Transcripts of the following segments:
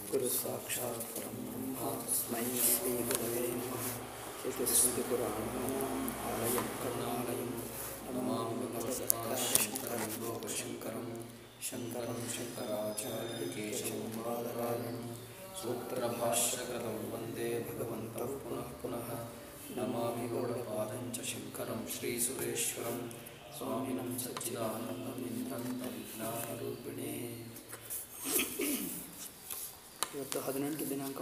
ಗುರು ಸಾಕ್ಷಾತ್ ಪರಂ ಬ್ರಹ್ಮ ತಸ್ಮೈ ಶ್ರೀ ಗುರವೇ ನಮಃ ಶ್ರುತಿಸ್ಮೃತಿಪುರಾಣಾನಾಂ ಆಲಯಂ ಕರುಣಾಲಯಂ ನಮಾಮಿ ಭಗವತ್ಪಾದಶಂಕರಂ ಲೋಕಶಂಕರಂ ಶಂಕರಂ ಶಂಕರಾಚಾರ್ಯಕೇಶವಂ ಬಾದರಾಯಣಂ ಸೂತ್ರಭಾಷ್ಯಕೃತಂ ವಂದೇ ಭಗವಂತಃ ಪುನಃ ಪುನಃ ನಮಾಮಿ ಗೌಡಪಾದಂ ಚ ಶಂಕರಂ ಶ್ರೀಸುರೇಶ್ವರಂ ಸ್ವಾಮಿನಂ ಸಚ್ಚಿದಾನಂದಮಿಂದ್ರಂತಂ ಜ್ಞಾನರೂಪಿಣೇ ಇವತ್ತು ಹದಿನೆಂಟು ದಿನಾಂಕವ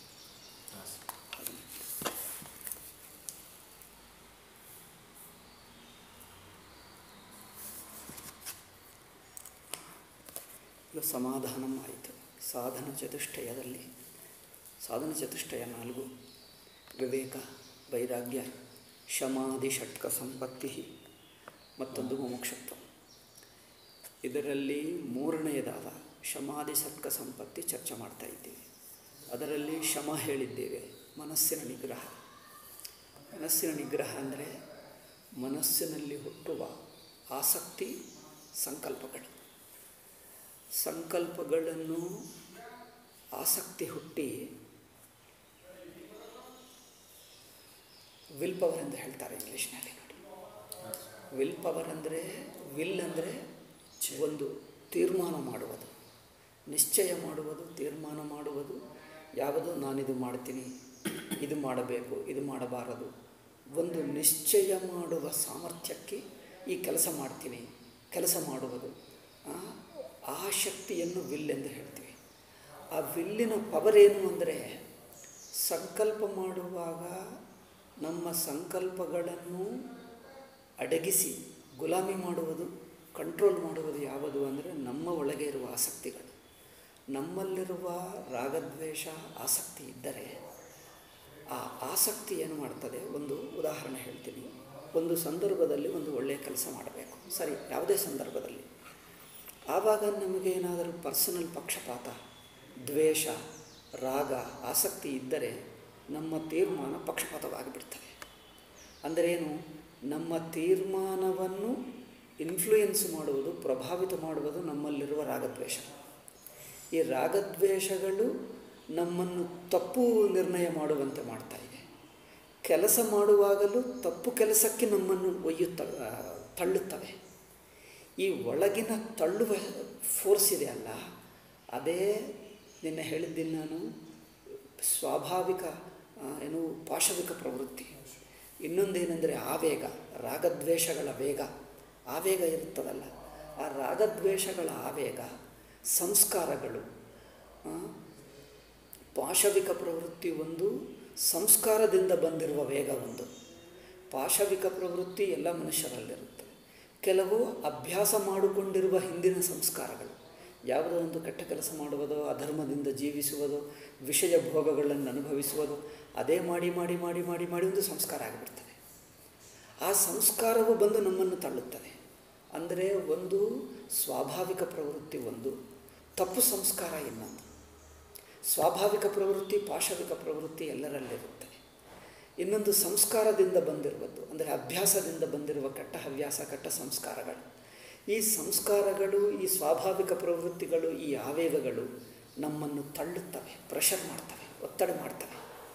ಈಗ ಸಮಾಧಾನಂ ಆಯಿತು ಸಾಧನ ಚತುಷ್ಟಯದಲ್ಲಿ ಸಾಧನ ಚತುಷ್ಟಯ ನಾಲ್ಕು ವಿವೇಕ ವೈರಾಗ್ಯ ಶಮಾಧಿ ಷಟ್ಕ ಸಂಪತ್ತಿ ಮತ್ತೊಂದು ಮುಮುಕ್ಷತ್ವ ಇದರಲ್ಲಿ ಮೂರನೆಯದಾದ ಶಮಾಧಿ ಷಟ್ಕ ಸಂಪತ್ತಿ ಚರ್ಚೆ ಮಾಡ್ತಾ ಇದ್ದೀವಿ ಅದರಲ್ಲಿ ಶಮ ಹೇಳಿದ್ದೇವೆ ಮನಸ್ಸಿನ ನಿಗ್ರಹ ಮನಸ್ಸಿನ ನಿಗ್ರಹ ಅಂದರೆ ಮನಸ್ಸಿನಲ್ಲಿ ಹುಟ್ಟುವ ಆಸಕ್ತಿ ಸಂಕಲ್ಪಗಳು ಸಂಕಲ್ಪಗಳನ್ನು ಆಸಕ್ತಿ ಹುಟ್ಟಿ ವಿಲ್ ಪವರ್ ಅಂತ ಹೇಳ್ತಾರೆ ಇಂಗ್ಲೀಷ್ನಲ್ಲಿ ನೋಡಿ ವಿಲ್ ಪವರ್ ಅಂದರೆ ವಿಲ್ ಅಂದರೆ ಒಂದು ತೀರ್ಮಾನ ಮಾಡುವುದು ನಿಶ್ಚಯ ಮಾಡುವುದು ತೀರ್ಮಾನ ಮಾಡುವುದು ಯಾವುದು ನಾನಿದು ಮಾಡ್ತೀನಿ ಇದು ಮಾಡಬೇಕು ಇದು ಮಾಡಬಾರದು ಒಂದು ನಿಶ್ಚಯ ಮಾಡುವ ಸಾಮರ್ಥ್ಯಕ್ಕೆ ಈ ಕೆಲಸ ಮಾಡ್ತೀನಿ ಕೆಲಸ ಮಾಡುವುದು ಆ ಶಕ್ತಿಯನ್ನು ವಿಲ್ ಎಂದು ಹೇಳ್ತೀವಿ ಆ ವಿಲ್ಲಿನ ಪವರ್ ಏನು ಅಂದರೆ ಸಂಕಲ್ಪ ಮಾಡುವಾಗ ನಮ್ಮ ಸಂಕಲ್ಪಗಳನ್ನು ಅಡಗಿಸಿ ಗುಲಾಮಿ ಮಾಡುವುದು ಕಂಟ್ರೋಲ್ ಮಾಡುವುದು ಯಾವುದು ಅಂದರೆ ನಮ್ಮ ಒಳಗೆ ಇರುವ ಆಸಕ್ತಿಗಳು ನಮ್ಮಲ್ಲಿರುವ ರಾಗದ್ವೇಷ ಆಸಕ್ತಿ ಇದ್ದರೆ ಆ ಆಸಕ್ತಿ ಏನು ಮಾಡ್ತದೆ ಒಂದು ಉದಾಹರಣೆ ಹೇಳ್ತೀನಿ ಒಂದು ಸಂದರ್ಭದಲ್ಲಿ ಒಂದು ಒಳ್ಳೆಯ ಕೆಲಸ ಮಾಡಬೇಕು ಸರಿ ಯಾವುದೇ ಸಂದರ್ಭದಲ್ಲಿ ಆವಾಗ ನಮಗೆ ಏನಾದರೂ ಪರ್ಸನಲ್ ಪಕ್ಷಪಾತ ದ್ವೇಷ ರಾಗ ಆಸಕ್ತಿ ಇದ್ದರೆ ನಮ್ಮ ತೀರ್ಮಾನ ಪಕ್ಷಪಾತವಾಗಿಬಿಡ್ತದೆ ಅಂದರೇನು ನಮ್ಮ ತೀರ್ಮಾನವನ್ನು ಇನ್ಫ್ಲೂಯೆನ್ಸ್ ಮಾಡುವುದು ಪ್ರಭಾವಿತ ಮಾಡುವುದು ನಮ್ಮಲ್ಲಿರುವ ರಾಗದ್ವೇಷ ಈ ರಾಗದ್ವೇಷಗಳು ನಮ್ಮನ್ನು ತಪ್ಪು ನಿರ್ಣಯ ಮಾಡುವಂತೆ ಮಾಡ್ತಾ ಇದೆ ಕೆಲಸ ಮಾಡುವಾಗಲೂ ತಪ್ಪು ಕೆಲಸಕ್ಕೆ ನಮ್ಮನ್ನು ಒಯ್ಯುತ್ತವೆ ತಳ್ಳುತ್ತವೆ ಈ ಒಳಗಿನ ತಳ್ಳುವ ಫೋರ್ಸ್ ಇದೆ ಅಲ್ಲ ಅದೇ ನಿನ್ನೆ ಹೇಳಿದ್ದೀನಿ ನಾನು ಸ್ವಾಭಾವಿಕ ಏನು ಪಾಶವಿಕ ಪ್ರವೃತ್ತಿ ಇನ್ನೊಂದೇನೆಂದರೆ ಆವೇಗ ರಾಗದ್ವೇಷಗಳ ವೇಗ ಆವೇಗ ಇರುತ್ತದಲ್ಲ ಆ ರಾಗದ್ವೇಷಗಳ ಆವೇಗ ಸಂಸ್ಕಾರಗಳು ಪಾಶವಿಕ ಪ್ರವೃತ್ತಿ ಒಂದು ಸಂಸ್ಕಾರದಿಂದ ಬಂದಿರುವ ವೇಗ ಒಂದು ಪಾಶವಿಕ ಪ್ರವೃತ್ತಿ ಎಲ್ಲ ಮನುಷ್ಯರಲ್ಲಿರುತ್ತೆ ಕೆಲವು ಅಭ್ಯಾಸ ಮಾಡಿಕೊಂಡಿರುವ ಹಿಂದಿನ ಸಂಸ್ಕಾರಗಳು ಯಾವುದೋ ಒಂದು ಕೆಟ್ಟ ಕೆಲಸ ಮಾಡುವುದೋ ಅಧರ್ಮದಿಂದ ಜೀವಿಸುವುದೋ ವಿಷಯ ಭೋಗಗಳನ್ನು ಅನುಭವಿಸುವುದು ಅದೇ ಮಾಡಿ ಮಾಡಿ ಮಾಡಿ ಮಾಡಿ ಮಾಡಿ ಒಂದು ಸಂಸ್ಕಾರ ಆಗಿಬಿಡ್ತದೆ ಆ ಸಂಸ್ಕಾರವು ಬಂದು ನಮ್ಮನ್ನು ತಳ್ಳುತ್ತದೆ ಅಂದರೆ ಒಂದು ಸ್ವಾಭಾವಿಕ ಪ್ರವೃತ್ತಿ ಒಂದು ತಪ್ಪು ಸಂಸ್ಕಾರ ಇನ್ನೊಂದು ಸ್ವಾಭಾವಿಕ ಪ್ರವೃತ್ತಿ ಪಾಶವಿಕ ಪ್ರವೃತ್ತಿ ಎಲ್ಲರಲ್ಲಿರುತ್ತದೆ ಇನ್ನೊಂದು ಸಂಸ್ಕಾರದಿಂದ ಬಂದಿರುವುದು ಅಂದರೆ ಅಭ್ಯಾಸದಿಂದ ಬಂದಿರುವ ಕೆಟ್ಟ ಹವ್ಯಾಸ ಕೆಟ್ಟ ಸಂಸ್ಕಾರಗಳು ಈ ಸಂಸ್ಕಾರಗಳು ಈ ಸ್ವಾಭಾವಿಕ ಪ್ರವೃತ್ತಿಗಳು ಈ ಆವೇಗಗಳು ನಮ್ಮನ್ನು ತಳ್ಳುತ್ತವೆ ಪ್ರೆಷರ್ ಮಾಡ್ತವೆ ಒತ್ತಡ ಮಾಡ್ತವೆ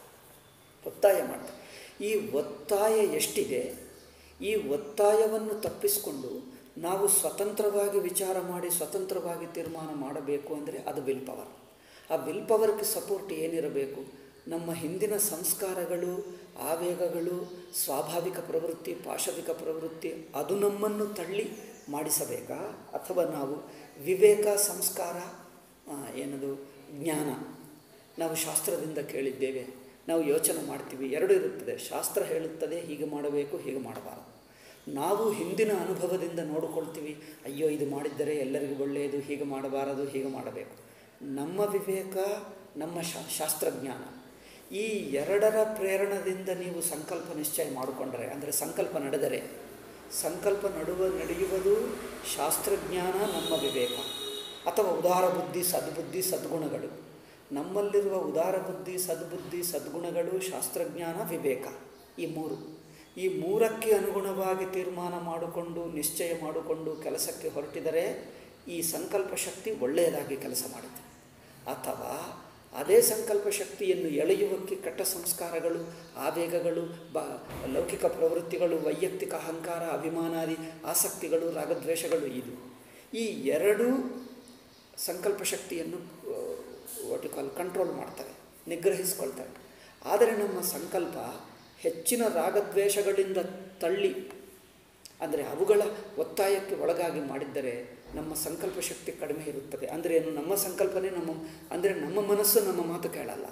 ಒತ್ತಾಯ ಮಾಡ್ತವೆ ಈ ಒತ್ತಾಯ ಎಷ್ಟಿದೆ ಈ ಒತ್ತಾಯವನ್ನು ತಪ್ಪಿಸಿಕೊಂಡು ನಾವು ಸ್ವತಂತ್ರವಾಗಿ ವಿಚಾರ ಮಾಡಿ ಸ್ವತಂತ್ರವಾಗಿ ತೀರ್ಮಾನ ಮಾಡಬೇಕು ಅಂದರೆ ಅದು ವಿಲ್ ಪವರ್ ಆ ವಿಲ್ ಪವರ್ಗೆ ಸಪೋರ್ಟ್ ಏನಿರಬೇಕು ನಮ್ಮ ಹಿಂದಿನ ಸಂಸ್ಕಾರಗಳು ಆವೇಗಗಳು ಸ್ವಾಭಾವಿಕ ಪ್ರವೃತ್ತಿ ಪಾಶವಿಕ ಪ್ರವೃತ್ತಿ ಅದು ನಮ್ಮನ್ನು ತಳ್ಳಿ ಮಾಡಿಸಬೇಕಾ ಅಥವಾ ನಾವು ವಿವೇಕ ಸಂಸ್ಕಾರ ಏನದು ಜ್ಞಾನ ನಾವು ಶಾಸ್ತ್ರದಿಂದ ಕೇಳಿದ್ದೇವೆ ನಾವು ಯೋಚನೆ ಮಾಡ್ತೀವಿ ಎರಡು ಇರುತ್ತದೆ ಶಾಸ್ತ್ರ ಹೇಳುತ್ತದೆ ಹೀಗೆ ಮಾಡಬೇಕು ಹೀಗೆ ಮಾಡಬಾರದು ನಾವು ಹಿಂದಿನ ಅನುಭವದಿಂದ ನೋಡಿಕೊಳ್ತೀವಿ ಅಯ್ಯೋ ಇದು ಮಾಡಿದ್ದರೆ ಎಲ್ಲರಿಗೂ ಒಳ್ಳೆಯದು ಹೀಗೆ ಮಾಡಬಾರದು ಹೀಗೆ ಮಾಡಬೇಕು ನಮ್ಮ ವಿವೇಕ ನಮ್ಮ ಶಾಸ್ತ್ರಜ್ಞಾನ ಈ ಎರಡರ ಪ್ರೇರಣದಿಂದ ನೀವು ಸಂಕಲ್ಪ ನಿಶ್ಚಯ ಮಾಡಿಕೊಂಡರೆ ಅಂದರೆ ಸಂಕಲ್ಪ ನಡೆದರೆ ಸಂಕಲ್ಪ ನಡುವ ನಡೆಯುವುದು ಶಾಸ್ತ್ರಜ್ಞಾನ ನಮ್ಮ ವಿವೇಕ ಅಥವಾ ಉದಾರ ಬುದ್ಧಿ ಸದ್ಬುದ್ಧಿ ಸದ್ಗುಣಗಳು ನಮ್ಮಲ್ಲಿರುವ ಉದಾರ ಬುದ್ಧಿ ಸದ್ಬುದ್ಧಿ ಸದ್ಗುಣಗಳು ಶಾಸ್ತ್ರಜ್ಞಾನ ವಿವೇಕ ಈ ಮೂರು ಈ ಮೂರಕ್ಕೆ ಅನುಗುಣವಾಗಿ ತೀರ್ಮಾನ ಮಾಡಿಕೊಂಡು ನಿಶ್ಚಯ ಮಾಡಿಕೊಂಡು ಕೆಲಸಕ್ಕೆ ಹೊರಟಿದರೆ ಈ ಸಂಕಲ್ಪ ಶಕ್ತಿ ಒಳ್ಳೆಯದಾಗಿ ಕೆಲಸ ಮಾಡುತ್ತೆ ಅಥವಾ ಅದೇ ಸಂಕಲ್ಪ ಶಕ್ತಿಯನ್ನು ಎಳೆಯುವಕ್ಕೆ ಕೆಟ್ಟ ಸಂಸ್ಕಾರಗಳು ಆವೇಗಗಳು ಬ ಲೌಕಿಕ ಪ್ರವೃತ್ತಿಗಳು ವೈಯಕ್ತಿಕ ಅಹಂಕಾರ ಅಭಿಮಾನಾದಿ ಆಸಕ್ತಿಗಳು ರಾಗದ್ವೇಷಗಳು ಇದು ಈ ಎರಡೂ ಸಂಕಲ್ಪ ಶಕ್ತಿಯನ್ನು ವಾಟ್ ಕಾಲ್ ಕಂಟ್ರೋಲ್ ಮಾಡ್ತವೆ ನಿಗ್ರಹಿಸ್ಕೊಳ್ತವೆ ಆದರೆ ನಮ್ಮ ಸಂಕಲ್ಪ ಹೆಚ್ಚಿನ ರಾಗದ್ವೇಷಗಳಿಂದ ತಳ್ಳಿ ಅಂದರೆ ಅವುಗಳ ಒತ್ತಾಯಕ್ಕೆ ಒಳಗಾಗಿ ಮಾಡಿದ್ದರೆ ನಮ್ಮ ಸಂಕಲ್ಪ ಶಕ್ತಿ ಕಡಿಮೆ ಇರುತ್ತದೆ ಅಂದರೆ ಏನು ನಮ್ಮ ಸಂಕಲ್ಪನೆ ನಮ್ಮ ಅಂದರೆ ನಮ್ಮ ಮನಸ್ಸು ನಮ್ಮ ಮಾತು ಕೇಳಲ್ಲ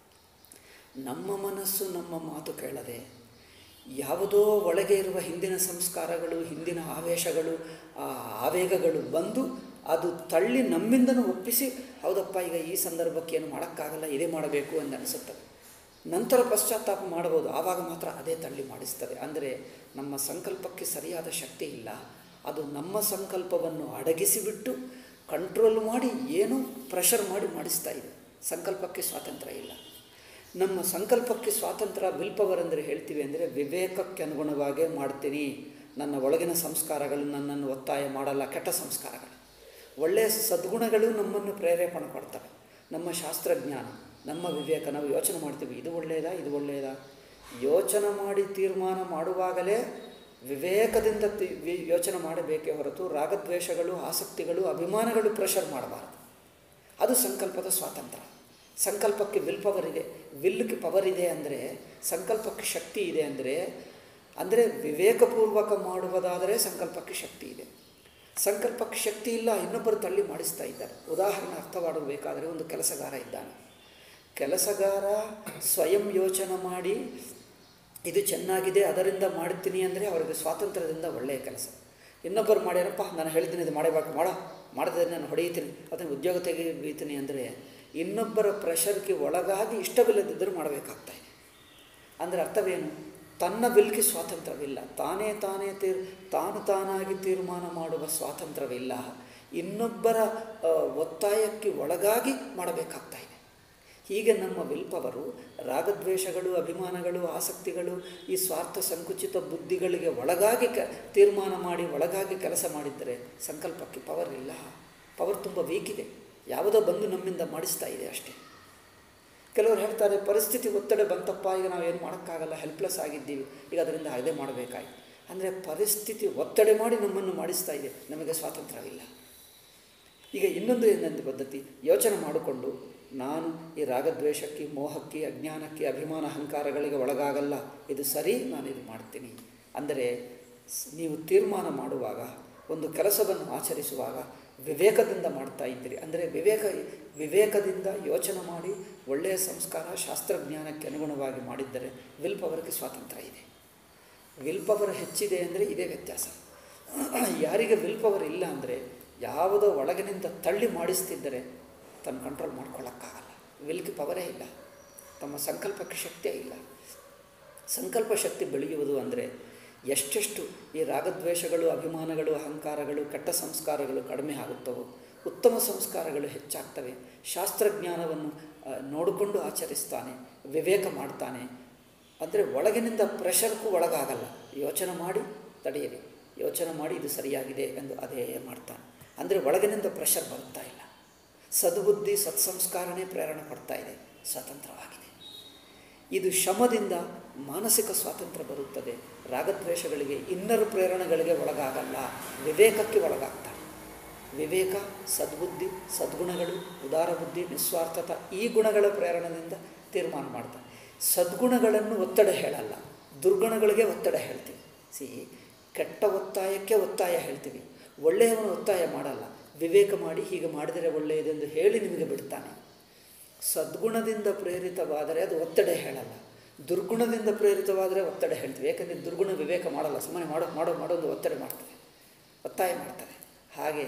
ನಮ್ಮ ಮನಸ್ಸು ನಮ್ಮ ಮಾತು ಕೇಳದೆ ಯಾವುದೋ ಒಳಗೆ ಇರುವ ಹಿಂದಿನ ಸಂಸ್ಕಾರಗಳು ಹಿಂದಿನ ಆವೇಶಗಳು ಆ ಆವೇಗಗಳು ಬಂದು ಅದು ತಳ್ಳಿ ನಮ್ಮಿಂದನೂ ಒಪ್ಪಿಸಿ ಹೌದಪ್ಪ ಈಗ ಈ ಸಂದರ್ಭಕ್ಕೆ ಏನು ಮಾಡೋಕ್ಕಾಗಲ್ಲ ಇದೇ ಮಾಡಬೇಕು ಎಂದು ಅನಿಸುತ್ತದೆ ನಂತರ ಪಶ್ಚಾತ್ತಾಪ ಮಾಡಬಹುದು ಆವಾಗ ಮಾತ್ರ ಅದೇ ತಳ್ಳಿ ಮಾಡಿಸ್ತದೆ ಅಂದರೆ ನಮ್ಮ ಸಂಕಲ್ಪಕ್ಕೆ ಸರಿಯಾದ ಶಕ್ತಿ ಇಲ್ಲ ಅದು ನಮ್ಮ ಸಂಕಲ್ಪವನ್ನು ಅಡಗಿಸಿಬಿಟ್ಟು ಕಂಟ್ರೋಲ್ ಮಾಡಿ ಏನೋ ಪ್ರೆಷರ್ ಮಾಡಿ ಮಾಡಿಸ್ತಾ ಇದೆ ಸಂಕಲ್ಪಕ್ಕೆ ಸ್ವಾತಂತ್ರ್ಯ ಇಲ್ಲ ನಮ್ಮ ಸಂಕಲ್ಪಕ್ಕೆ ಸ್ವಾತಂತ್ರ್ಯ ವಿಲ್ ಪವರ್ ಅಂದರೆ ಹೇಳ್ತೀವಿ ಅಂದರೆ ವಿವೇಕಕ್ಕೆ ಅನುಗುಣವಾಗೇ ಮಾಡ್ತೀನಿ ನನ್ನ ಒಳಗಿನ ಸಂಸ್ಕಾರಗಳು ನನ್ನನ್ನು ಒತ್ತಾಯ ಮಾಡಲ್ಲ ಕೆಟ್ಟ ಸಂಸ್ಕಾರಗಳು ಒಳ್ಳೆಯ ಸದ್ಗುಣಗಳು ನಮ್ಮನ್ನು ಪ್ರೇರೇಪಣೆ ಕೊಡ್ತವೆ ನಮ್ಮ ಶಾಸ್ತ್ರಜ್ಞಾನ ನಮ್ಮ ವಿವೇಕ ನಾವು ಯೋಚನೆ ಮಾಡ್ತೀವಿ ಇದು ಒಳ್ಳೆಯದಾ ಇದು ಒಳ್ಳೆಯದಾ ಯೋಚನೆ ಮಾಡಿ ತೀರ್ಮಾನ ಮಾಡುವಾಗಲೇ ವಿವೇಕದಿಂದ ತಿ ವಿ- ಯೋಚನೆ ಮಾಡಬೇಕೇ ಹೊರತು ರಾಗದ್ವೇಷಗಳು ಆಸಕ್ತಿಗಳು ಅಭಿಮಾನಗಳು ಪ್ರೆಷರ್ ಮಾಡಬಾರದು ಅದು ಸಂಕಲ್ಪದ ಸ್ವಾತಂತ್ರ್ಯ ಸಂಕಲ್ಪಕ್ಕೆ ವಿಲ್ ಪವರ್ ಇದೆ ವಿಲ್ಗೆ ಪವರ್ ಇದೆ ಅಂದರೆ ಸಂಕಲ್ಪಕ್ಕೆ ಶಕ್ತಿ ಇದೆ ಅಂದರೆ ಅಂದರೆ ವಿವೇಕಪೂರ್ವಕ ಮಾಡುವುದಾದರೆ ಸಂಕಲ್ಪಕ್ಕೆ ಶಕ್ತಿ ಇದೆ ಸಂಕಲ್ಪಕ್ಕೆ ಶಕ್ತಿ ಇಲ್ಲ ಇನ್ನೊಬ್ಬರು ತಳ್ಳಿ ಮಾಡಿಸ್ತಾ ಇದ್ದಾರೆ ಉದಾಹರಣೆ ಅರ್ಥವಾಡಬೇಕಾದರೆ ಒಂದು ಕೆಲಸಗಾರ ಇದ್ದಾನೆ ಕೆಲಸಗಾರ ಸ್ವಯಂ ಯೋಚನೆ ಮಾಡಿ ಇದು ಚೆನ್ನಾಗಿದೆ ಅದರಿಂದ ಮಾಡ್ತೀನಿ ಅಂದರೆ ಅವರಿಗೆ ಸ್ವಾತಂತ್ರ್ಯದಿಂದ ಒಳ್ಳೆಯ ಕೆಲಸ ಇನ್ನೊಬ್ಬರು ಮಾಡ್ಯಾರಪ್ಪ ನಾನು ಹೇಳ್ತೀನಿ ಇದು ಮಾಡಬೇಕು ಮಾಡ ಮಾಡಿದ್ರೆ ನಾನು ಹೊಡೆಯುತ್ತೀನಿ ಅದನ್ನು ಉದ್ಯೋಗ ತೆಗಿತೀನಿ ಅಂದರೆ ಇನ್ನೊಬ್ಬರ ಪ್ರೆಷರ್ಗೆ ಒಳಗಾಗಿ ಇಷ್ಟವಿಲ್ಲದಿದ್ದರೂ ಮಾಡಬೇಕಾಗ್ತಾ ಇದೆ ಅಂದರೆ ಅರ್ಥವೇನು ತನ್ನ ವಿಲ್ಗೆ ಸ್ವಾತಂತ್ರ್ಯವಿಲ್ಲ ತಾನೇ ತಾನೇ ತೀರ್ ತಾನು ತಾನಾಗಿ ತೀರ್ಮಾನ ಮಾಡುವ ಸ್ವಾತಂತ್ರ್ಯವಿಲ್ಲ ಇನ್ನೊಬ್ಬರ ಆ, ಒತ್ತಾಯಕ್ಕೆ ಒಳಗಾಗಿ ಮಾಡಬೇಕಾಗ್ತಾ ಇದೆ ಹೀಗೆ ನಮ್ಮ ವಿಲ್ ಪವರು ರಾಗದ್ವೇಷಗಳು ಅಭಿಮಾನಗಳು ಆಸಕ್ತಿಗಳು ಈ ಸ್ವಾರ್ಥ ಸಂಕುಚಿತ ಬುದ್ಧಿಗಳಿಗೆ ಒಳಗಾಗಿ ಕ ತೀರ್ಮಾನ ಮಾಡಿ ಒಳಗಾಗಿ ಕೆಲಸ ಮಾಡಿದ್ದರೆ ಸಂಕಲ್ಪಕ್ಕೆ ಪವರ್ ಇಲ್ಲ ಪವರ್ ತುಂಬ ವೀಕ್ ಇದೆ ಯಾವುದೋ ಬಂದು ನಮ್ಮಿಂದ ಮಾಡಿಸ್ತಾ ಇದೆ ಅಷ್ಟೇ ಕೆಲವರು ಹೇಳ್ತಾರೆ ಪರಿಸ್ಥಿತಿ ಒತ್ತಡ ಬಂತಪ್ಪ ಈಗ ನಾವು ಏನು ಮಾಡೋಕ್ಕಾಗಲ್ಲ ಹೆಲ್ಪ್ಲೆಸ್ ಆಗಿದ್ದೀವಿ ಈಗ ಅದರಿಂದ ಅದೇ ಮಾಡಬೇಕಾಯ್ತು ಅಂದರೆ ಪರಿಸ್ಥಿತಿ ಒತ್ತಡ ಮಾಡಿ ನಮ್ಮನ್ನು ಮಾಡಿಸ್ತಾ ಇದೆ ನಮಗೆ ಸ್ವಾತಂತ್ರ್ಯವಿಲ್ಲ ಈಗ ಇನ್ನೊಂದು ಏನಂತ ಪದ್ಧತಿ ಯೋಚನೆ ಮಾಡಿಕೊಂಡು ನಾನು ಈ ರಾಗದ್ವೇಷಕ್ಕೆ ಮೋಹಕ್ಕೆ ಅಜ್ಞಾನಕ್ಕೆ ಅಭಿಮಾನ ಅಹಂಕಾರಗಳಿಗೆ ಒಳಗಾಗಲ್ಲ ಇದು ಸರಿ ನಾನು ಇದು ಮಾಡ್ತೀನಿ ಅಂದರೆ ಸ್- ನೀವು ತೀರ್ಮಾನ ಮಾಡುವಾಗ ಒಂದು ಕೆಲಸವನ್ನು ಆಚರಿಸುವಾಗ ವಿವೇಕದಿಂದ ಮಾಡ್ತಾ ಇದ್ದೀರಿ ಅಂದರೆ ವಿವೇಕ ವಿವೇಕದಿಂದ ಯೋಚನೆ ಮಾಡಿ ಒಳ್ಳೆಯ ಸಂಸ್ಕಾರ ಶಾಸ್ತ್ರಜ್ಞಾನಕ್ಕೆ ಅನುಗುಣವಾಗಿ ಮಾಡಿದ್ದರೆ ವಿಲ್ ಪವರ್ಗೆ ಸ್ವಾತಂತ್ರ್ಯ ಇದೆ ವಿಲ್ ಪವರ್ ಹೆಚ್ಚಿದೆ ಅಂದರೆ ಇದೇ ವ್ಯತ್ಯಾಸ ಯಾರಿಗೆ ವಿಲ್ ಪವರ್ ಇಲ್ಲ ಅಂದರೆ ಯಾವುದೋ ಒಳಗಿನಿಂದ ತಳ್ಳಿ ಮಾಡಿಸ್ತಿದ್ದರೆ ತನ್ನ ಕಂಟ್ರೋಲ್ ಮಾಡ್ಕೊಳ್ಳೋಕ್ಕಾಗಲ್ಲ ವಿಲ್ಗೆ ಪವರೇ ಇಲ್ಲ ತಮ್ಮ ಸಂಕಲ್ಪಕ್ಕೆ ಶಕ್ತಿಯೇ ಇಲ್ಲ ಸಂಕಲ್ಪ ಶಕ್ತಿ ಬೆಳೆಯುವುದು ಅಂದರೆ ಎಷ್ಟೆಷ್ಟು ಈ ರಾಗದ್ವೇಷಗಳು ಅಭಿಮಾನಗಳು ಅಹಂಕಾರಗಳು ಕೆಟ್ಟ ಸಂಸ್ಕಾರಗಳು ಕಡಿಮೆ ಆಗುತ್ತವೋ ಉತ್ತಮ ಸಂಸ್ಕಾರಗಳು ಹೆಚ್ಚಾಗ್ತವೆ ಶಾಸ್ತ್ರಜ್ಞಾನವನ್ನು ಆ, ನೋಡಿಕೊಂಡು ಆಚರಿಸ್ತಾನೆ ವಿವೇಕ ಮಾಡ್ತಾನೆ ಅಂದರೆ ಒಳಗಿನಿಂದ ಪ್ರೆಷರ್ಗೂ ಒಳಗಾಗಲ್ಲ ಯೋಚನೆ ಮಾಡಿ ತಡೆಯಿರಿ ಯೋಚನೆ ಮಾಡಿ ಇದು ಸರಿಯಾಗಿದೆ ಎಂದು ಅದೇ ಮಾಡ್ತಾನೆ ಅಂದರೆ ಒಳಗಿನಿಂದ ಪ್ರೆಷರ್ ಬರುತ್ತಾ ಇಲ್ಲ ಸದ್ಬುದ್ಧಿ ಸತ್ಸಂಸ್ಕಾರನೇ ಪ್ರೇರಣೆ ಕೊಡ್ತಾ ಇದೆ ಸ್ವತಂತ್ರವಾಗಿದೆ ಇದು ಶ್ರಮದಿಂದ ಮಾನಸಿಕ ಸ್ವಾತಂತ್ರ್ಯ ಬರುತ್ತದೆ ರಾಗದ್ವೇಷಗಳಿಗೆ ಇನ್ನರ ಪ್ರೇರಣೆಗಳಿಗೆ ಒಳಗಾಗಲ್ಲ ವಿವೇಕಕ್ಕೆ ಒಳಗಾಗ್ತಾನೆ ವಿವೇಕ ಸದ್ಬುದ್ಧಿ ಸದ್ಗುಣಗಳು ಉದಾರ ಬುದ್ಧಿ ನಿಸ್ವಾರ್ಥತ ಈ ಗುಣಗಳ ಪ್ರೇರಣೆಯಿಂದ ತೀರ್ಮಾನ ಮಾಡ್ತಾನೆ ಸದ್ಗುಣಗಳನ್ನು ಒತ್ತಡ ಹೇಳಲ್ಲ ದುರ್ಗುಣಗಳಿಗೆ ಒತ್ತಡ ಹೇಳ್ತೀವಿ ಸಿ ಕೆಟ್ಟ ಒತ್ತಾಯಕ್ಕೆ ಒತ್ತಾಯ ಹೇಳ್ತೀವಿ ಒಳ್ಳೆಯವನು ಒತ್ತಾಯ ಮಾಡಲ್ಲ ವಿವೇಕ ಮಾಡಿ ಹೀಗೆ ಮಾಡಿದರೆ ಒಳ್ಳೆಯದೆಂದು ಹೇಳಿ ನಿಮಗೆ ಬಿಡ್ತಾನೆ ಸದ್ಗುಣದಿಂದ ಪ್ರೇರಿತವಾದರೆ ಅದು ಒತ್ತಡ ಹೇಳಲ್ಲ ದುರ್ಗುಣದಿಂದ ಪ್ರೇರಿತವಾದರೆ ಒತ್ತಡ ಹೇಳ್ತೀವಿ ಯಾಕಂದರೆ ದುರ್ಗುಣ ವಿವೇಕ ಮಾಡಲ್ಲ ಸುಮ್ಮನೆ ಮಾಡೋ ಮಾಡೋ ಮಾಡೋದು ಒತ್ತಡ ಮಾಡ್ತದೆ ಒತ್ತಾಯ ಮಾಡ್ತಾರೆ ಹಾಗೆ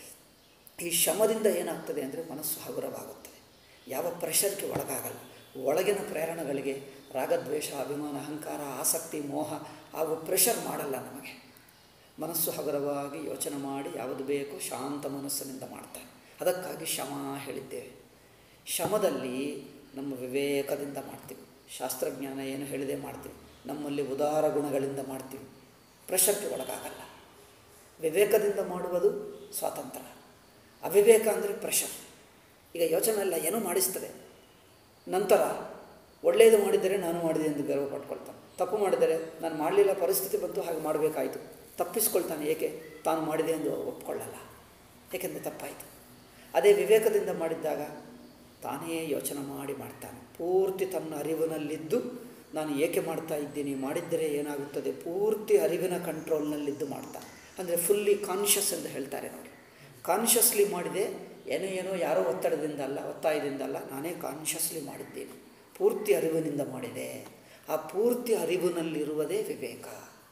ಈ ಶ್ರಮದಿಂದ ಏನಾಗ್ತದೆ ಅಂದರೆ ಮನಸ್ಸು ಹಗುರವಾಗುತ್ತದೆ ಯಾವ ಪ್ರೆಷರ್ಗೆ ಒಳಗಾಗಲ್ಲ ಒಳಗಿನ ಪ್ರೇರಣೆಗಳಿಗೆ ರಾಗದ್ವೇಷ ಅಭಿಮಾನ ಅಹಂಕಾರ ಆಸಕ್ತಿ ಮೋಹ ಅವು ಪ್ರೆಷರ್ ಮಾಡಲ್ಲ ನಮಗೆ ಮನಸ್ಸು ಹಗುರವಾಗಿ ಯೋಚನೆ ಮಾಡಿ ಯಾವುದು ಬೇಕೋ ಶಾಂತ ಮನಸ್ಸಿನಿಂದ ಮಾಡ್ತಾನೆ ಅದಕ್ಕಾಗಿ ಶಮ ಹೇಳಿದ್ದೇವೆ ಶಮದಲ್ಲಿ ನಮ್ಮ ವಿವೇಕದಿಂದ ಮಾಡ್ತೀವಿ ಶಾಸ್ತ್ರಜ್ಞಾನ ಏನು ಹೇಳಿದೆ ಮಾಡ್ತೀವಿ ನಮ್ಮಲ್ಲಿ ಉದಾರ ಗುಣಗಳಿಂದ ಮಾಡ್ತೀವಿ ಪ್ರೆಷರ್ಗೆ ಒಳಗಾಗಲ್ಲ ವಿವೇಕದಿಂದ ಮಾಡುವುದು ಸ್ವಾತಂತ್ರ್ಯ ಅವಿವೇಕ ಅಂದರೆ ಪ್ರೆಷರ್ ಈಗ ಯೋಚನೆ ಎಲ್ಲ ಏನೋ ಮಾಡಿಸ್ತದೆ ನಂತರ ಒಳ್ಳೆಯದು ಮಾಡಿದರೆ ನಾನು ಮಾಡಿದೆ ಎಂದು ಗರ್ವ ಪಟ್ಕೊಳ್ತಾನೆ ತಪ್ಪು ಮಾಡಿದರೆ ನಾನು ಮಾಡಲಿಲ್ಲ ಪರಿಸ್ಥಿತಿ ಬಂತು ಹಾಗೆ ಮಾಡಬೇಕಾಯಿತು ತಪ್ಪಿಸ್ಕೊಳ್ತಾನೆ ಏಕೆ ತಾನು ಮಾಡಿದೆ ಎಂದು ಒಪ್ಕೊಳ್ಳಲ್ಲ ಏಕೆಂದರೆ ತಪ್ಪಾಯಿತು ಅದೇ ವಿವೇಕದಿಂದ ಮಾಡಿದ್ದಾಗ ತಾನೇ ಯೋಚನೆ ಮಾಡಿ ಮಾಡ್ತಾನೆ ಪೂರ್ತಿ ತನ್ನ ಅರಿವಿನಲ್ಲಿದ್ದು ನಾನು ಏಕೆ ಮಾಡ್ತಾ ಇದ್ದೀನಿ ಮಾಡಿದ್ದರೆ ಏನಾಗುತ್ತದೆ ಪೂರ್ತಿ ಅರಿವಿನ ಕಂಟ್ರೋಲ್ನಲ್ಲಿದ್ದು ಮಾಡ್ತಾನೆ ಅಂದರೆ ಫುಲ್ಲಿ ಕಾನ್ಷಿಯಸ್ ಎಂದು ಹೇಳ್ತಾರೆ ನೋಡಿ ಕಾನ್ಷಿಯಸ್ಲಿ ಮಾಡಿದೆ ಏನೋ ಏನೋ ಯಾರೋ ಒತ್ತಡದಿಂದ ಅಲ್ಲ ಒತ್ತಾಯದಿಂದ ಅಲ್ಲ ನಾನೇ ಕಾನ್ಷಿಯಸ್ಲಿ ಮಾಡಿದ್ದೇನೆ ಪೂರ್ತಿ ಅರಿವಿನಿಂದ ಮಾಡಿದೆ ಆ ಪೂರ್ತಿ ಅರಿವಿನಲ್ಲಿರುವುದೇ ವಿವೇಕ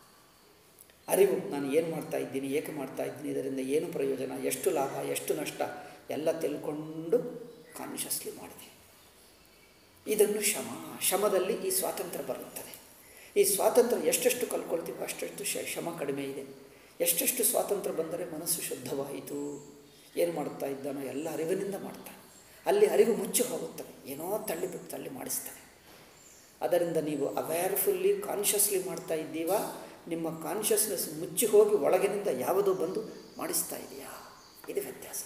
ಅರಿವು ನಾನು ಏನು ಮಾಡ್ತಾ ಇದ್ದೀನಿ ಏಕೆ ಮಾಡ್ತಾ ಇದ್ದೀನಿ ಇದರಿಂದ ಏನು ಪ್ರಯೋಜನ ಎಷ್ಟು ಲಾಭ ಎಷ್ಟು ನಷ್ಟ ಎಲ್ಲ ತಿಳ್ಕೊಂಡು ಕಾನ್ಷಿಯಸ್ಲಿ ಮಾಡಿದೆ ಇದನ್ನು ಶಮ ಶಮದಲ್ಲಿ ಈ ಸ್ವಾತಂತ್ರ್ಯ ಬರುತ್ತದೆ ಈ ಸ್ವಾತಂತ್ರ್ಯ ಎಷ್ಟೆಷ್ಟು ಕಲ್ಕೊಳ್ತೀವೋ ಅಷ್ಟೆಷ್ಟು ಶ ಶಮ ಕಡಿಮೆ ಇದೆ ಎಷ್ಟೆಷ್ಟು ಸ್ವಾತಂತ್ರ್ಯ ಬಂದರೆ ಮನಸ್ಸು ಶುದ್ಧವಾಯಿತು ಏನು ಮಾಡುತ್ತಾ ಇದ್ದಾನೋ ಎಲ್ಲ ಅರಿವಿನಿಂದ ಮಾಡ್ತಾನೆ ಅಲ್ಲಿ ಅರಿವು ಮುಚ್ಚಿ ಹೋಗುತ್ತದೆ ಏನೋ ತಳ್ಳಿಬಿಟ್ಟು ತಳ್ಳಿ ಮಾಡಿಸ್ತಾನೆ ಅದರಿಂದ ನೀವು ಅವೇರ್ಫುಲ್ಲಿ ಕಾನ್ಷಿಯಸ್ಲಿ ಮಾಡ್ತಾ ಇದ್ದೀವಾ ನಿಮ್ಮ ಕಾನ್ಷಿಯಸ್ನೆಸ್ ಮುಚ್ಚಿ ಹೋಗಿ ಒಳಗಿನಿಂದ ಯಾವುದೋ ಬಂದು ಮಾಡಿಸ್ತಾ ಇದೆಯಾ ಇದು ವ್ಯತ್ಯಾಸ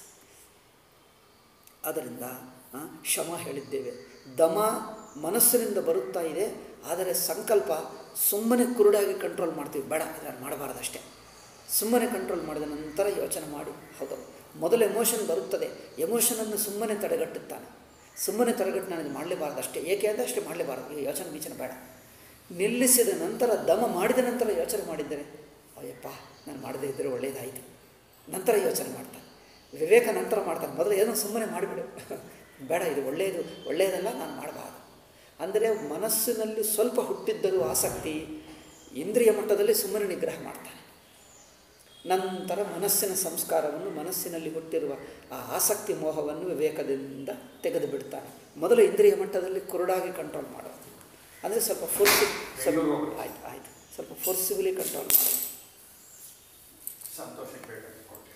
ಆದ್ದರಿಂದ ಆ, ಶಮ ಹೇಳಿದ್ದೇವೆ ದಮ ಮನಸ್ಸಿನಿಂದ ಬರುತ್ತಾ ಇದೆ ಆದರೆ ಸಂಕಲ್ಪ ಸುಮ್ಮನೆ ಕುರುಡಾಗಿ ಕಂಟ್ರೋಲ್ ಮಾಡ್ತೀವಿ ಬೇಡ ಇದನ್ನು ಮಾಡಬಾರ್ದಷ್ಟೇ ಸುಮ್ಮನೆ ಕಂಟ್ರೋಲ್ ಮಾಡಿದ ನಂತರ ಯೋಚನೆ ಮಾಡಿ ಹೌದು ಮೊದಲು ಎಮೋಷನ್ ಬರುತ್ತದೆ ಎಮೋಷನನ್ನು ಸುಮ್ಮನೆ ತಡೆಗಟ್ಟುತ್ತಾನೆ ಸುಮ್ಮನೆ ತಡೆಗಟ್ಟು ನಾನು ಇದು ಮಾಡಲೇಬಾರ್ದು ಅಷ್ಟೇ ಏಕೆ ಅಂದರೆ ಅಷ್ಟೇ ಮಾಡಲೇಬಾರ್ದು ಈ ಯೋಚನೆ ಗೀಚನೆ ಬೇಡ ನಿಲ್ಲಿಸಿದ ನಂತರ ದಮ ಮಾಡಿದ ನಂತರ ಯೋಚನೆ ಮಾಡಿದ್ದರೆ ಅಯ್ಯಪ್ಪ ನಾನು ಮಾಡದೇ ಇದ್ದರೆ ಒಳ್ಳೆಯದಾಯಿತು ನಂತರ ಯೋಚನೆ ಮಾಡ್ತಾನೆ ವಿವೇಕ ನಂತರ ಮಾಡ್ತಾನೆ ಮೊದಲು ಏನೋ ಸುಮ್ಮನೆ ಮಾಡಿಬಿಡು ಬೇಡ ಇದು ಒಳ್ಳೆಯದು ಒಳ್ಳೆಯದಲ್ಲ ನಾನು ಮಾಡಬಾರ್ದು ಅಂದರೆ ಮನಸ್ಸಿನಲ್ಲಿ ಸ್ವಲ್ಪ ಹುಟ್ಟಿದ್ದರೂ ಆಸಕ್ತಿ ಇಂದ್ರಿಯ ಮಟ್ಟದಲ್ಲಿ ಸುಮ್ಮನೆ ನಿಗ್ರಹ ಮಾಡ್ತಾನೆ ನಂತರ ಮನಸ್ಸಿನ ಸಂಸ್ಕಾರವನ್ನು ಮನಸ್ಸಿನಲ್ಲಿ ಹುಟ್ಟಿರುವ ಆ ಆಸಕ್ತಿ ಮೋಹವನ್ನು ವಿವೇಕದಿಂದ ತೆಗೆದು ಬಿಡ್ತಾನೆ ಮೊದಲು ಇಂದ್ರಿಯ ಮಟ್ಟದಲ್ಲಿ ಕುರುಡಾಗಿ ಕಂಟ್ರೋಲ್ ಮಾಡೋದು ಅಂದರೆ ಸ್ವಲ್ಪ ಫೋರ್ಸಿ ಸ್ವಲ್ಪ ಆಯ್ತು ಆಯಿತು ಸ್ವಲ್ಪ ಫೋರ್ಸಿಬಲಿ ಕಂಟ್ರೋಲ್ ಮಾಡೋದು ಸಂತೋಷಕ್ಕೆ ಬೇಕಾಗಿ ಕೊಟ್ಟೆ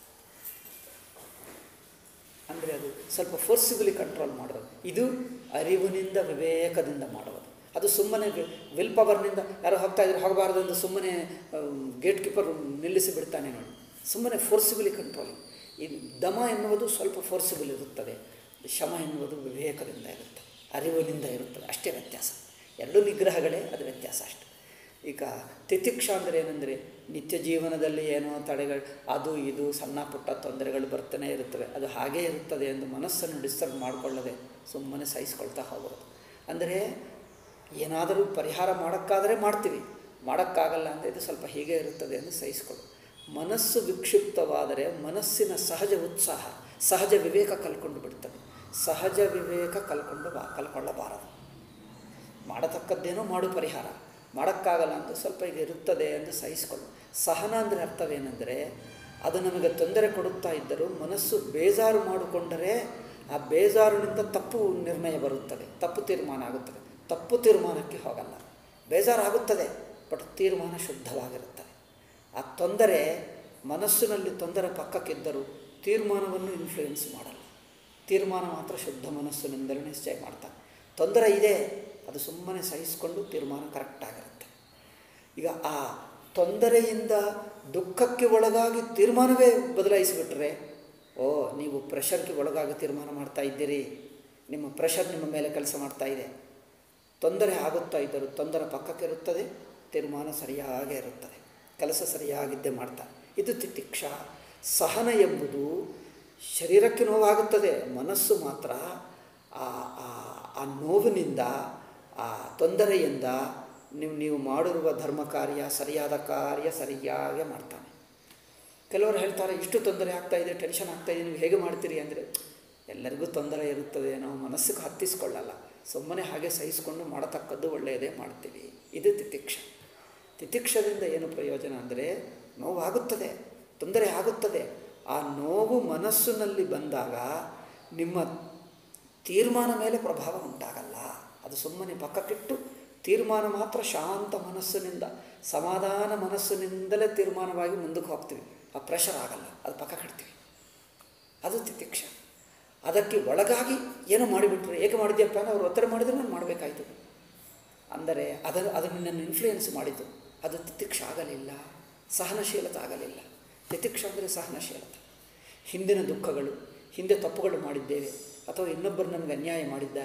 ಅಂದರೆ ಅದು ಸ್ವಲ್ಪ ಫೋರ್ಸಿಬಲಿ ಕಂಟ್ರೋಲ್ ಮಾಡೋದು ಇದು ಅರಿವಿನಿಂದ ವಿವೇಕದಿಂದ ಮಾಡುವುದು ಅದು ಸುಮ್ಮನೆ ವಿಲ್ ಪವರ್ನಿಂದ ಯಾರೋ ಹೋಗ್ತಾ ಇದ್ರೆ ಹೋಗಬಾರ್ದು ಎಂದು ಸುಮ್ಮನೆ ಗೇಟ್ ಕೀಪರ್ ನಿಲ್ಲಿಸಿ ಬಿಡ್ತಾನೆ ನೋಡಿ ಸುಮ್ಮನೆ ಫೋರ್ಸಿಬಲಿ ಕಂಟ್ರೋಲಿಂಗ್ ಈ ದಮ ಎನ್ನುವುದು ಸ್ವಲ್ಪ ಫೋರ್ಸಿಬಲ್ ಇರುತ್ತದೆ ಶಮ ಎನ್ನುವುದು ವಿವೇಕದಿಂದ ಇರುತ್ತದೆ ಅರಿವಿನಿಂದ ಇರುತ್ತದೆ ಅಷ್ಟೇ ವ್ಯತ್ಯಾಸ ಎರಡು ನಿಗ್ರಹಗಳೇ ಅದು ವ್ಯತ್ಯಾಸ ಅಷ್ಟೆ ಈಗ ತಿತಿಕ್ಷ ಅಂದರೆ ಏನಂದರೆ ನಿತ್ಯ ಜೀವನದಲ್ಲಿ ಏನೋ ತಡೆಗಳು ಅದು ಇದು ಸಣ್ಣ ಪುಟ್ಟ ತೊಂದರೆಗಳು ಬರ್ತಾನೆ ಇರುತ್ತವೆ ಅದು ಹಾಗೇ ಇರುತ್ತದೆ ಎಂದು ಮನಸ್ಸನ್ನು ಡಿಸ್ಟರ್ಬ್ ಮಾಡಿಕೊಳ್ಳದೆ ಸುಮ್ಮನೆ ಸಹಿಸ್ಕೊಳ್ತಾ ಹೋಗೋದು ಅಂದರೆ ಏನಾದರೂ ಪರಿಹಾರ ಮಾಡೋಕ್ಕಾದರೆ ಮಾಡ್ತೀವಿ ಮಾಡೋಕ್ಕಾಗಲ್ಲ ಅಂದರೆ ಇದು ಸ್ವಲ್ಪ ಹೀಗೆ ಇರುತ್ತದೆ ಎಂದು ಸಹಿಸ್ಕೊಳ್ಳು ಮನಸ್ಸು ವಿಕ್ಷಿಪ್ತವಾದರೆ ಮನಸ್ಸಿನ ಸಹಜ ಉತ್ಸಾಹ ಸಹಜ ವಿವೇಕ ಕಲ್ಕೊಂಡು ಬಿಡ್ತದೆ ಸಹಜ ವಿವೇಕ ಕಲ್ಕೊಂಡು ಬಾ ಕಲ್ಕೊಳ್ಳಬಾರದು ಮಾಡತಕ್ಕದ್ದೇನೋ ಮಾಡು ಪರಿಹಾರ ಮಾಡೋಕ್ಕಾಗಲ್ಲ ಅಂತ ಸ್ವಲ್ಪ ಇದು ಇರುತ್ತದೆ ಎಂದು ಸಹಿಸಿಕೊಳ್ಳು ಸಹನ ಅಂದರೆ ಅರ್ಥವೇನೆಂದರೆ ಅದು ನಮಗೆ ತೊಂದರೆ ಕೊಡುತ್ತಾ ಇದ್ದರೂ ಮನಸ್ಸು ಬೇಜಾರು ಮಾಡಿಕೊಂಡರೆ ಆ ಬೇಜಾರಿನಿಂದ ತಪ್ಪು ನಿರ್ಣಯ ಬರುತ್ತದೆ ತಪ್ಪು ತೀರ್ಮಾನ ಆಗುತ್ತದೆ ತಪ್ಪು ತೀರ್ಮಾನಕ್ಕೆ ಹೋಗಲ್ಲ ಬೇಜಾರಾಗುತ್ತದೆ ಬಟ್ ತೀರ್ಮಾನ ಶುದ್ಧವಾಗಿರುತ್ತದೆ ಆ ತೊಂದರೆ ಮನಸ್ಸಿನಲ್ಲಿ ತೊಂದರೆ ಪಕ್ಕಕ್ಕಿದ್ದರೂ ತೀರ್ಮಾನವನ್ನು ಇನ್ಫ್ಲೂಯೆನ್ಸ್ ಮಾಡಲ್ಲ ತೀರ್ಮಾನ ಮಾತ್ರ ಶುದ್ಧ ಮನಸ್ಸಿನಿಂದಲೇ ನಿಶ್ಚಯ ಮಾಡ್ತಾನೆ ತೊಂದರೆ ಇದೆ ಅದು ಸುಮ್ಮನೆ ಸಹಿಸಿಕೊಂಡು ತೀರ್ಮಾನ ಕರೆಕ್ಟಾಗಿರುತ್ತೆ ಈಗ ಆ ತೊಂದರೆಯಿಂದ ದುಃಖಕ್ಕೆ ಒಳಗಾಗಿ ತೀರ್ಮಾನವೇ ಬದಲಾಯಿಸಿಬಿಟ್ರೆ ಓ ನೀವು ಪ್ರೆಷರ್ಗೆ ಒಳಗಾಗಿ ತೀರ್ಮಾನ ಮಾಡ್ತಾ ಇದ್ದೀರಿ ನಿಮ್ಮ ಪ್ರೆಷರ್ ನಿಮ್ಮ ಮೇಲೆ ಕೆಲಸ ಮಾಡ್ತಾ ಇದೆ ತೊಂದರೆ ಆಗುತ್ತಾ ಇದ್ದರೂ ತೊಂದರೆ ಪಕ್ಕಕ್ಕೆ ಇರುತ್ತದೆ ತೀರ್ಮಾನ ಸರಿಯಾಗೇ ಇರುತ್ತದೆ ಕೆಲಸ ಸರಿಯಾಗಿದ್ದೇ ಮಾಡ್ತಾರೆ ಇದು ತಿತಿಕ್ಷ ಸಹನ ಎಂಬುದು ಶರೀರಕ್ಕೆ ನೋವಾಗುತ್ತದೆ ಮನಸ್ಸು ಮಾತ್ರ ಆ ಆ- ಆ ನೋವಿನಿಂದ ಆ ತೊಂದರೆಯಿಂದ ನೀವು ನೀವು ಮಾಡಿರುವ ಧರ್ಮ ಕಾರ್ಯ ಸರಿಯಾದ ಕಾರ್ಯ ಸರಿಯಾಗಿ ಮಾಡ್ತಾನೆ ಕೆಲವರು ಹೇಳ್ತಾರೆ ಇಷ್ಟು ತೊಂದರೆ ಆಗ್ತಾ ಇದೆ ಟೆನ್ಷನ್ ಆಗ್ತಾ ಇದೆ ನೀವು ಹೇಗೆ ಮಾಡ್ತೀರಿ ಅಂದರೆ ಎಲ್ಲರಿಗೂ ತೊಂದರೆ ಇರುತ್ತದೆ ನಾವು ಮನಸ್ಸಿಗೆ ಹತ್ತಿಸ್ಕೊಳ್ಳಲ್ಲ ಸುಮ್ಮನೆ ಹಾಗೆ ಸಹಿಸಿಕೊಂಡು ಮಾಡತಕ್ಕದ್ದು ಒಳ್ಳೆಯದೇ ಮಾಡ್ತೀವಿ ಇದು ತಿತಿಕ್ಷ ತಿತಿಕ್ಷದಿಂದ ಏನು ಪ್ರಯೋಜನ ಅಂದರೆ ನೋವಾಗುತ್ತದೆ ತೊಂದರೆ ಆಗುತ್ತದೆ ಆ ನೋವು ಮನಸ್ಸಿನಲ್ಲಿ ಬಂದಾಗ ನಿಮ್ಮ ತೀರ್ಮಾನ ಮೇಲೆ ಪ್ರಭಾವ ಉಂಟಾಗಲ್ಲ ಅದು ಸುಮ್ಮನೆ ಪಕ್ಕಕ್ಕಿಟ್ಟು ತೀರ್ಮಾನ ಮಾತ್ರ ಶಾಂತ ಮನಸ್ಸಿನಿಂದ ಸಮಾಧಾನ ಮನಸ್ಸಿನಿಂದಲೇ ತೀರ್ಮಾನವಾಗಿ ಮುಂದಕ್ಕೆ ಹೋಗ್ತೀವಿ ಆ ಪ್ರೆಷರ್ ಆಗಲ್ಲ ಅದು ಪಕ್ಕ ಕಟ್ತೀವಿ ಅದು ತಿತಿಕ್ಷ ಅದಕ್ಕೆ ಒಳಗಾಗಿ ಏನೋ ಮಾಡಿಬಿಟ್ರು ಏಕೆ ಮಾಡಿದ್ಯಪ್ಪ ಅಂದರೆ ಅವ್ರು ಒತ್ತಡ ಮಾಡಿದ್ರೆ ನಾನು ಮಾಡಬೇಕಾಯ್ತು ಅಂದರೆ ಅದನ್ನು ಅದನ್ನು ನನ್ನ ಇನ್ಫ್ಲೂಯೆನ್ಸ್ ಮಾಡಿತು ಅದು ತಿತಿಕ್ಷ ಆಗಲಿಲ್ಲ ಸಹನಶೀಲತೆ ಆಗಲಿಲ್ಲ ತಿತಿಕ್ಷ ಅಂದರೆ ಸಹನಶೀಲತೆ ಹಿಂದಿನ ದುಃಖಗಳು ಹಿಂದೆ ತಪ್ಪುಗಳು ಮಾಡಿದ್ದೇವೆ ಅಥವಾ ಇನ್ನೊಬ್ಬರು ನಮಗೆ ಅನ್ಯಾಯ ಮಾಡಿದ್ದಾರೆ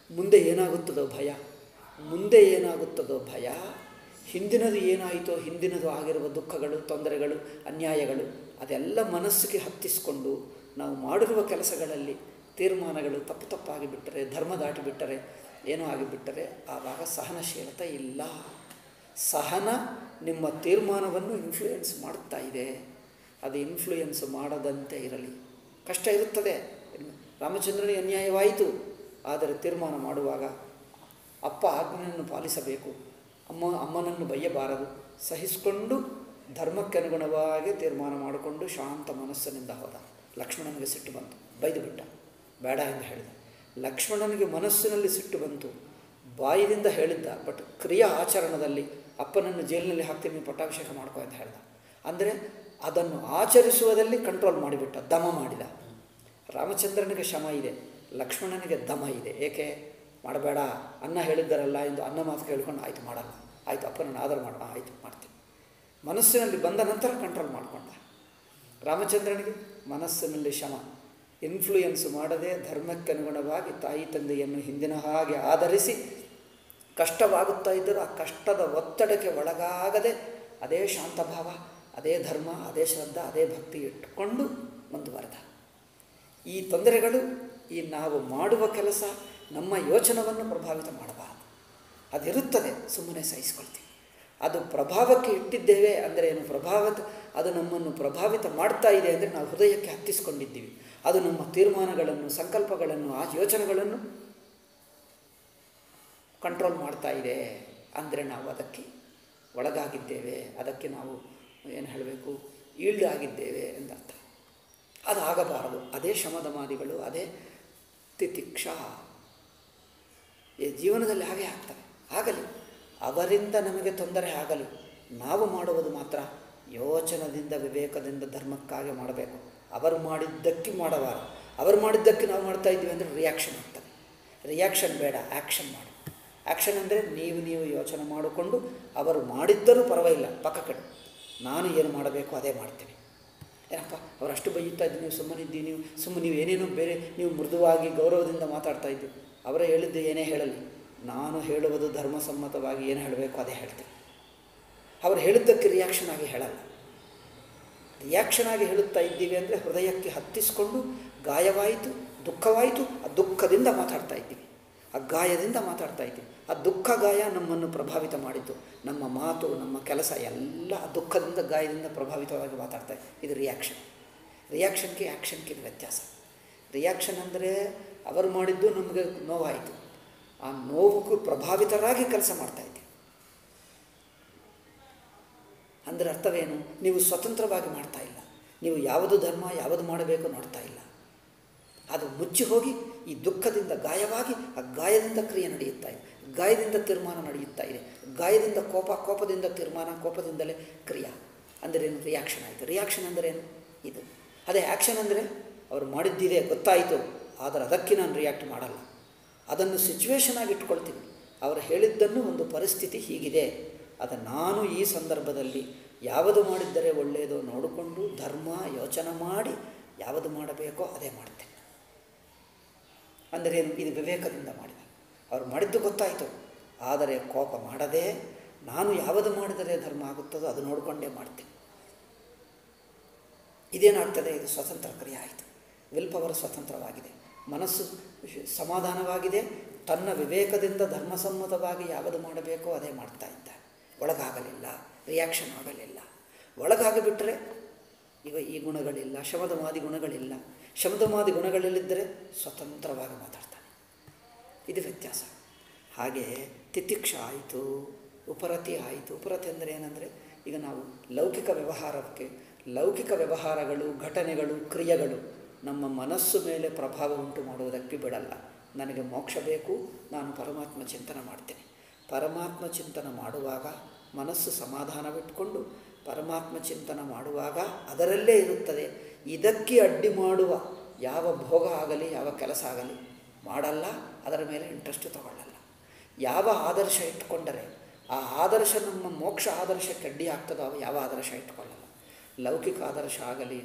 ಮುಂದೆ ಏನಾಗುತ್ತದೋ ಭಯ ಮುಂದೆ ಏನಾಗುತ್ತದೋ ಭಯ ಹಿಂದಿನದು ಏನಾಯಿತೋ ಹಿಂದಿನದು ಆಗಿರುವ ದುಃಖಗಳು ತೊಂದರೆಗಳು ಅನ್ಯಾಯಗಳು ಅದೆಲ್ಲ ಮನಸ್ಸಿಗೆ ಹತ್ತಿಸ್ಕೊಂಡು ನಾವು ಮಾಡಿರುವ ಕೆಲಸಗಳಲ್ಲಿ ತೀರ್ಮಾನಗಳು ತಪ್ಪು ತಪ್ಪಾಗಿ ಬಿಟ್ಟರೆ ಧರ್ಮ ದಾಟಿ ಬಿಟ್ಟರೆ ಏನೋ ಆಗಿಬಿಟ್ಟರೆ ಆವಾಗ ಸಹನಶೀಲತೆ ಇಲ್ಲ ಸಹನ ನಿಮ್ಮ ತೀರ್ಮಾನವನ್ನು ಇನ್ಫ್ಲೂಯೆನ್ಸ್ ಮಾಡುತ್ತಾ ಇದೆ ಅದು ಇನ್ಫ್ಲೂಯೆನ್ಸ್ ಮಾಡದಂತೆ ಇರಲಿ ಕಷ್ಟ ಇರುತ್ತದೆ ರಾಮಚಂದ್ರನಿಗೆ ಅನ್ಯಾಯವಾಯಿತು ಆದರೆ ತೀರ್ಮಾನ ಮಾಡುವಾಗ ಅಪ್ಪ ಆಜ್ಞೆಯನ್ನು ಪಾಲಿಸಬೇಕು ಅಮ್ಮ ಅಮ್ಮನನ್ನು ಬಯ್ಯಬಾರದು ಸಹಿಸಿಕೊಂಡು ಧರ್ಮಕ್ಕೆ ಅನುಗುಣವಾಗಿ ತೀರ್ಮಾನ ಮಾಡಿಕೊಂಡು ಶಾಂತ ಮನಸ್ಸಿನಿಂದ ಹೋದ ಲಕ್ಷ್ಮಣನಿಗೆ ಸಿಟ್ಟು ಬಂತು ಬೈದು ಬಿಟ್ಟ ಬೇಡ ಎಂದು ಹೇಳಿದ ಲಕ್ಷ್ಮಣನಿಗೆ ಮನಸ್ಸಿನಲ್ಲಿ ಸಿಟ್ಟು ಬಂತು ಬಾಯಿದಿಂದ ಹೇಳಿದ್ದ ಬಟ್ ಕ್ರಿಯಾ ಆಚರಣದಲ್ಲಿ ಅಪ್ಪನನ್ನು ಜೈಲಿನಲ್ಲಿ ಹಾಕ್ತೀನಿ ಪಟ್ಟಾಭಿಷೇಕ ಮಾಡ್ಕೋ ಅಂತ ಹೇಳ್ದ ಅಂದರೆ ಅದನ್ನು ಆಚರಿಸುವುದಲ್ಲಿ ಕಂಟ್ರೋಲ್ ಮಾಡಿಬಿಟ್ಟ ದಮ ಮಾಡಿದ ರಾಮಚಂದ್ರನಿಗೆ ಶಮ ಇದೆ ಲಕ್ಷ್ಮಣನಿಗೆ ದಮ ಇದೆ ಏಕೆ ಮಾಡಬೇಡ ಅನ್ನ ಹೇಳಿದ್ದಾರಲ್ಲ ಎಂದು ಅನ್ನ ಮಾತು ಕೇಳ್ಕೊಂಡು ಆಯಿತು ಮಾಡಲ್ಲ ಆಯಿತು ಅಪ್ಪನನ್ನು ಆಧಾರ ಮಾಡ ಆಯಿತು ಮಾಡ್ತೀನಿ ಮನಸ್ಸಿನಲ್ಲಿ ಬಂದ ನಂತರ ಕಂಟ್ರೋಲ್ ಮಾಡಿಕೊಂಡ ರಾಮಚಂದ್ರನಿಗೆ ಮನಸ್ಸಿನಲ್ಲಿ ಶಮ ಇನ್ಫ್ಲೂಯೆನ್ಸ್ ಮಾಡದೆ ಧರ್ಮಕ್ಕೆ ಅನುಗುಣವಾಗಿ ತಾಯಿ ತಂದೆಯನ್ನು ಹಿಂದಿನ ಹಾಗೆ ಆಧರಿಸಿ ಕಷ್ಟವಾಗುತ್ತಾ ಇದ್ದರೂ ಆ ಕಷ್ಟದ ಒತ್ತಡಕ್ಕೆ ಒಳಗಾಗದೆ ಅದೇ ಶಾಂತಭಾವ ಅದೇ ಧರ್ಮ ಅದೇ ಶ್ರದ್ಧಾ ಅದೇ ಭಕ್ತಿ ಇಟ್ಟುಕೊಂಡು ಮುಂದುವರೆದ ಈ ತೊಂದರೆಗಳು ಈ ನಾವು ಮಾಡುವ ಕೆಲಸ ನಮ್ಮ ಯೋಚನವನ್ನು ಪ್ರಭಾವಿತ ಮಾಡಬಾರದು ಅದಿರುತ್ತದೆ ಸುಮ್ಮನೆ ಸಹಿಸ್ಕೊಳ್ತೀವಿ ಅದು ಪ್ರಭಾವಕ್ಕೆ ಇಟ್ಟಿದ್ದೇವೆ ಅಂದರೆ ಏನು ಪ್ರಭಾವಿತ ಅದು ನಮ್ಮನ್ನು ಪ್ರಭಾವಿತ ಮಾಡ್ತಾ ಇದೆ ಅಂದರೆ ನಾವು ಹೃದಯಕ್ಕೆ ಹತ್ತಿಸ್ಕೊಂಡಿದ್ದೀವಿ ಅದು ನಮ್ಮ ತೀರ್ಮಾನಗಳನ್ನು ಸಂಕಲ್ಪಗಳನ್ನು ಆ ಯೋಚನೆಗಳನ್ನು ಕಂಟ್ರೋಲ್ ಮಾಡ್ತಾ ಇದೆ ಅಂದರೆ ನಾವು ಅದಕ್ಕೆ ಒಳಗಾಗಿದ್ದೇವೆ ಅದಕ್ಕೆ ನಾವು ಏನು ಹೇಳಬೇಕು ಈಲ್ಡ್ ಆಗಿದ್ದೇವೆ ಎಂದರ್ಥ ಅದು ಆಗಬಾರದು ಅದೇ ಶಮದಮಾದಿಗಳು ಅದೇ ತಿತಿಕ್ಷ ಈ ಜೀವನದಲ್ಲಿ ಹಾಗೆ ಆಗ್ತವೆ ಆಗಲಿ ಅವರಿಂದ ನಮಗೆ ತೊಂದರೆ ಆಗಲಿ ನಾವು ಮಾಡುವುದು ಮಾತ್ರ ಯೋಚನದಿಂದ ವಿವೇಕದಿಂದ ಧರ್ಮಕ್ಕಾಗಿ ಮಾಡಬೇಕು ಅವರು ಮಾಡಿದ್ದಕ್ಕೆ ಮಾಡಬಾರದು ಅವರು ಮಾಡಿದ್ದಕ್ಕೆ ನಾವು ಮಾಡ್ತಾ ಇದ್ದೀವಿ ಅಂದರೆ ರಿಯಾಕ್ಷನ್ ಆಗ್ತದೆ ರಿಯಾಕ್ಷನ್ ಬೇಡ ಆ್ಯಕ್ಷನ್ ಮಾಡಿ ಆ್ಯಕ್ಷನ್ ಅಂದರೆ ನೀವು ನೀವು ಯೋಚನೆ ಮಾಡಿಕೊಂಡು ಅವರು ಮಾಡಿದ್ದರೂ ಪರವಾಗಿಲ್ಲ ಪಕ್ಕ ಕಡೆ ನಾನು ಏನು ಮಾಡಬೇಕು ಅದೇ ಮಾಡ್ತೀನಿ ಏನಪ್ಪ ಅವರು ಅಷ್ಟು ಬೈಯುತ್ತಾ ಇದ್ದು ನೀವು ಸುಮ್ಮನಿದ್ದೀವಿ ನೀವು ಸುಮ್ಮನೆ ನೀವು ಏನೇನೋ ಬೇರೆ ನೀವು ಮೃದುವಾಗಿ ಗೌರವದಿಂದ ಮಾತಾಡ್ತಾ ಇದ್ದೀವಿ ಅವರೇ ಹೇಳಿದ್ದು ಏನೇ ಹೇಳಲಿ ನಾನು ಹೇಳುವುದು ಧರ್ಮಸಮ್ಮತವಾಗಿ ಏನು ಹೇಳಬೇಕು ಅದೇ ಹೇಳ್ತೀನಿ ಅವರು ಹೇಳಿದ್ದಕ್ಕೆ ರಿಯಾಕ್ಷನ್ ಆಗಿ ಹೇಳಲ್ಲ ರಿಯಾಕ್ಷನ್ ಆಗಿ ಹೇಳುತ್ತಾ ಇದ್ದೀವಿ ಅಂದರೆ ಹೃದಯಕ್ಕೆ ಹತ್ತಿಸ್ಕೊಂಡು ಗಾಯವಾಯಿತು ದುಃಖವಾಯಿತು ಆ ದುಃಖದಿಂದ ಮಾತಾಡ್ತಾ ಇದ್ದೀವಿ ಆ ಗಾಯದಿಂದ ಮಾತಾಡ್ತಾ ಇದ್ದೀವಿ ಆ ದುಃಖ ಗಾಯ ನಮ್ಮನ್ನು ಪ್ರಭಾವಿತ ಮಾಡಿದ್ದು ನಮ್ಮ ಮಾತು ನಮ್ಮ ಕೆಲಸ ಎಲ್ಲ ಆ ದುಃಖದಿಂದ ಗಾಯದಿಂದ ಪ್ರಭಾವಿತವಾಗಿ ಮಾತಾಡ್ತಾ ಇದ್ದೀವಿ ಇದು ರಿಯಾಕ್ಷನ್ ರಿಯಾಕ್ಷನ್ಗೆ ಆ್ಯಕ್ಷನ್ಗೆ ಇದು ವ್ಯತ್ಯಾಸ ರಿಯಾಕ್ಷನ್ ಅಂದರೆ ಅವರು ಮಾಡಿದ್ದು ನಮಗೆ ನೋವಾಯಿತು ಆ ನೋವುಗೂ ಪ್ರಭಾವಿತರಾಗಿ ಕೆಲಸ ಮಾಡ್ತಾ ಇದ್ದೀವಿ ಅಂದರೆ ಅರ್ಥವೇನು ನೀವು ಸ್ವತಂತ್ರವಾಗಿ ಮಾಡ್ತಾ ಇಲ್ಲ ನೀವು ಯಾವುದು ಧರ್ಮ ಯಾವುದು ಮಾಡಬೇಕು ನೋಡ್ತಾ ಇಲ್ಲ ಅದು ಮುಚ್ಚಿ ಹೋಗಿ ಈ ದುಃಖದಿಂದ ಗಾಯವಾಗಿ ಆ ಗಾಯದಿಂದ ಕ್ರಿಯೆ ನಡೆಯುತ್ತಾ ಇದೆ ಗಾಯದಿಂದ ತೀರ್ಮಾನ ನಡೆಯುತ್ತಾ ಇದೆ ಗಾಯದಿಂದ ಕೋಪ ಕೋಪದಿಂದ ತೀರ್ಮಾನ ಕೋಪದಿಂದಲೇ ಕ್ರಿಯಾ ಅಂದರೇನು ರಿಯಾಕ್ಷನ್ ಆಯಿತು ರಿಯಾಕ್ಷನ್ ಅಂದರೇನು ಇದು ಅದೇ ಆ್ಯಕ್ಷನ್ ಅಂದರೆ ಅವರು ಮಾಡಿದ್ದಿದೆ ಗೊತ್ತಾಯಿತು ಆದರೆ ಅದಕ್ಕೆ ನಾನು ರಿಯಾಕ್ಟ್ ಮಾಡಲ್ಲ ಅದನ್ನು ಸಿಚುವೇಶನ್ ಆಗಿ ಇಟ್ಕೊಳ್ತೀನಿ ಅವರು ಹೇಳಿದ್ದನ್ನು ಒಂದು ಪರಿಸ್ಥಿತಿ ಹೀಗಿದೆ ಅದು ನಾನು ಈ ಸಂದರ್ಭದಲ್ಲಿ ಯಾವುದು ಮಾಡಿದ್ದರೆ ಒಳ್ಳೆಯದೋ ನೋಡಿಕೊಂಡು ಧರ್ಮ ಯೋಚನೆ ಮಾಡಿ ಯಾವುದು ಮಾಡಬೇಕೋ ಅದೇ ಮಾಡ್ತೇನೆ ಅಂದರೆ ಇದು ವಿವೇಕದಿಂದ ಮಾಡಿದ ಅವ್ರು ಮಾಡಿದ್ದು ಗೊತ್ತಾಯಿತು ಆದರೆ ಕೋಪ ಮಾಡದೆ ನಾನು ಯಾವುದು ಮಾಡಿದರೆ ಧರ್ಮ ಆಗುತ್ತದೋ ಅದು ನೋಡಿಕೊಂಡೇ ಮಾಡ್ತೇನೆ ಇದೇನಾಗ್ತದೆ ಇದು ಸ್ವತಂತ್ರ ಕ್ರಿಯೆ ಆಯಿತು ವಿಲ್ ಪವರ್ ಸ್ವತಂತ್ರವಾಗಿದೆ ಮನಸ್ಸು ಸಮಾಧಾನವಾಗಿದೆ ತನ್ನ ವಿವೇಕದಿಂದ ಧರ್ಮಸಮ್ಮತವಾಗಿ ಯಾವುದು ಮಾಡಬೇಕೋ ಅದೇ ಮಾಡ್ತಾ ಇದ್ದ ಒಳಗಾಗಲಿಲ್ಲ ರಿಯಾಕ್ಷನ್ ಆಗಲಿಲ್ಲ ಒಳಗಾಗಿಬಿಟ್ರೆ ಈಗ ಈ ಗುಣಗಳಿಲ್ಲ ಶಮದಮಾದಿ ಗುಣಗಳಿಲ್ಲ ಶಮದಮಾದಿ ಗುಣಗಳಲ್ಲಿದ್ದರೆ ಸ್ವತಂತ್ರವಾಗಿ ಮಾತಾಡ್ತಾನೆ ಇದು ವ್ಯತ್ಯಾಸ ಹಾಗೆ ತಿತಿಕ್ಷ ಆಯಿತು ಉಪರತಿ ಆಯಿತು ಉಪರತಿ ಅಂದರೆ ಏನಂದರೆ ಈಗ ನಾವು ಲೌಕಿಕ ವ್ಯವಹಾರಕ್ಕೆ ಲೌಕಿಕ ವ್ಯವಹಾರಗಳು ಘಟನೆಗಳು ಕ್ರಿಯೆಗಳು ನಮ್ಮ ಮನಸ್ಸು ಮೇಲೆ ಪ್ರಭಾವ ಉಂಟು ಮಾಡುವುದಕ್ಕೆ ಬಿಡಲ್ಲ ನನಗೆ ಮೋಕ್ಷ ಬೇಕು ನಾನು ಪರಮಾತ್ಮ ಚಿಂತನೆ ಮಾಡ್ತೇನೆ ಪರಮಾತ್ಮ ಚಿಂತನೆ ಮಾಡುವಾಗ ಮನಸ್ಸು ಸಮಾಧಾನವಿಟ್ಕೊಂಡು ಪರಮಾತ್ಮ ಚಿಂತನೆ ಮಾಡುವಾಗ ಅದರಲ್ಲೇ ಇರುತ್ತದೆ ಇದಕ್ಕೆ ಅಡ್ಡಿ ಮಾಡುವ ಯಾವ ಭೋಗ ಆಗಲಿ ಯಾವ ಕೆಲಸ ಆಗಲಿ ಮಾಡಲ್ಲ ಅದರ ಮೇಲೆ ಇಂಟ್ರೆಸ್ಟ್ ತಗೊಳ್ಳಲ್ಲ ಯಾವ ಆದರ್ಶ ಇಟ್ಕೊಂಡರೆ ಆ ಆದರ್ಶ ನಮ್ಮ ಮೋಕ್ಷ ಆದರ್ಶಕ್ಕೆ ಅಡ್ಡಿ ಆಗ್ತದೋ ಅವ ಯಾವ ಆದರ್ಶ ಇಟ್ಕೊಳ್ಳಲ್ಲ ಲೌಕಿಕ ಆದರ್ಶ ಆಗಲಿ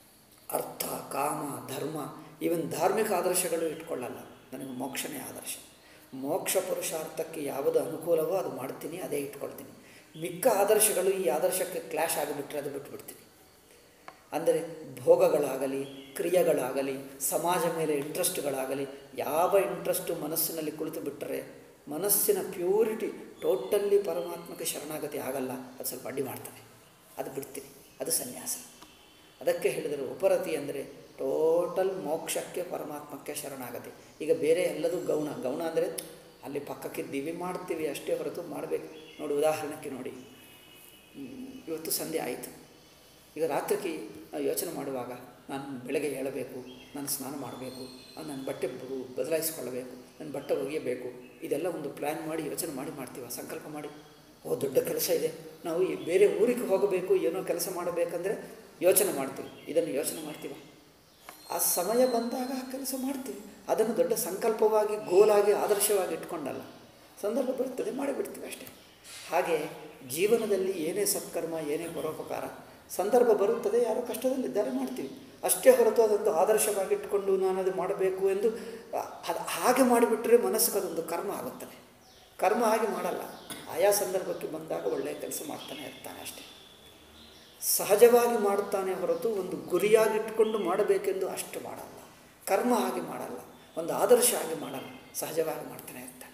ಅರ್ಥ ಕಾಮ ಧರ್ಮ ಈವನ್ ಧಾರ್ಮಿಕ ಆದರ್ಶಗಳು ಇಟ್ಕೊಳ್ಳಲ್ಲ ನನಗೆ ಮೋಕ್ಷನೇ ಆದರ್ಶ ಮೋಕ್ಷ ಪುರುಷಾರ್ಥಕ್ಕೆ ಯಾವುದು ಅನುಕೂಲವೋ ಅದು ಮಾಡ್ತೀನಿ ಅದೇ ಇಟ್ಕೊಳ್ತೀನಿ ಮಿಕ್ಕ ಆದರ್ಶಗಳು ಈ ಆದರ್ಶಕ್ಕೆ ಕ್ಲ್ಯಾಶ್ ಆಗಿಬಿಟ್ರೆ ಅದು ಬಿಟ್ಬಿಡ್ತೀನಿ ಅಂದರೆ ಭೋಗಗಳಾಗಲಿ ಕ್ರಿಯೆಗಳಾಗಲಿ ಸಮಾಜ ಮೇಲೆ ಇಂಟ್ರೆಸ್ಟ್ಗಳಾಗಲಿ ಯಾವ ಇಂಟ್ರೆಸ್ಟು ಮನಸ್ಸಿನಲ್ಲಿ ಕುಳಿತು ಬಿಟ್ಟರೆ ಮನಸ್ಸಿನ ಪ್ಯೂರಿಟಿ ಟೋಟಲ್ಲಿ ಪರಮಾತ್ಮಕ್ಕೆ ಶರಣಾಗತಿ ಆಗಲ್ಲ ಅದು ಸ್ವಲ್ಪ ಅಡ್ಡಿ ಮಾಡ್ತಾನೆ ಅದು ಬಿಡ್ತೀನಿ ಅದು ಸನ್ಯಾಸ ಅದಕ್ಕೆ ಹೇಳಿದರು ಉಪರತಿ ಅಂದರೆ ಟೋಟಲ್ ಮೋಕ್ಷಕ್ಕೆ ಪರಮಾತ್ಮಕ್ಕೆ ಶರಣಾಗತಿ ಈಗ ಬೇರೆ ಎಲ್ಲದೂ ಗೌಣ ಗೌಣ ಅಂದರೆ ಅಲ್ಲಿ ಪಕ್ಕಕ್ಕಿದ್ದೀವಿ ಮಾಡ್ತೀವಿ ಅಷ್ಟೇ ಹೊರತು ಮಾಡಬೇಕು ನೋಡಿ ಉದಾಹರಣೆಗೆ ನೋಡಿ ಹ್ಮ್, ಇವತ್ತು ಸಂಧ್ಯೆ ಆಯಿತು ಈಗ ರಾತ್ರಿಗೆ ನಾವು ಯೋಚನೆ ಮಾಡುವಾಗ ನಾನು ಬೆಳಗ್ಗೆ ಏಳಬೇಕು ನಾನು ಸ್ನಾನ ಮಾಡಬೇಕು ನನ್ನ ಬಟ್ಟೆ ಬ- ಬದಲಾಯಿಸ್ಕೊಳ್ಳಬೇಕು ನನ್ನ ಬಟ್ಟೆ ಒಗೆಯಬೇಕು ಇದೆಲ್ಲ ಒಂದು ಪ್ಲ್ಯಾನ್ ಮಾಡಿ ಯೋಚನೆ ಮಾಡಿ ಮಾಡ್ತೀವ ಸಂಕಲ್ಪ ಮಾಡಿ ಓ ದೊಡ್ಡ ಕೆಲಸ ಇದೆ ನಾವು ಈ ಬೇರೆ ಊರಿಗೆ ಹೋಗಬೇಕು ಏನೋ ಕೆಲಸ ಮಾಡಬೇಕಂದ್ರೆ ಯೋಚನೆ ಮಾಡ್ತೀವಿ ಇದನ್ನು ಯೋಚನೆ ಮಾಡ್ತೀವ ಆ ಸಮಯ ಬಂದಾಗ ಆ ಕೆಲಸ ಮಾಡ್ತೀವಿ ಅದನ್ನು ದೊಡ್ಡ ಸಂಕಲ್ಪವಾಗಿ ಗೋಲಾಗಿ ಆದರ್ಶವಾಗಿ ಇಟ್ಕೊಂಡಲ್ಲ ಸಂದರ್ಭ ಬರ್ತದೆ ಮಾಡಿಬಿಡ್ತೀವಿ ಅಷ್ಟೇ ಹಾಗೆ ಜೀವನದಲ್ಲಿ ಏನೇ ಸತ್ಕರ್ಮ ಏನೇ ಪರೋಪಕಾರ ಸಂದರ್ಭ ಬರುತ್ತದೆ ಯಾರೋ ಕಷ್ಟದಲ್ಲಿದ್ದಾರೆ ಮಾಡ್ತೀವಿ ಅಷ್ಟೇ ಹೊರತು ಅದೊಂದು ಆದರ್ಶವಾಗಿ ಇಟ್ಕೊಂಡು ನಾನು ಅದು ಮಾಡಬೇಕು ಎಂದು ಅದು ಹಾಗೆ ಮಾಡಿಬಿಟ್ರೆ ಮನಸ್ಸಿಗೆ ಅದೊಂದು ಕರ್ಮ ಆಗುತ್ತದೆ ಕರ್ಮ ಹಾಗೆ ಮಾಡಲ್ಲ ಆಯಾ ಸಂದರ್ಭಕ್ಕೆ ಬಂದಾಗ ಒಳ್ಳೆಯ ಕೆಲಸ ಮಾಡ್ತಾನೆ ಇರ್ತಾನೆ ಅಷ್ಟೇ ಸಹಜವಾಗಿ ಮಾಡುತ್ತಾನೆ ಹೊರತು ಒಂದು ಗುರಿಯಾಗಿಟ್ಕೊಂಡು ಮಾಡಬೇಕೆಂದು ಅಷ್ಟು ಮಾಡಲ್ಲ ಕರ್ಮ ಹಾಗೆ ಮಾಡಲ್ಲ ಒಂದು ಆದರ್ಶ ಹಾಗೆ ಮಾಡಲ್ಲ ಸಹಜವಾಗಿ ಮಾಡ್ತಾನೆ ಇರ್ತಾನೆ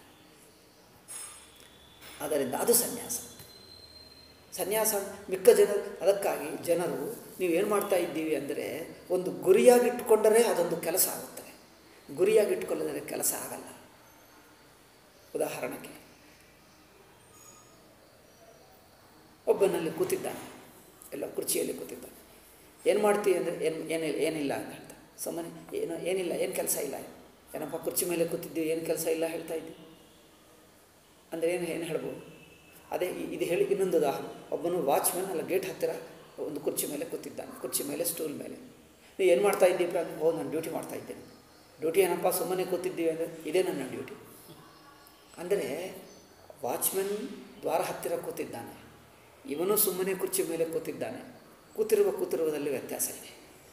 ಆದ್ದರಿಂದ ಅದು ಸನ್ಯಾಸ ಸನ್ಯಾಸ ಮಿಕ್ಕ ಜನರು ಅದಕ್ಕಾಗಿ ಜನರು ನೀವೇನು ಮಾಡ್ತಾ ಇದ್ದೀವಿ ಅಂದರೆ ಒಂದು ಗುರಿಯಾಗಿಟ್ಟುಕೊಂಡರೆ ಅದೊಂದು ಕೆಲಸ ಆಗುತ್ತದೆ ಗುರಿಯಾಗಿಟ್ಕೊಳ್ಳದರೆ ಕೆಲಸ ಆಗಲ್ಲ ಉದಾಹರಣೆಗೆ ಒಬ್ಬನಲ್ಲಿ ಕೂತಿದ್ದಾನೆ ಎಲ್ಲ ಕುರ್ಚಿಯಲ್ಲಿ ಕೂತಿದ್ದಾನೆ ಏನು ಮಾಡ್ತೀವಿ ಅಂದರೆ ಏನು ಏನಿಲ್ಲ ಏನಿಲ್ಲ ಅಂತ ಹೇಳ್ತಾ ಸುಮ್ಮನೆ ಏನು ಏನಿಲ್ಲ ಏನು ಕೆಲಸ ಇಲ್ಲ ಏನಪ್ಪ ಕುರ್ಚಿ ಮೇಲೆ ಕೂತಿದ್ದೀವಿ ಏನು ಕೆಲಸ ಇಲ್ಲ ಹೇಳ್ತಾ ಇದ್ದೀವಿ ಅಂದರೆ ಏನು ಏನು ಹೇಳ್ಬೋದು ಅದೇ ಇ- ಇದು ಹೇಳಿ ಇನ್ನೊಂದು ಉದಾಹರಣೆ ಒಬ್ಬನು ವಾಚ್ಮನ್ ಅಲ್ಲ ಗೇಟ್ ಹತ್ತಿರ ಒಂದು ಕುರ್ಚಿ ಮೇಲೆ ಕೂತಿದ್ದಾನೆ ಕುರ್ಚಿ ಮೇಲೆ ಸ್ಟೂಲ್ ಮೇಲೆ ನೀವು ಏನು ಮಾಡ್ತಾ ಇದ್ದೀವಿ ಅಂದರೆ ಓ ನಾನು ಡ್ಯೂಟಿ ಮಾಡ್ತಾ ಇದ್ದೇನೆ ಡ್ಯೂಟಿ ಏನಪ್ಪ ಸುಮ್ಮನೆ ಕೂತಿದ್ದೀವಿ ಅಂದರೆ ಇದೇ ನನ್ನ ಡ್ಯೂಟಿ ಅಂದರೆ ವಾಚ್ಮನ್ ದ್ವಾರ ಹತ್ತಿರ ಕೂತಿದ್ದಾನೆ ಇವನು ಸುಮ್ಮನೆ ಕುರ್ಚಿ ಮೇಲೆ ಕೂತಿದ್ದಾನೆ ಕೂತಿರುವ ಕೂತಿರುವುದಲ್ಲಿ ವ್ಯತ್ಯಾಸ ಇದೆ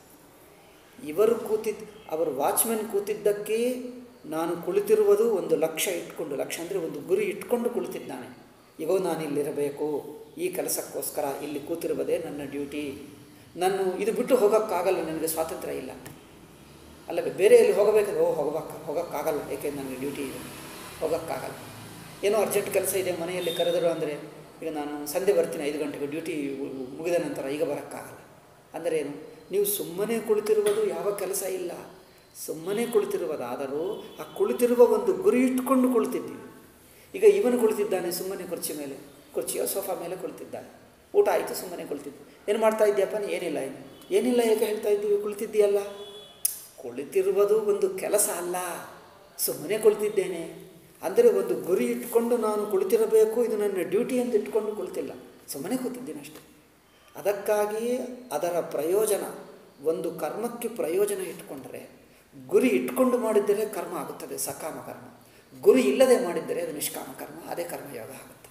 ಇವರು ಕೂತಿದ್ದ ಅವರು ವಾಚ್ಮೆನ್ ಕೂತಿದ್ದಕ್ಕೆ ನಾನು ಕುಳಿತಿರುವುದು ಒಂದು ಲಕ್ಷ್ಯ ಇಟ್ಕೊಂಡು ಲಕ್ಷ್ಯ ಅಂದರೆ ಒಂದು ಗುರಿ ಇಟ್ಕೊಂಡು ಕುಳಿತಿದ್ದಾನೆ ಇವೋ ನಾನು ಇಲ್ಲಿರಬೇಕು ಈ ಕೆಲಸಕ್ಕೋಸ್ಕರ ಇಲ್ಲಿ ಕೂತಿರುವುದೇ ನನ್ನ ಡ್ಯೂಟಿ ನಾನು ಇದು ಬಿಟ್ಟು ಹೋಗೋಕ್ಕಾಗಲ್ಲ ನನಗೆ ಸ್ವಾತಂತ್ರ್ಯ ಇಲ್ಲ ಅಲ್ಲ ಬೇರೆ ಎಲ್ಲಿ ಹೋಗಬೇಕಾದ್ರೆ ಓ ಹೋಗಬೇಕ ಹೋಗೋಕ್ಕಾಗಲ್ಲ ಏಕೆಂದ್ರೆ ನನಗೆ ಡ್ಯೂಟಿ ಇದೆ ಹೋಗೋಕ್ಕಾಗಲ್ಲ ಏನೋ ಅರ್ಜೆಂಟ್ ಕೆಲಸ ಇದೆ ಮನೆಯಲ್ಲಿ ಕರೆದರು ಅಂದರೆ ಈಗ ನಾನು ಸಂಧೆ ಬರ್ತೀನಿ ಐದು ಗಂಟೆಗೆ ಡ್ಯೂಟಿ ಮುಗಿದ ನಂತರ ಈಗ ಬರೋಕ್ಕಾಗಲ್ಲ ಅಂದರೆ ಏನು ನೀವು ಸುಮ್ಮನೆ ಕುಳಿತಿರುವುದು ಯಾವ ಕೆಲಸ ಇಲ್ಲ ಸುಮ್ಮನೆ ಕುಳಿತಿರುವುದಾದರೂ ಆ ಕುಳಿತಿರುವ ಒಂದು ಗುರಿ ಇಟ್ಕೊಂಡು ಕುಳಿತಿದ್ದೀವಿ ಈಗ ಇವನು ಕುಳಿತಿದ್ದಾನೆ ಸುಮ್ಮನೆ ಕುರ್ಚಿ ಮೇಲೆ ಕುರ್ಚಿಯೋ ಸೋಫಾ ಮೇಲೆ ಕುಳಿತಿದ್ದಾನೆ ಊಟ ಆಯಿತು ಸುಮ್ಮನೆ ಕುಳಿತಿದ್ದು ಏನು ಮಾಡ್ತಾ ಇದ್ದೀಯಪ್ಪ ನೀ ಏನಿಲ್ಲ ಏನು ಏನಿಲ್ಲ ಏಕೆ ಹೇಳ್ತಾ ಇದ್ದೀವಿ ಕುಳಿತಿದ್ದೀಯಲ್ಲ ಕುಳಿತಿರುವುದು ಒಂದು ಕೆಲಸ ಅಲ್ಲ ಸುಮ್ಮನೆ ಕುಳಿತಿದ್ದೇನೆ ಅಂದರೆ ಒಂದು ಗುರಿ ಇಟ್ಕೊಂಡು ನಾನು ಕುಳಿತಿರಬೇಕು ಇದು ನನ್ನ ಡ್ಯೂಟಿ ಅಂತ ಇಟ್ಕೊಂಡು ಕುಳಿತಿಲ್ಲ ಸುಮ್ಮನೆ ಕೂತಿದ್ದೀನಿ ಅಷ್ಟೆ ಅದಕ್ಕಾಗಿ ಅದರ ಪ್ರಯೋಜನ ಒಂದು ಕರ್ಮಕ್ಕೆ ಪ್ರಯೋಜನ ಇಟ್ಕೊಂಡರೆ ಗುರಿ ಇಟ್ಕೊಂಡು ಮಾಡಿದ್ದರೆ ಕರ್ಮ ಆಗುತ್ತದೆ ಸಕಾಮ ಕರ್ಮ ಗುರಿ ಇಲ್ಲದೆ ಮಾಡಿದ್ದರೆ ಅದು ನಿಷ್ಕಾಮ ಕರ್ಮ ಅದೇ ಕರ್ಮಯೋಗ ಆಗುತ್ತೆ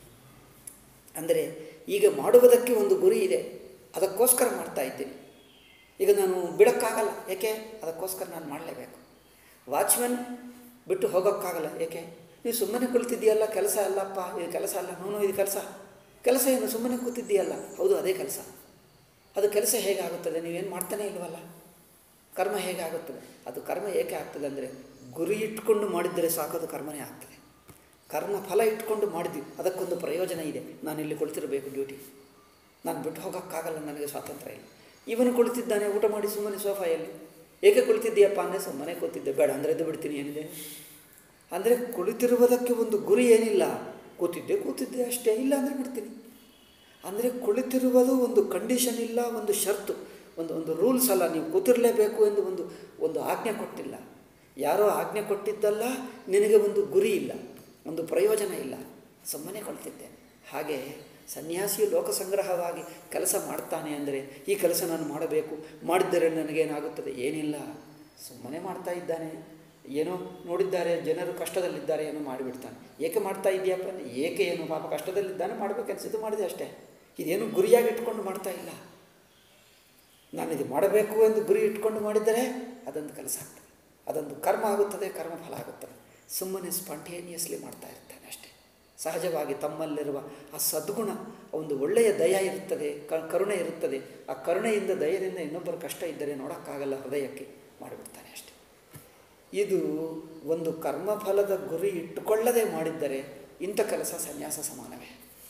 ಅಂದರೆ ಈಗ ಮಾಡುವುದಕ್ಕೆ ಒಂದು ಗುರಿ ಇದೆ ಅದಕ್ಕೋಸ್ಕರ ಮಾಡ್ತಾ ಇದ್ದೀನಿ ಈಗ ನಾನು ಬಿಡೋಕ್ಕಾಗಲ್ಲ ಏಕೆ ಅದಕ್ಕೋಸ್ಕರ ನಾನು ಮಾಡಲೇಬೇಕು ವಾಚ್ಮನ್ ಬಿಟ್ಟು ಹೋಗೋಕ್ಕಾಗಲ್ಲ ಏಕೆ ನೀವು ಸುಮ್ಮನೆ ಕುಳಿತಿದ್ದೀಯಲ್ಲ ಕೆಲಸ ಅಲ್ಲಪ್ಪ ಇದು ಕೆಲಸ ಅಲ್ಲ ನೋನು ಇದು ಕೆಲಸ ಕೆಲಸ ಏನು ಸುಮ್ಮನೆ ಕೂತಿದ್ದೀಯಲ್ಲ ಹೌದು ಅದೇ ಕೆಲಸ ಅದು ಕೆಲಸ ಹೇಗಾಗುತ್ತದೆ ನೀವೇನು ಮಾಡ್ತಾನೆ ಇಲ್ವಲ್ಲ ಕರ್ಮ ಹೇಗಾಗುತ್ತದೆ ಅದು ಕರ್ಮ ಏಕೆ ಆಗ್ತದೆ ಅಂದರೆ ಗುರಿ ಇಟ್ಕೊಂಡು ಮಾಡಿದ್ದರೆ ಸಾಕು ಅದು ಕರ್ಮನೇ ಆಗ್ತದೆ ಕರ್ಮ ಫಲ ಇಟ್ಕೊಂಡು ಮಾಡಿದ್ವಿ ಅದಕ್ಕೊಂದು ಪ್ರಯೋಜನ ಇದೆ ನಾನು ಇಲ್ಲಿ ಕುಳಿತಿರಬೇಕು ಡ್ಯೂಟಿ ನಾನು ಬಿಟ್ಟು ಹೋಗೋಕ್ಕಾಗಲ್ಲ ನನಗೆ ಸ್ವಾತಂತ್ರ್ಯ ಇಲ್ಲ ಇವನು ಕುಳಿತಿದ್ದಾನೆ ಊಟ ಮಾಡಿ ಸುಮ್ಮನೆ ಸೋಫಾಯಲ್ಲಿ ಏಕೆ ಕುಳಿತಿದ್ದೀಯಪ್ಪ ಅಂದರೆ ಸುಮ್ಮನೆ ಕೂತಿದ್ದೆ ಬೇಡ ಅಂದರೆ ಎದ್ದು ಬಿಡ್ತೀನಿ ಏನಿದೆ ಅಂದರೆ ಕುಳಿತಿರುವುದಕ್ಕೆ ಒಂದು ಗುರಿ ಏನಿಲ್ಲ ಕೂತಿದ್ದೆ ಕೂತಿದ್ದೆ ಅಷ್ಟೇ ಇಲ್ಲ ಅಂದರೆ ಬಿಡ್ತೀನಿ ಅಂದರೆ ಕುಳಿತಿರುವುದು ಒಂದು ಕಂಡೀಷನ್ ಇಲ್ಲ ಒಂದು ಷರ್ತು ಒಂದು ಒಂದು ರೂಲ್ಸ್ ಅಲ್ಲ ನೀವು ಕೂತಿರಲೇಬೇಕು ಎಂದು ಒಂದು ಒಂದು ಆಜ್ಞೆ ಕೊಟ್ಟಿಲ್ಲ ಯಾರೋ ಆಜ್ಞೆ ಕೊಟ್ಟಿದ್ದಲ್ಲ ನಿನಗೆ ಒಂದು ಗುರಿ ಇಲ್ಲ ಒಂದು ಪ್ರಯೋಜನ ಇಲ್ಲ ಸುಮ್ಮನೆ ಕೊಳ್ತಿದ್ದೇನೆ ಹಾಗೆ ಸನ್ಯಾಸಿಯು ಲೋಕಸಂಗ್ರಹವಾಗಿ ಕೆಲಸ ಮಾಡ್ತಾನೆ ಅಂದರೆ ಈ ಕೆಲಸ ನಾನು ಮಾಡಬೇಕು ಮಾಡಿದ್ದರೆ ನನಗೇನಾಗುತ್ತದೆ ಏನಿಲ್ಲ ಸುಮ್ಮನೆ ಮಾಡ್ತಾ ಇದ್ದಾನೆ ಏನೋ ನೋಡಿದ್ದಾರೆ ಜನರು ಕಷ್ಟದಲ್ಲಿದ್ದಾರೆ ಏನೋ ಮಾಡಿಬಿಡ್ತಾನೆ ಏಕೆ ಮಾಡ್ತಾ ಇದೆಯಪ್ಪ ಅಂದರೆ ಏಕೆ ಏನು ಪಾಪ ಕಷ್ಟದಲ್ಲಿದ್ದಾನೆ ಮಾಡಬೇಕನ್ಸಿದ್ದು ಮಾಡಿದೆ ಅಷ್ಟೇ ಇದೇನು ಗುರಿಯಾಗಿ ಇಟ್ಕೊಂಡು ಮಾಡ್ತಾ ಇಲ್ಲ ನಾನು ಇದು ಮಾಡಬೇಕು ಎಂದು ಗುರಿ ಇಟ್ಕೊಂಡು ಮಾಡಿದರೆ ಅದೊಂದು ಕೆಲಸ ಆಗ್ತದೆ ಅದೊಂದು ಕರ್ಮ ಆಗುತ್ತದೆ ಕರ್ಮ ಫಲ ಆಗುತ್ತದೆ ಸುಮ್ಮನೆ ಸ್ಪಾಂಟೇನಿಯಸ್ಲಿ ಮಾಡ್ತಾ ಇರ್ತಾನೆ ಅಷ್ಟೇ ಸಹಜವಾಗಿ ತಮ್ಮಲ್ಲಿರುವ ಆ ಸದ್ಗುಣ ಒಂದು ಒಳ್ಳೆಯ ದಯ ಇರುತ್ತದೆ ಕ ಕರುಣೆ ಇರುತ್ತದೆ ಆ ಕರುಣೆಯಿಂದ ದಯದಿಂದ ಇನ್ನೊಬ್ಬರ ಕಷ್ಟ ಇದ್ದರೆ ನೋಡೋಕ್ಕಾಗಲ್ಲ ಹೃದಯಕ್ಕೆ ಮಾಡಿಬಿಡ್ತಾನೆ ಅಷ್ಟೆ ಇದು ಒಂದು ಕರ್ಮಫಲದ ಗುರಿ ಇಟ್ಟುಕೊಳ್ಳದೆ ಮಾಡಿದ್ದರೆ ಇಂಥ ಕೆಲಸ ಸನ್ಯಾಸ ಸಮಾನವೇ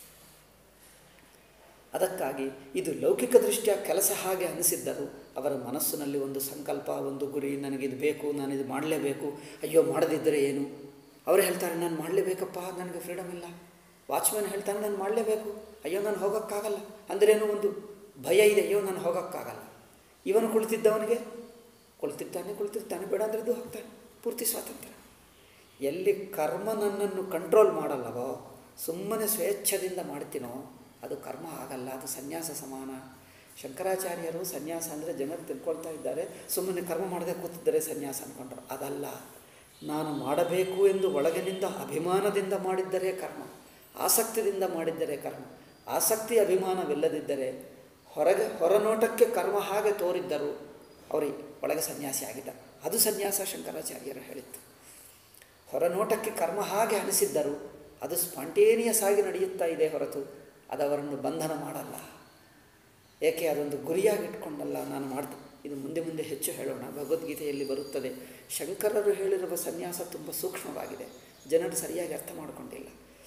ಅದಕ್ಕಾಗಿ ಇದು ಲೌಕಿಕ ದೃಷ್ಟಿಯ ಕೆಲಸ ಹಾಗೆ ಅನಿಸಿದ್ದರು ಅವರ ಮನಸ್ಸಿನಲ್ಲಿ ಒಂದು ಸಂಕಲ್ಪ ಒಂದು ಗುರಿ ನನಗಿದು ಬೇಕು ನಾನು ಇದು ಮಾಡಲೇಬೇಕು ಅಯ್ಯೋ ಮಾಡದಿದ್ದರೆ ಏನು ಅವರು ಹೇಳ್ತಾರೆ ನಾನು ಮಾಡಲೇಬೇಕಪ್ಪ ನನಗೆ ಫ್ರೀಡಮ್ ಇಲ್ಲ ವಾಚ್ಮ್ಯಾನ್ ಹೇಳ್ತಾನೆ ನಾನು ಮಾಡಲೇಬೇಕು ಅಯ್ಯೋ ನಾನು ಹೋಗೋಕ್ಕಾಗಲ್ಲ ಅಂದ್ರೇನು ಒಂದು ಭಯ ಇದೆ ಅಯ್ಯೋ ನಾನು ಹೋಗೋಕ್ಕಾಗಲ್ಲ ಇವನು ಕುಳಿತಿದ್ದವನಿಗೆ ಕುಳಿತಿರ್ತಾನೆ ಕುಳಿತಿರ್ತಾನೆ ಬೇಡ ಅಂದರೆ ಇದು ಹೋಗ್ತಾನೆ ಪೂರ್ತಿ ಸ್ವಾತಂತ್ರ್ಯ ಎಲ್ಲಿ ಕರ್ಮ ನನ್ನನ್ನು ಕಂಟ್ರೋಲ್ ಮಾಡಲ್ಲವೋ ಸುಮ್ಮನೆ ಸ್ವೇಚ್ಛದಿಂದ ಮಾಡ್ತೀನೋ ಅದು ಕರ್ಮ ಆಗಲ್ಲ ಅದು ಸನ್ಯಾಸ ಸಮಾನ ಶಂಕರಾಚಾರ್ಯರು ಸನ್ಯಾಸ ಅಂದರೆ ಜನರು ತಿಳ್ಕೊಳ್ತಾ ಇದ್ದಾರೆ ಸುಮ್ಮನೆ ಕರ್ಮ ಮಾಡದೆ ಕೂತಿದ್ದರೆ ಸನ್ಯಾಸ ಅಂದ್ಕೊಂಡ್ರು ಅದಲ್ಲ ನಾನು ಮಾಡಬೇಕು ಎಂದು ಒಳಗಿನಿಂದ ಅಭಿಮಾನದಿಂದ ಮಾಡಿದ್ದರೆ ಕರ್ಮ ಆಸಕ್ತಿಯಿಂದ ಮಾಡಿದ್ದರೆ ಕರ್ಮ ಆಸಕ್ತಿ ಅಭಿಮಾನವಿಲ್ಲದಿದ್ದರೆ ಹೊರಗೆ ಹೊರನೋಟಕ್ಕೆ ಕರ್ಮ ಹಾಗೆ ತೋರಿದ್ದರು ಅವರಿಗೆ ಒಳಗೆ ಸನ್ಯಾಸಿ ಆಗಿದ್ದ ಅದು ಸನ್ಯಾಸ ಶಂಕರಾಚಾರ್ಯರು ಹೇಳಿತ್ತು ಹೊರನೋಟಕ್ಕೆ ಕರ್ಮ ಹಾಗೆ ಅನಿಸಿದ್ದರು ಅದು ಸ್ಪಾಂಟೇನಿಯಸ್ ಆಗಿ ನಡೆಯುತ್ತಾ ಇದೆ ಹೊರತು ಅದು ಅವರನ್ನು ಬಂಧನ ಮಾಡಲ್ಲ ಏಕೆ ಅದೊಂದು ಗುರಿಯಾಗಿ ಇಟ್ಕೊಂಡಲ್ಲ ನಾನು ಮಾಡ್ದೆ ಇದು ಮುಂದೆ ಮುಂದೆ ಹೆಚ್ಚು ಹೇಳೋಣ ಭಗವದ್ಗೀತೆಯಲ್ಲಿ ಬರುತ್ತದೆ ಶಂಕರರು ಹೇಳಿರುವ ಸನ್ಯಾಸ ತುಂಬ ಸೂಕ್ಷ್ಮವಾಗಿದೆ ಜನರು ಸರಿಯಾಗಿ ಅರ್ಥ ಮಾಡಿಕೊಂಡಿಲ್ಲ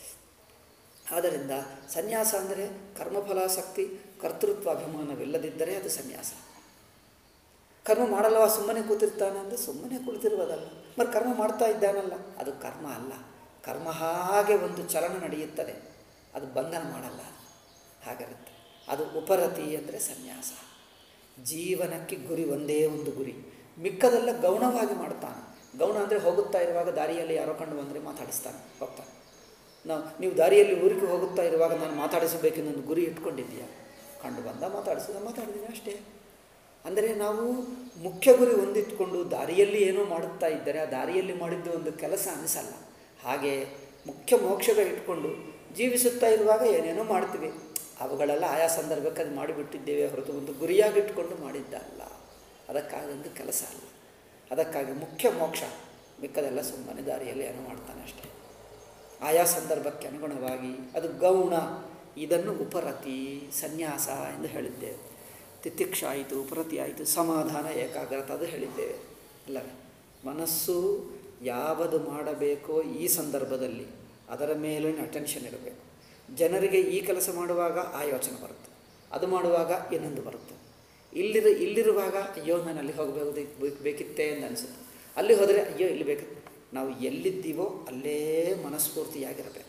ಆದ್ದರಿಂದ ಸನ್ಯಾಸ ಅಂದರೆ ಕರ್ಮಫಲಾಸಕ್ತಿ ಕರ್ತೃತ್ವ ಅಭಿಮಾನವಿಲ್ಲದಿದ್ದರೆ ಅದು ಸನ್ಯಾಸ ಕರ್ಮ ಮಾಡಲ್ಲವ ಸುಮ್ಮನೆ ಕೂತಿರ್ತಾನೆ ಅಂದರೆ ಸುಮ್ಮನೆ ಕುಳಿತಿರುವುದಲ್ಲ మరి ಕರ್ಮ ಮಾಡ್ತಾ ಇದ್ದಾನಲ್ಲ ಅದು ಕರ್ಮ ಅಲ್ಲ ಕರ್ಮ ಹಾಗೆ ಒಂದು ಚಲನ ನಡೆಯುತ್ತದೆ ಅದು ಬಂಧನ ಮಾಡಲ್ಲ ಹಾಗಿರುತ್ತೆ ಅದು ಉಪರತಿ ಅಂದರೆ ಸನ್ಯಾಸ ಜೀವನಕ್ಕೆ ಗುರಿ ಒಂದೇ ಒಂದು ಗುರಿ ಮಿಕ್ಕದೆಲ್ಲ ಗೌಣವಾಗಿ ಮಾಡ್ತಾನೆ ಗೌಣ ಅಂದರೆ ಹೋಗುತ್ತಾ ಇರುವಾಗ ದಾರಿಯಲ್ಲಿ ಯಾರೋ ಕಂಡು ಬಂದರೆ ಮಾತಾಡಿಸ್ತಾನೆ ಹೋಗ್ತಾನೆ ನಾವು ನೀವು ದಾರಿಯಲ್ಲಿ ಊರಿಗೆ ಹೋಗುತ್ತಾ ಇರುವಾಗ ನಾನು ಮಾತಾಡಿಸಬೇಕೆಂದು ಒಂದು ಗುರಿ ಇಟ್ಕೊಂಡಿದ್ದೀಯಾ ಕಂಡು ಬಂದ ಮಾತಾಡಿಸಿದ ಮಾತಾಡಿದ್ದೀನಿ ಅಷ್ಟೇ ಅಂದರೆ ನಾವು ಮುಖ್ಯ ಗುರಿ ಹೊಂದಿಟ್ಕೊಂಡು ದಾರಿಯಲ್ಲಿ ಏನೋ ಮಾಡುತ್ತಾ ಇದ್ದರೆ ಆ ದಾರಿಯಲ್ಲಿ ಮಾಡಿದ್ದು ಒಂದು ಕೆಲಸ ಅನಿಸಲ್ಲ ಹಾಗೆ ಮುಖ್ಯ ಮೋಕ್ಷಗಳು ಇಟ್ಕೊಂಡು ಜೀವಿಸುತ್ತಾ ಇರುವಾಗ ಏನೇನೋ ಮಾಡ್ತೀವಿ ಅವುಗಳೆಲ್ಲ ಆಯಾ ಸಂದರ್ಭಕ್ಕೆ ಅದು ಮಾಡಿಬಿಟ್ಟಿದ್ದೇವೆ ಹೊರತು ಒಂದು ಗುರಿಯಾಗಿಟ್ಕೊಂಡು ಮಾಡಿದ್ದಲ್ಲ ಅದಕ್ಕಾಗಿ ಒಂದು ಕೆಲಸ ಅಲ್ಲ ಅದಕ್ಕಾಗಿ ಮುಖ್ಯ ಮೋಕ್ಷ ಮಿಕ್ಕದೆಲ್ಲ ಸುಮ್ಮನೆ ದಾರಿಯಲ್ಲಿ ಏನೋ ಮಾಡ್ತಾನೆ ಅಷ್ಟೇ ಆಯಾ ಸಂದರ್ಭಕ್ಕೆ ಅನುಗುಣವಾಗಿ ಅದು ಗೌಣ ಇದನ್ನು ಉಪರತಿ ಸನ್ಯಾಸ ಎಂದು ಹೇಳಿದ್ದೇವೆ ತಿತಿಕ್ಷ ಆಯಿತು ಉಪರತಿ ಆಯಿತು ಸಮಾಧಾನ ಏಕಾಗ್ರತೆ ಅದು ಹೇಳಿದ್ದೇವೆ ಅಲ್ಲವೇ ಮನಸ್ಸು ಯಾವುದು ಮಾಡಬೇಕೋ ಈ ಸಂದರ್ಭದಲ್ಲಿ ಅದರ ಮೇಲಿನ ಅಟೆನ್ಷನ್ ಇರಬೇಕು ಜನರಿಗೆ ಈ ಕೆಲಸ ಮಾಡುವಾಗ ಆ ಯೋಚನೆ ಬರುತ್ತೆ ಅದು ಮಾಡುವಾಗ ಇನ್ನೊಂದು ಬರುತ್ತೆ ಇಲ್ಲಿರು ಇಲ್ಲಿರುವಾಗ ಅಯ್ಯೋ ನಾನು ಅಲ್ಲಿ ಹೋಗಬೇಕು ಬೇಕಿತ್ತೆ ಎಂದು ಅನಿಸುತ್ತೆ ಅಲ್ಲಿ ಹೋದರೆ ಅಯ್ಯೋ ಇಲ್ಲಿ ಬೇಕು ನಾವು ಎಲ್ಲಿದ್ದೀವೋ ಅಲ್ಲೇ ಮನಸ್ಫೂರ್ತಿಯಾಗಿರಬೇಕು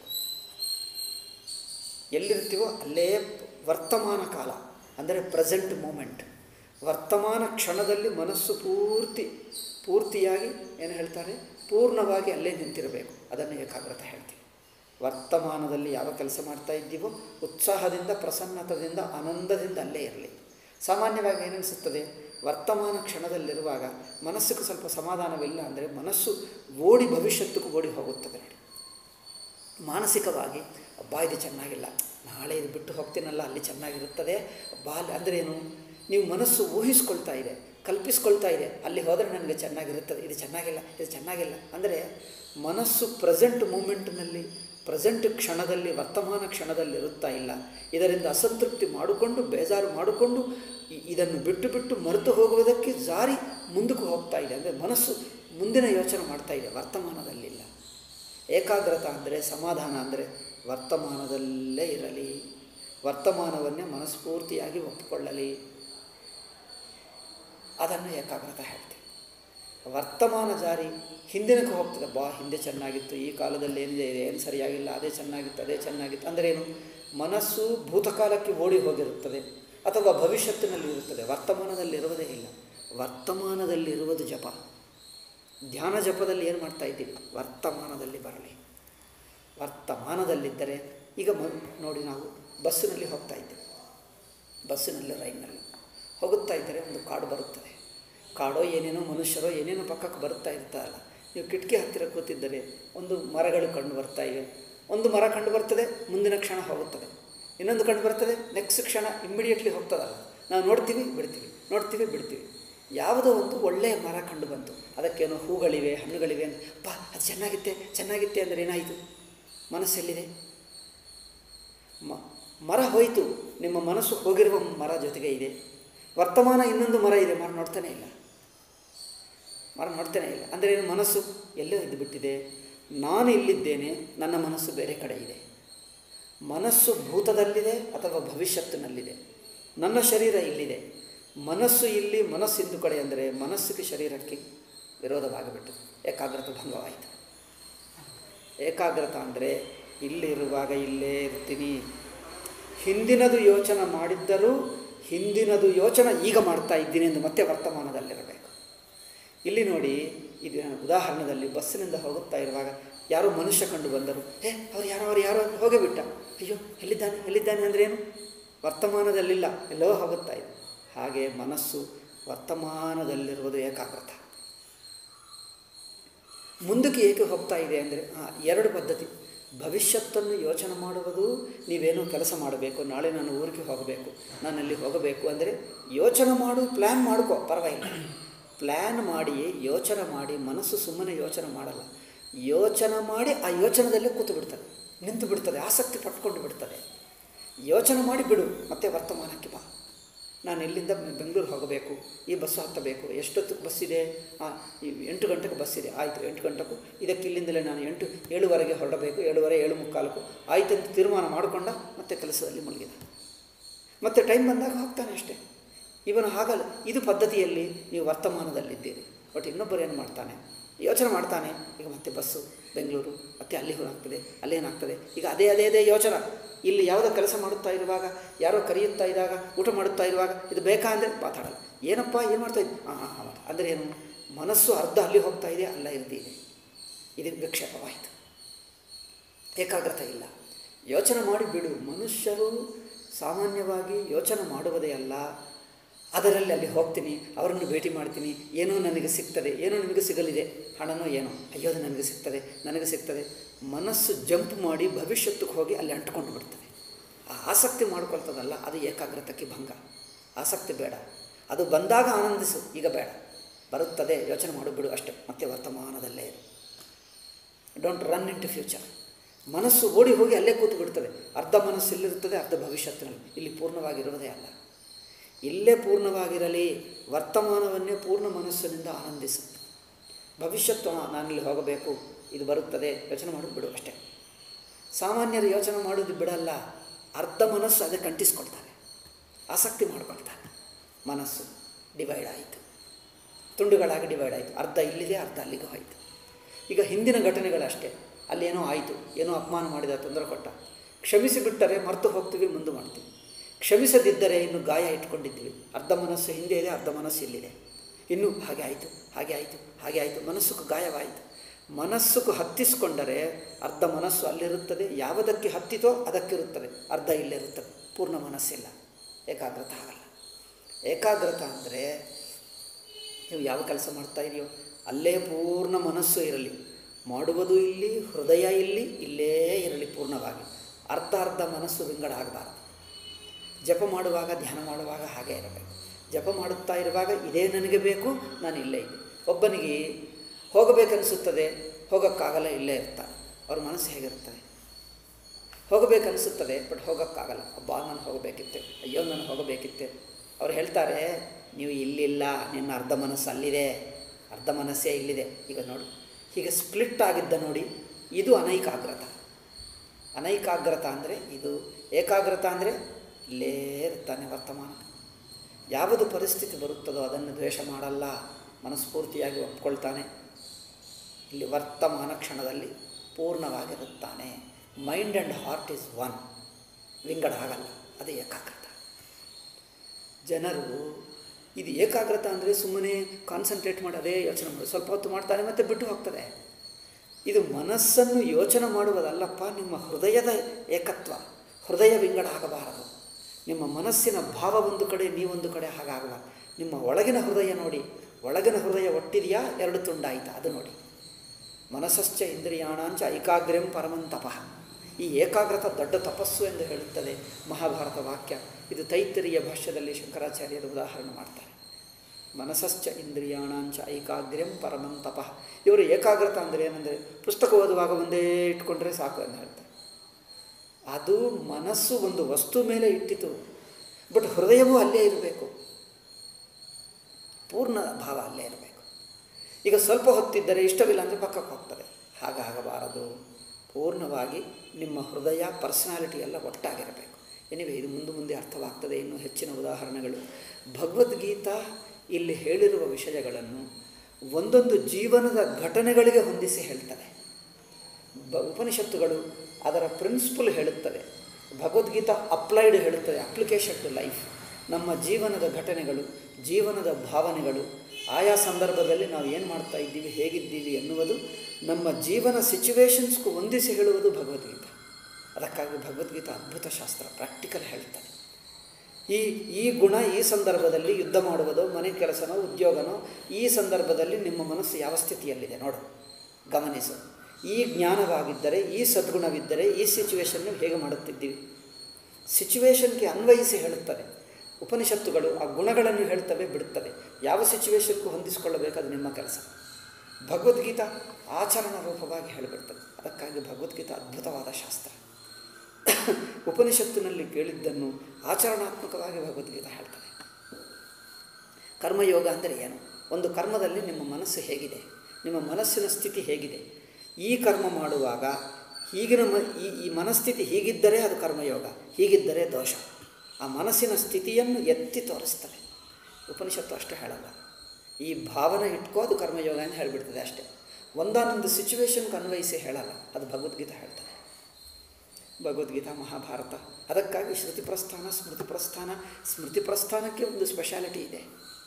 ಎಲ್ಲಿರ್ತೀವೋ ಅಲ್ಲೇ ವರ್ತಮಾನ ಕಾಲ ಅಂದರೆ ಪ್ರೆಸೆಂಟ್ ಮೂಮೆಂಟ್ ವರ್ತಮಾನ ಕ್ಷಣದಲ್ಲಿ ಮನಸ್ಸು ಪೂರ್ತಿ ಪೂರ್ತಿಯಾಗಿ ಏನು ಹೇಳ್ತಾರೆ ಪೂರ್ಣವಾಗಿ ಅಲ್ಲೇ ನಿಂತಿರಬೇಕು ಅದನ್ನು ಏಕಾಗ್ರತೆ ಹೇಳ್ತೀವಿ ವರ್ತಮಾನದಲ್ಲಿ ಯಾವ ಕೆಲಸ ಮಾಡ್ತಾ ಇದ್ದೀವೋ ಉತ್ಸಾಹದಿಂದ ಪ್ರಸನ್ನತದಿಂದ ಆನಂದದಿಂದ ಅಲ್ಲೇ ಇರಲಿ ಸಾಮಾನ್ಯವಾಗಿ ಏನನಿಸುತ್ತದೆ ವರ್ತಮಾನ ಕ್ಷಣದಲ್ಲಿರುವಾಗ ಮನಸ್ಸಿಗೆ ಸ್ವಲ್ಪ ಸಮಾಧಾನವಿಲ್ಲ ಅಂದರೆ ಮನಸ್ಸು ಓಡಿ ಭವಿಷ್ಯತ್ತಕ್ಕೂ ಓಡಿ ಹೋಗುತ್ತದೆ ನೋಡಿ ಮಾನಸಿಕವಾಗಿ ಅಬ್ಬಾ ಇದು ಚೆನ್ನಾಗಿಲ್ಲ ನಾಳೆ ಇದು ಬಿಟ್ಟು ಹೋಗ್ತೀನಲ್ಲ ಅಲ್ಲಿ ಚೆನ್ನಾಗಿರುತ್ತದೆ ಅಬ್ಬಾ ಅಲ್ಲಿ ಅಂದರೆ ಏನು ನೀವು ಮನಸ್ಸು ಊಹಿಸ್ಕೊಳ್ತಾ ಇದೆ ಕಲ್ಪಿಸ್ಕೊಳ್ತಾ ಇದೆ ಅಲ್ಲಿ ಹೋದರೆ ನನಗೆ ಚೆನ್ನಾಗಿರುತ್ತದೆ ಇದು ಚೆನ್ನಾಗಿಲ್ಲ ಇದು ಚೆನ್ನಾಗಿಲ್ಲ ಅಂದರೆ ಮನಸ್ಸು ಪ್ರೆಸೆಂಟ್ ಮೂಮೆಂಟ್ನಲ್ಲಿ ಪ್ರೆಸೆಂಟ್ ಕ್ಷಣದಲ್ಲಿ ವರ್ತಮಾನ ಕ್ಷಣದಲ್ಲಿ ಇರುತ್ತಾ ಇಲ್ಲ ಇದರಿಂದ ಅಸಂತೃಪ್ತಿ ಮಾಡಿಕೊಂಡು ಬೇಜಾರು ಮಾಡಿಕೊಂಡು ಇದನ್ನು ಬಿಟ್ಟು ಬಿಟ್ಟು ಮರೆತು ಹೋಗುವುದಕ್ಕೆ ಜಾರಿ ಮುಂದಕ್ಕೆ ಹೋಗ್ತಾ ಇದೆ ಅಂದರೆ ಮನಸ್ಸು ಮುಂದಿನ ಯೋಚನೆ ಮಾಡ್ತಾ ಇದೆ ವರ್ತಮಾನದಲ್ಲಿಲ್ಲ ಏಕಾಗ್ರತ ಅಂದರೆ ಸಮಾಧಾನ ಅಂದರೆ ವರ್ತಮಾನದಲ್ಲೇ ಇರಲಿ ವರ್ತಮಾನವನ್ನೇ ಮನಸ್ಫೂರ್ತಿಯಾಗಿ ಒಪ್ಪಿಕೊಳ್ಳಲಿ ಅದನ್ನು ಏಕಾಗ್ರತ ಹೇಳ್ತೀವಿ ವರ್ತಮಾನ ಜಾರಿ ಹಿಂದಿನಕ್ಕೆ ಹೋಗ್ತದೆ ಬಾ ಹಿಂದೆ ಚೆನ್ನಾಗಿತ್ತು ಈ ಕಾಲದಲ್ಲಿ ಏನಿದೆ ಇದೆ ಏನು ಸರಿಯಾಗಿಲ್ಲ ಅದೇ ಚೆನ್ನಾಗಿತ್ತು ಅದೇ ಚೆನ್ನಾಗಿತ್ತು ಅಂದರೆ ಏನು ಮನಸ್ಸು ಭೂತಕಾಲಕ್ಕೆ ಓಡಿ ಹೋಗಿರುತ್ತದೆ ಅಥವಾ ಭವಿಷ್ಯತ್ತಿನಲ್ಲಿ ಇರುತ್ತದೆ ವರ್ತಮಾನದಲ್ಲಿ ಇರುವುದೇ ಇಲ್ಲ ವರ್ತಮಾನದಲ್ಲಿರುವುದು ಜಪ ಧ್ಯಾನ ಜಪದಲ್ಲಿ ಏನು ಮಾಡ್ತಾ ಇದ್ದೀವಿ ವರ್ತಮಾನದಲ್ಲಿ ಬರಲಿ ವರ್ತಮಾನದಲ್ಲಿದ್ದರೆ ಈಗ ಮ ನೋಡಿ ನಾವು ಬಸ್ಸಿನಲ್ಲಿ ಹೋಗ್ತಾ ಇದ್ದೇವೆ ಬಸ್ಸಿನಲ್ಲಿ ರೈಲಿನಲ್ಲಿ ಹೋಗುತ್ತಾ ಇದ್ದರೆ ಒಂದು ಕಾಡು ಬರುತ್ತದೆ ಕಾಡೋ ಏನೇನೋ ಮನುಷ್ಯರೋ ಏನೇನೋ ಪಕ್ಕಕ್ಕೆ ಬರುತ್ತಾ ಇರ್ತಾರಲ್ಲ ನೀವು ಕಿಟಕಿ ಹತ್ತಿರ ಕೂತಿದ್ದರೆ ಒಂದು ಮರಗಳು ಕಂಡು ಬರ್ತಾ ಇವೆ ಒಂದು ಮರ ಕಂಡು ಬರ್ತದೆ ಮುಂದಿನ ಕ್ಷಣ ಹೋಗುತ್ತದೆ ಇನ್ನೊಂದು ಕಂಡು ಬರ್ತದೆ ನೆಕ್ಸ್ಟ್ ಕ್ಷಣ ಇಮ್ಮಿಡಿಯೇಟ್ಲಿ ಹೋಗ್ತದಲ್ಲ ನಾವು ನೋಡ್ತೀವಿ ಬಿಡ್ತೀವಿ ನೋಡ್ತೀವಿ ಬಿಡ್ತೀವಿ ಯಾವುದೋ ಒಂದು ಒಳ್ಳೆಯ ಮರ ಕಂಡು ಬಂತು ಅದಕ್ಕೇನೋ ಹೂಗಳಿವೆ ಹಣ್ಣುಗಳಿವೆ ಅಂತ ಪಾ ಅದು ಚೆನ್ನಾಗಿತ್ತೆ ಚೆನ್ನಾಗಿತ್ತೆ ಅಂದರೆ ಏನಾಯಿತು ಮನಸ್ಸೆಲ್ಲಿದೆ ಮ ಮರ ಹೋಯಿತು ನಿಮ್ಮ ಮನಸ್ಸು ಹೋಗಿರುವ ಮರ ಜೊತೆಗೆ ಇದೆ ವರ್ತಮಾನ ಇನ್ನೊಂದು ಮರ ಇದೆ ಮರ ನೋಡ್ತಾನೆ ಇಲ್ಲ ಮರ ನೋಡ್ತಾನೆ ಇಲ್ಲ ಅಂದರೆ ಏನು ಮನಸ್ಸು ಎಲ್ಲೋ ಇದ್ದು ಬಿಟ್ಟಿದೆ ನಾನು ಇಲ್ಲಿದ್ದೇನೆ ನನ್ನ ಮನಸ್ಸು ಬೇರೆ ಕಡೆ ಇದೆ ಮನಸ್ಸು ಭೂತದಲ್ಲಿದೆ ಅಥವಾ ಭವಿಷ್ಯತ್ತಿನಲ್ಲಿದೆ ನನ್ನ ಶರೀರ ಇಲ್ಲಿದೆ ಮನಸ್ಸು ಇಲ್ಲಿ ಮನಸ್ಸಿಂದು ಕಡೆ ಅಂದರೆ ಮನಸ್ಸಿಗೆ ಶರೀರಕ್ಕೆ ವಿರೋಧವಾಗಿಬಿಟ್ಟು ಏಕಾಗ್ರತೆ ಭಂಗವಾಯಿತು ಏಕಾಗ್ರತ ಅಂದರೆ ಇಲ್ಲಿರುವಾಗ ಇಲ್ಲೇ ಇರ್ತೀನಿ ಹಿಂದಿನದು ಯೋಚನೆ ಮಾಡಿದ್ದರೂ ಹಿಂದಿನದು ಯೋಚನೆ ಈಗ ಮಾಡ್ತಾ ಇದ್ದೀನಿ ಎಂದು ಮತ್ತೆ ವರ್ತಮಾನದಲ್ಲಿರಬೇಕು ಇಲ್ಲಿ ನೋಡಿ ಇದು ಉದಾಹರಣೆಯಲ್ಲಿ ಬಸ್ಸಿನಿಂದ ಹೋಗುತ್ತಾ ಇರುವಾಗ ಯಾರೋ ಮನುಷ್ಯ ಕಂಡು ಬಂದರು ಏ ಅವ್ರು ಯಾರೋ ಅವ್ರು ಯಾರೋ ಹೋಗೇ ಬಿಟ್ಟ ಅಯ್ಯೋ ಎಲ್ಲಿದ್ದಾನೆ ಎಲ್ಲಿದ್ದಾನೆ ಅಂದರೆ ಏನು ವರ್ತಮಾನದಲ್ಲಿಲ್ಲ ಎಲ್ಲೋ ಹೋಗುತ್ತಾ ಇದೆ ಹಾಗೆ ಮನಸ್ಸು ವರ್ತಮಾನದಲ್ಲಿರುವುದು ಏಕಾಗ್ರತ ಮುಂದಕ್ಕೆ ಏಕೆ ಹೋಗ್ತಾ ಇದೆ ಅಂದರೆ ಹಾಂ ಎರಡು ಪದ್ಧತಿ ಭವಿಷ್ಯತ್ತನ್ನು ಯೋಚನೆ ಮಾಡುವುದು ನೀವೇನೋ ಕೆಲಸ ಮಾಡಬೇಕು ನಾಳೆ ನಾನು ಊರಿಗೆ ಹೋಗಬೇಕು ನಾನು ಅಲ್ಲಿ ಹೋಗಬೇಕು ಅಂದರೆ ಯೋಚನೆ ಮಾಡು ಪ್ಲ್ಯಾನ್ ಮಾಡ್ಕೋ ಪರವಾಗಿಲ್ಲ ಪ್ಲ್ಯಾನ್ ಮಾಡಿ ಯೋಚನೆ ಮಾಡಿ ಮನಸ್ಸು ಸುಮ್ಮನೆ ಯೋಚನೆ ಮಾಡಲ್ಲ ಯೋಚನೆ ಮಾಡಿ ಆ ಯೋಚನೆದಲ್ಲೇ ಕೂತು ಬಿಡ್ತದೆ ನಿಂತು ಬಿಡ್ತದೆ ಆಸಕ್ತಿ ಪಟ್ಕೊಂಡು ಬಿಡ್ತದೆ ಯೋಚನೆ ಮಾಡಿ ಬಿಡು ಮತ್ತೆ ವರ್ತಮಾನಕ್ಕೆ ಬಾ ನಾನು ಇಲ್ಲಿಂದ ಬೆಂಗಳೂರು ಹೋಗಬೇಕು ಈ ಬಸ್ಸು ಹತ್ತಬೇಕು ಎಷ್ಟೊತ್ತಿಗೆ ಬಸ್ಸಿದೆ ಹಾಂ ಈ ಎಂಟು ಗಂಟೆಗೆ ಬಸ್ಸಿದೆ ಆಯಿತು ಎಂಟು ಗಂಟೆಗೂ ಇದಕ್ಕೆ ಇಲ್ಲಿಂದಲೇ ನಾನು ಎಂಟು ಏಳುವರೆಗೆ ಹೊರಡಬೇಕು ಏಳುವರೆ ಏಳು ಮುಕ್ಕಾಲಕ್ಕೂ ಆಯ್ತು ಅಂತ ತೀರ್ಮಾನ ಮಾಡಿಕೊಂಡ ಮತ್ತೆ ಕೆಲಸದಲ್ಲಿ ಮುಳುಗಿದ ಮತ್ತು ಟೈಮ್ ಬಂದಾಗ ಹೋಗ್ತಾನೆ ಅಷ್ಟೇ ಇವನು ಹಾಗಲ್ಲ ಇದು ಪದ್ಧತಿಯಲ್ಲಿ ನೀವು ವರ್ತಮಾನದಲ್ಲಿದ್ದೀರಿ ಬಟ್ ಇನ್ನೊಬ್ಬರು ಏನು ಮಾಡ್ತಾನೆ ಯೋಚನೆ ಮಾಡ್ತಾನೆ ಈಗ ಮತ್ತೆ ಬಸ್ಸು ಬೆಂಗಳೂರು ಮತ್ತೆ ಅಲ್ಲಿ ಹೋಗ್ತದೆ ಅಲ್ಲೇನಾಗ್ತದೆ ಈಗ ಅದೇ ಅದೇ ಅದೇ ಯೋಚನೆ ಇಲ್ಲಿ ಯಾವುದೋ ಕೆಲಸ ಮಾಡುತ್ತಾ ಇರುವಾಗ ಯಾರೋ ಕರೆಯುತ್ತಾ ಇದ್ದಾಗ ಊಟ ಮಾಡುತ್ತಾ ಇರುವಾಗ ಇದು ಬೇಕಾ ಅಂದರೆ ಮಾತಾಡಲ್ಲ ಏನಪ್ಪ ಏನು ಮಾಡ್ತಾ ಇದ್ದೆ ಹಾಂ ಹಾಂ ಹಾಂ ಅಂದರೆ ಏನು ಮನಸ್ಸು ಅರ್ಧ ಅಲ್ಲಿ ಹೋಗ್ತಾ ಇದೆ ಅಲ್ಲ ಇರ್ದಿದೆ ಇದು ವಿಕ್ಷೇಪವಾಯಿತು ಏಕಾಗ್ರತೆ ಇಲ್ಲ ಯೋಚನೆ ಮಾಡಿ ಬಿಡು ಮನುಷ್ಯರು ಸಾಮಾನ್ಯವಾಗಿ ಯೋಚನೆ ಮಾಡುವುದೇ ಅಲ್ಲ ಅದರಲ್ಲಿ ಅಲ್ಲಿ ಹೋಗ್ತೀನಿ ಅವರನ್ನು ಭೇಟಿ ಮಾಡ್ತೀನಿ ಏನೋ ನನಗೆ ಸಿಗ್ತದೆ ಏನೋ ನನಗೆ ಸಿಗಲಿದೆ ಹಣನೋ ಏನೋ ಅಯ್ಯೋ ಅದು ನನಗೆ ಸಿಗ್ತದೆ ನನಗೆ ಸಿಗ್ತದೆ ಮನಸ್ಸು ಜಂಪ್ ಮಾಡಿ ಭವಿಷ್ಯಕ್ಕೆ ಹೋಗಿ ಅಲ್ಲಿ ಅಂಟ್ಕೊಂಡು ಬಿಡ್ತದೆ ಆ ಆಸಕ್ತಿ ಮಾಡ್ಕೊಳ್ತದಲ್ಲ ಅದು ಏಕಾಗ್ರತಕ್ಕೆ ಭಂಗ ಆಸಕ್ತಿ ಬೇಡ ಅದು ಬಂದಾಗ ಆನಂದಿಸು ಈಗ ಬೇಡ ಬರುತ್ತದೆ ಯೋಚನೆ ಮಾಡು ಬಿಡು ಅಷ್ಟೇ ಮತ್ತೆ ವರ್ತಮಾನದಲ್ಲೇ ಇರು don't run into future ಮನಸ್ಸು ಓಡಿ ಹೋಗಿ ಅಲ್ಲೇ ಕೂತು ಬಿಡ್ತದೆ ಅರ್ಧ ಮನಸ್ಸು ಇಲ್ಲಿರುತ್ತದೆ ಅರ್ಧ ಭವಿಷ್ಯತ್ತಿನಲ್ಲಿ ಇಲ್ಲಿ ಪೂರ್ಣವಾಗಿರುವುದೇ ಅಲ್ಲ ಇಲ್ಲೇ ಪೂರ್ಣವಾಗಿರಲಿ ವರ್ತಮಾನವನ್ನೇ ಪೂರ್ಣ ಮನಸ್ಸಿನಿಂದ ಆನಂದಿಸು ಭವಿಷ್ಯತ್ತು ಹಾಂ ನಾನಿಲ್ಲಿ ಹೋಗಬೇಕು ಇದು ಬರುತ್ತದೆ ಯೋಚನೆ ಮಾಡೋದು ಬಿಡು ಅಷ್ಟೇ ಸಾಮಾನ್ಯರು ಯೋಚನೆ ಮಾಡೋದು ಬಿಡಲ್ಲ ಅರ್ಧ ಮನಸ್ಸು ಅದಕ್ಕೆ ಅಂಟಿಸ್ಕೊಳ್ತಾರೆ ಆಸಕ್ತಿ ಮಾಡ್ಕೊಳ್ತಾರೆ ಮನಸ್ಸು ಡಿವೈಡ್ ಆಯಿತು ತುಂಡುಗಳಾಗಿ ಡಿವೈಡ್ ಆಯಿತು ಅರ್ಧ ಇಲ್ಲಿದೆ ಅರ್ಧ ಅಲ್ಲಿಗೆ ಹೋಯಿತು ಈಗ ಹಿಂದಿನ ಘಟನೆಗಳಷ್ಟೇ ಅಲ್ಲೇನೋ ಆಯಿತು ಏನೋ ಅಪಮಾನ ಮಾಡಿದ ತೊಂದರೆ ಕೊಟ್ಟ ಕ್ಷಮಿಸಿಬಿಟ್ಟರೆ ಮರೆತು ಹೋಗ್ತೀವಿ ಮುಂದೆ ಮಾಡ್ತೀವಿ ಕ್ಷಮಿಸದಿದ್ದರೆ ಇನ್ನು ಗಾಯ ಇಟ್ಕೊಂಡಿದ್ವಿ ಅರ್ಧ ಮನಸ್ಸು ಹಿಂದೆ ಇದೆ ಅರ್ಧ ಮನಸ್ಸು ಇಲ್ಲಿದೆ ಇನ್ನೂ ಹಾಗೆ ಆಯಿತು ಹಾಗೆ ಆಯಿತು ಹಾಗೆ ಆಯಿತು ಮನಸ್ಸುకు ಗಾಯವಾಯಿತು ಮನಸ್ಸುకు ಹತ್ತಿಸ್ಕೊಂಡರೆ ಅರ್ಧ ಮನಸ್ಸು ಅಲ್ಲಿರುತ್ತದೆ ಯಾವುದಕ್ಕೆ ಹತ್ತಿತೋ ಅದಕ್ಕಿರುತ್ತದೆ ಅರ್ಧ ಇಲ್ಲಿರುತ್ತದೆ ಪೂರ್ಣ ಮನಸ್ಸಿಲ್ಲ ಏಕಾಗ್ರತ ಆಗಲ್ಲ ಏಕಾಗ್ರತ ಅಂದರೆ ನೀವು ಯಾವ ಕೆಲಸ ಮಾಡ್ತಾ ಇದೆಯೋ ಅಲ್ಲೇ ಪೂರ್ಣ ಮನಸ್ಸು ಇರಲಿ ಮಾಡುವುದು ಇಲ್ಲಿ ಹೃದಯ ಇಲ್ಲಿ ಇಲ್ಲೇ ಇರಲಿ ಪೂರ್ಣವಾಗಿ ಅರ್ಧ ಅರ್ಧ ಮನಸ್ಸು ವಿಂಗಡ ಆಗಬಾರ್ದು ಜಪ ಮಾಡುವಾಗ ಧ್ಯಾನ ಮಾಡುವಾಗ ಹಾಗೆ ಇರಬೇಕು ಜಪ ಮಾಡುತ್ತಾ ಇರುವಾಗ ಇದೇ ನನಗೆ ಬೇಕು ನಾನು ಇಲ್ಲೇ ಇದ್ದೆ ಒಬ್ಬನಿಗೆ ಹೋಗಬೇಕನ್ನಿಸುತ್ತದೆ ಹೋಗೋಕ್ಕಾಗಲ್ಲ ಇಲ್ಲೇ ಇರ್ತಾನೆ ಅವ್ರ ಮನಸ್ಸು ಹೇಗಿರ್ತದೆ ಹೋಗಬೇಕನ್ನಿಸುತ್ತದೆ ಬಟ್ ಹೋಗೋಕ್ಕಾಗಲ್ಲ ಅಬ್ಬ ನಾನು ಹೋಗಬೇಕಿತ್ತೆ ಅಯ್ಯೋ ನಾನು ಹೋಗಬೇಕಿತ್ತೆ ಅವ್ರು ಹೇಳ್ತಾರೆ ನೀವು ಇಲ್ಲಿಲ್ಲ ನಿನ್ನ ಅರ್ಧ ಮನಸ್ಸು ಅಲ್ಲಿದೆ ಅರ್ಧ ಮನಸ್ಸೇ ಇಲ್ಲಿದೆ ಈಗ ನೋಡು ಹೀಗೆ ಸ್ಪ್ಲಿಟ್ ಆಗಿದ್ದ ನೋಡಿ ಇದು ಅನೈಕಾಗ್ರತ ಅನೈಕಾಗ್ರತ ಅಂದರೆ ಇದು ಏಕಾಗ್ರತ ಅಂದರೆ ಇಲ್ಲೇ ಇರ್ತಾನೆ ವರ್ತಮಾನ ಯಾವುದು ಪರಿಸ್ಥಿತಿ ಬರುತ್ತದೋ ಅದನ್ನು ದ್ವೇಷ ಮಾಡಲ್ಲ ಮನಸ್ಫೂರ್ತಿಯಾಗಿ ಒಪ್ಕೊಳ್ತಾನೆ ಇಲ್ಲಿ ವರ್ತಮಾನ ಕ್ಷಣದಲ್ಲಿ ಪೂರ್ಣವಾಗಿರುತ್ತಾನೆ mind and heart is one ವಿಂಗಡ ಆಗಲ್ಲ ಅದು ಏಕಾಗ್ರತ ಜನರು ಇದು ಏಕಾಗ್ರತ ಅಂದರೆ ಸುಮ್ಮನೆ ಕಾನ್ಸಂಟ್ರೇಟ್ ಮಾಡಿ ಅದೇ ಯೋಚನೆ ಮಾಡಿ ಸ್ವಲ್ಪ ಹೊತ್ತು ಮಾಡ್ತಾನೆ ಮತ್ತು ಬಿಟ್ಟು ಹೋಗ್ತದೆ ಇದು ಮನಸ್ಸನ್ನು ಯೋಚನೆ ಮಾಡುವುದಲ್ಲಪ್ಪ ನಿಮ್ಮ ಹೃದಯದ ಏಕತ್ವ ಹೃದಯ ವಿಂಗಡ ಆಗಬಾರದು ನಿಮ್ಮ ಮನಸ್ಸಿನ ಭಾವ ಒಂದು ಕಡೆ ನೀವೊಂದು ಕಡೆ ಹಾಗಾಗಬಾರ್ದು ನಿಮ್ಮ ಒಳಗಿನ ಹೃದಯ ನೋಡಿ ಒಳಗಿನ ಹೃದಯ ಒಟ್ಟಿದೆಯಾ ಎರಡು ತುಂಡಾಯಿತಾ ಅದು ನೋಡಿ ಮನಸ್ಸಶ್ಚ ಇಂದ್ರಿಯಾಣಾಂಚ ಐಕಾಗ್ರ್ಯಂ ಪರಮಂತಪಃ ಈ ಏಕಾಗ್ರತ ದೊಡ್ಡ ತಪಸ್ಸು ಎಂದು ಹೇಳುತ್ತದೆ ಮಹಾಭಾರತ ವಾಕ್ಯ ಇದು ತೈತ್ತರಿಯ ಭಾಷ್ಯದಲ್ಲಿ ಶಂಕರಾಚಾರ್ಯರು ಉದಾಹರಣೆ ಮಾಡ್ತಾರೆ ಮನಸ್ಸಶ್ಚ ಇಂದ್ರಿಯಾಣಾಂಚ ಐಕಾಗ್ರ್ಯಂ ಪರಮಂ ತಪಃ ಇವರು ಏಕಾಗ್ರತ ಅಂದರೆ ಏನಂದರೆ ಪುಸ್ತಕ ಓದುವಾಗ ಒಂದೇ ಇಟ್ಕೊಂಡ್ರೆ ಸಾಕು ಅಂತ ಹೇಳ್ತಾರೆ ಅದು ಮನಸ್ಸು ಒಂದು ವಸ್ತು ಮೇಲೆ ಇಟ್ಟಿತು ಬಟ್ ಹೃದಯವೂ ಅಲ್ಲೇ ಇರಬೇಕು ಪೂರ್ಣ ಭಾವ ಅಲ್ಲೇ ಇರಬೇಕು ಈಗ ಸ್ವಲ್ಪ ಹೊತ್ತಿದ್ದರೆ ಇಷ್ಟವಿಲ್ಲ ಅಂದರೆ ಪಕ್ಕಕ್ಕೆ ಹೋಗ್ತದೆ ಹಾಗಾಗಬಾರದು ಪೂರ್ಣವಾಗಿ ನಿಮ್ಮ ಹೃದಯ ಪರ್ಸನಾಲಿಟಿ ಎಲ್ಲ ಒಟ್ಟಾಗಿರಬೇಕು ಎನಿವೆ ಇದು ಮುಂದೆ ಮುಂದೆ ಅರ್ಥವಾಗ್ತದೆ ಇನ್ನು ಹೆಚ್ಚಿನ ಉದಾಹರಣೆಗಳು ಭಗವದ್ಗೀತಾ ಇಲ್ಲಿ ಹೇಳಿರುವ ವಿಷಯಗಳನ್ನು ಒಂದೊಂದು ಜೀವನದ ಘಟನೆಗಳಿಗೆ ಹೊಂದಿಸಿ ಹೇಳ್ತದೆ ಬ ಉಪನಿಷತ್ತುಗಳು ಅದರ ಪ್ರಿನ್ಸಿಪಲ್ ಹೇಳುತ್ತದೆ ಭಗವದ್ಗೀತಾ ಅಪ್ಲೈಡ್ ಹೇಳುತ್ತದೆ ಅಪ್ಲಿಕೇಶನ್ ಟು ಲೈಫ್ ನಮ್ಮ ಜೀವನದ ಘಟನೆಗಳು ಜೀವನದ ಭಾವನೆಗಳು ಆಯಾ ಸಂದರ್ಭದಲ್ಲಿ ನಾವು ಏನು ಮಾಡ್ತಾ ಇದ್ದೀವಿ ಹೇಗಿದ್ದೀವಿ ಎನ್ನುವುದು ನಮ್ಮ ಜೀವನ ಸಿಚುವೇಶನ್ಸ್ಗೂ ಹೊಂದಿಸಿ ಹೇಳುವುದು ಭಗವದ್ಗೀತಾ ಅದಕ್ಕಾಗಿ ಭಗವದ್ಗೀತಾ ಅದ್ಭುತ ಶಾಸ್ತ್ರ ಪ್ರಾಕ್ಟಿಕಲ್ ಹೇಳ್ತಾರೆ ಈ ಈ ಗುಣ ಈ ಸಂದರ್ಭದಲ್ಲಿ ಯುದ್ಧ ಮಾಡುವುದೋ ಮನೆ ಕೆಲಸನೋ ಉದ್ಯೋಗನೋ ಈ ಸಂದರ್ಭದಲ್ಲಿ ನಿಮ್ಮ ಮನಸ್ಸು ಯಾವ ಸ್ಥಿತಿಯಲ್ಲಿದೆ ನೋಡು ಗಮನಿಸು ಈ ಜ್ಞಾನವಾಗಿದ್ದರೆ ಈ ಸದ್ಗುಣವಿದ್ದರೆ ಈ ಸಿಚುವೇಶನ್ನು ಹೇಗೆ ಮಾಡುತ್ತಿದ್ದೀವಿ ಸಿಚುವೇಶನ್ಗೆ ಅನ್ವಯಿಸಿ ಹೇಳುತ್ತದೆ ಉಪನಿಷತ್ತುಗಳು ಆ ಗುಣಗಳನ್ನು ಹೇಳ್ತವೆ ಬಿಡುತ್ತವೆ ಯಾವ ಸಿಚುವೇಶನ್ಗೂ ಹೊಂದಿಸಿಕೊಳ್ಳಬೇಕು ಅದು ನಿಮ್ಮ ಕೆಲಸ ಭಗವದ್ಗೀತಾ ಆಚರಣ ರೂಪವಾಗಿ ಹೇಳಿಬಿಡ್ತದೆ ಅದಕ್ಕಾಗಿ ಭಗವದ್ಗೀತಾ ಅದ್ಭುತವಾದ ಶಾಸ್ತ್ರ ಉಪನಿಷತ್ತಿನಲ್ಲಿ ಕೇಳಿದ್ದನ್ನು ಆಚರಣಾತ್ಮಕವಾಗಿ ಭಗವದ್ಗೀತಾ ಹೇಳ್ತದೆ ಕರ್ಮಯೋಗ ಅಂದರೆ ಏನು ಒಂದು ಕರ್ಮದಲ್ಲಿ ನಿಮ್ಮ ಮನಸ್ಸು ಹೇಗಿದೆ ನಿಮ್ಮ ಮನಸ್ಸಿನ ಸ್ಥಿತಿ ಹೇಗಿದೆ ಈ ಕರ್ಮ ಮಾಡುವಾಗ ಈಗಿನ ಮ ಈ ಈ ಮನಸ್ಥಿತಿ ಹೀಗಿದ್ದರೆ ಅದು ಕರ್ಮಯೋಗ ಹೀಗಿದ್ದರೆ ದೋಷ ಆ ಮನಸ್ಸಿನ ಸ್ಥಿತಿಯನ್ನು ಎತ್ತಿ ತೋರಿಸ್ತದೆ ಉಪನಿಷತ್ತು ಅಷ್ಟೇ ಹೇಳಲ್ಲ ಈ ಭಾವನೆ ಇಟ್ಕೋ ಅದು ಕರ್ಮಯೋಗ ಅಂತ ಹೇಳಿಬಿಡ್ತದೆ ಅಷ್ಟೇ ಒಂದಾನೊಂದು ಸಿಚುವೇಶನ್ಗೆ ಅನ್ವಯಿಸಿ ಹೇಳಲ್ಲ ಅದು ಭಗವದ್ಗೀತಾ ಹೇಳ್ತದೆ ಭಗವದ್ಗೀತಾ ಮಹಾಭಾರತ ಅದಕ್ಕಾಗಿ ಶ್ರುತಿ ಪ್ರಸ್ಥಾನ ಸ್ಮೃತಿ ಪ್ರಸ್ಥಾನ ಸ್ಮೃತಿ ಪ್ರಸ್ಥಾನಕ್ಕೆ ಒಂದು ಸ್ಪೆಷಾಲಿಟಿ ಇದೆ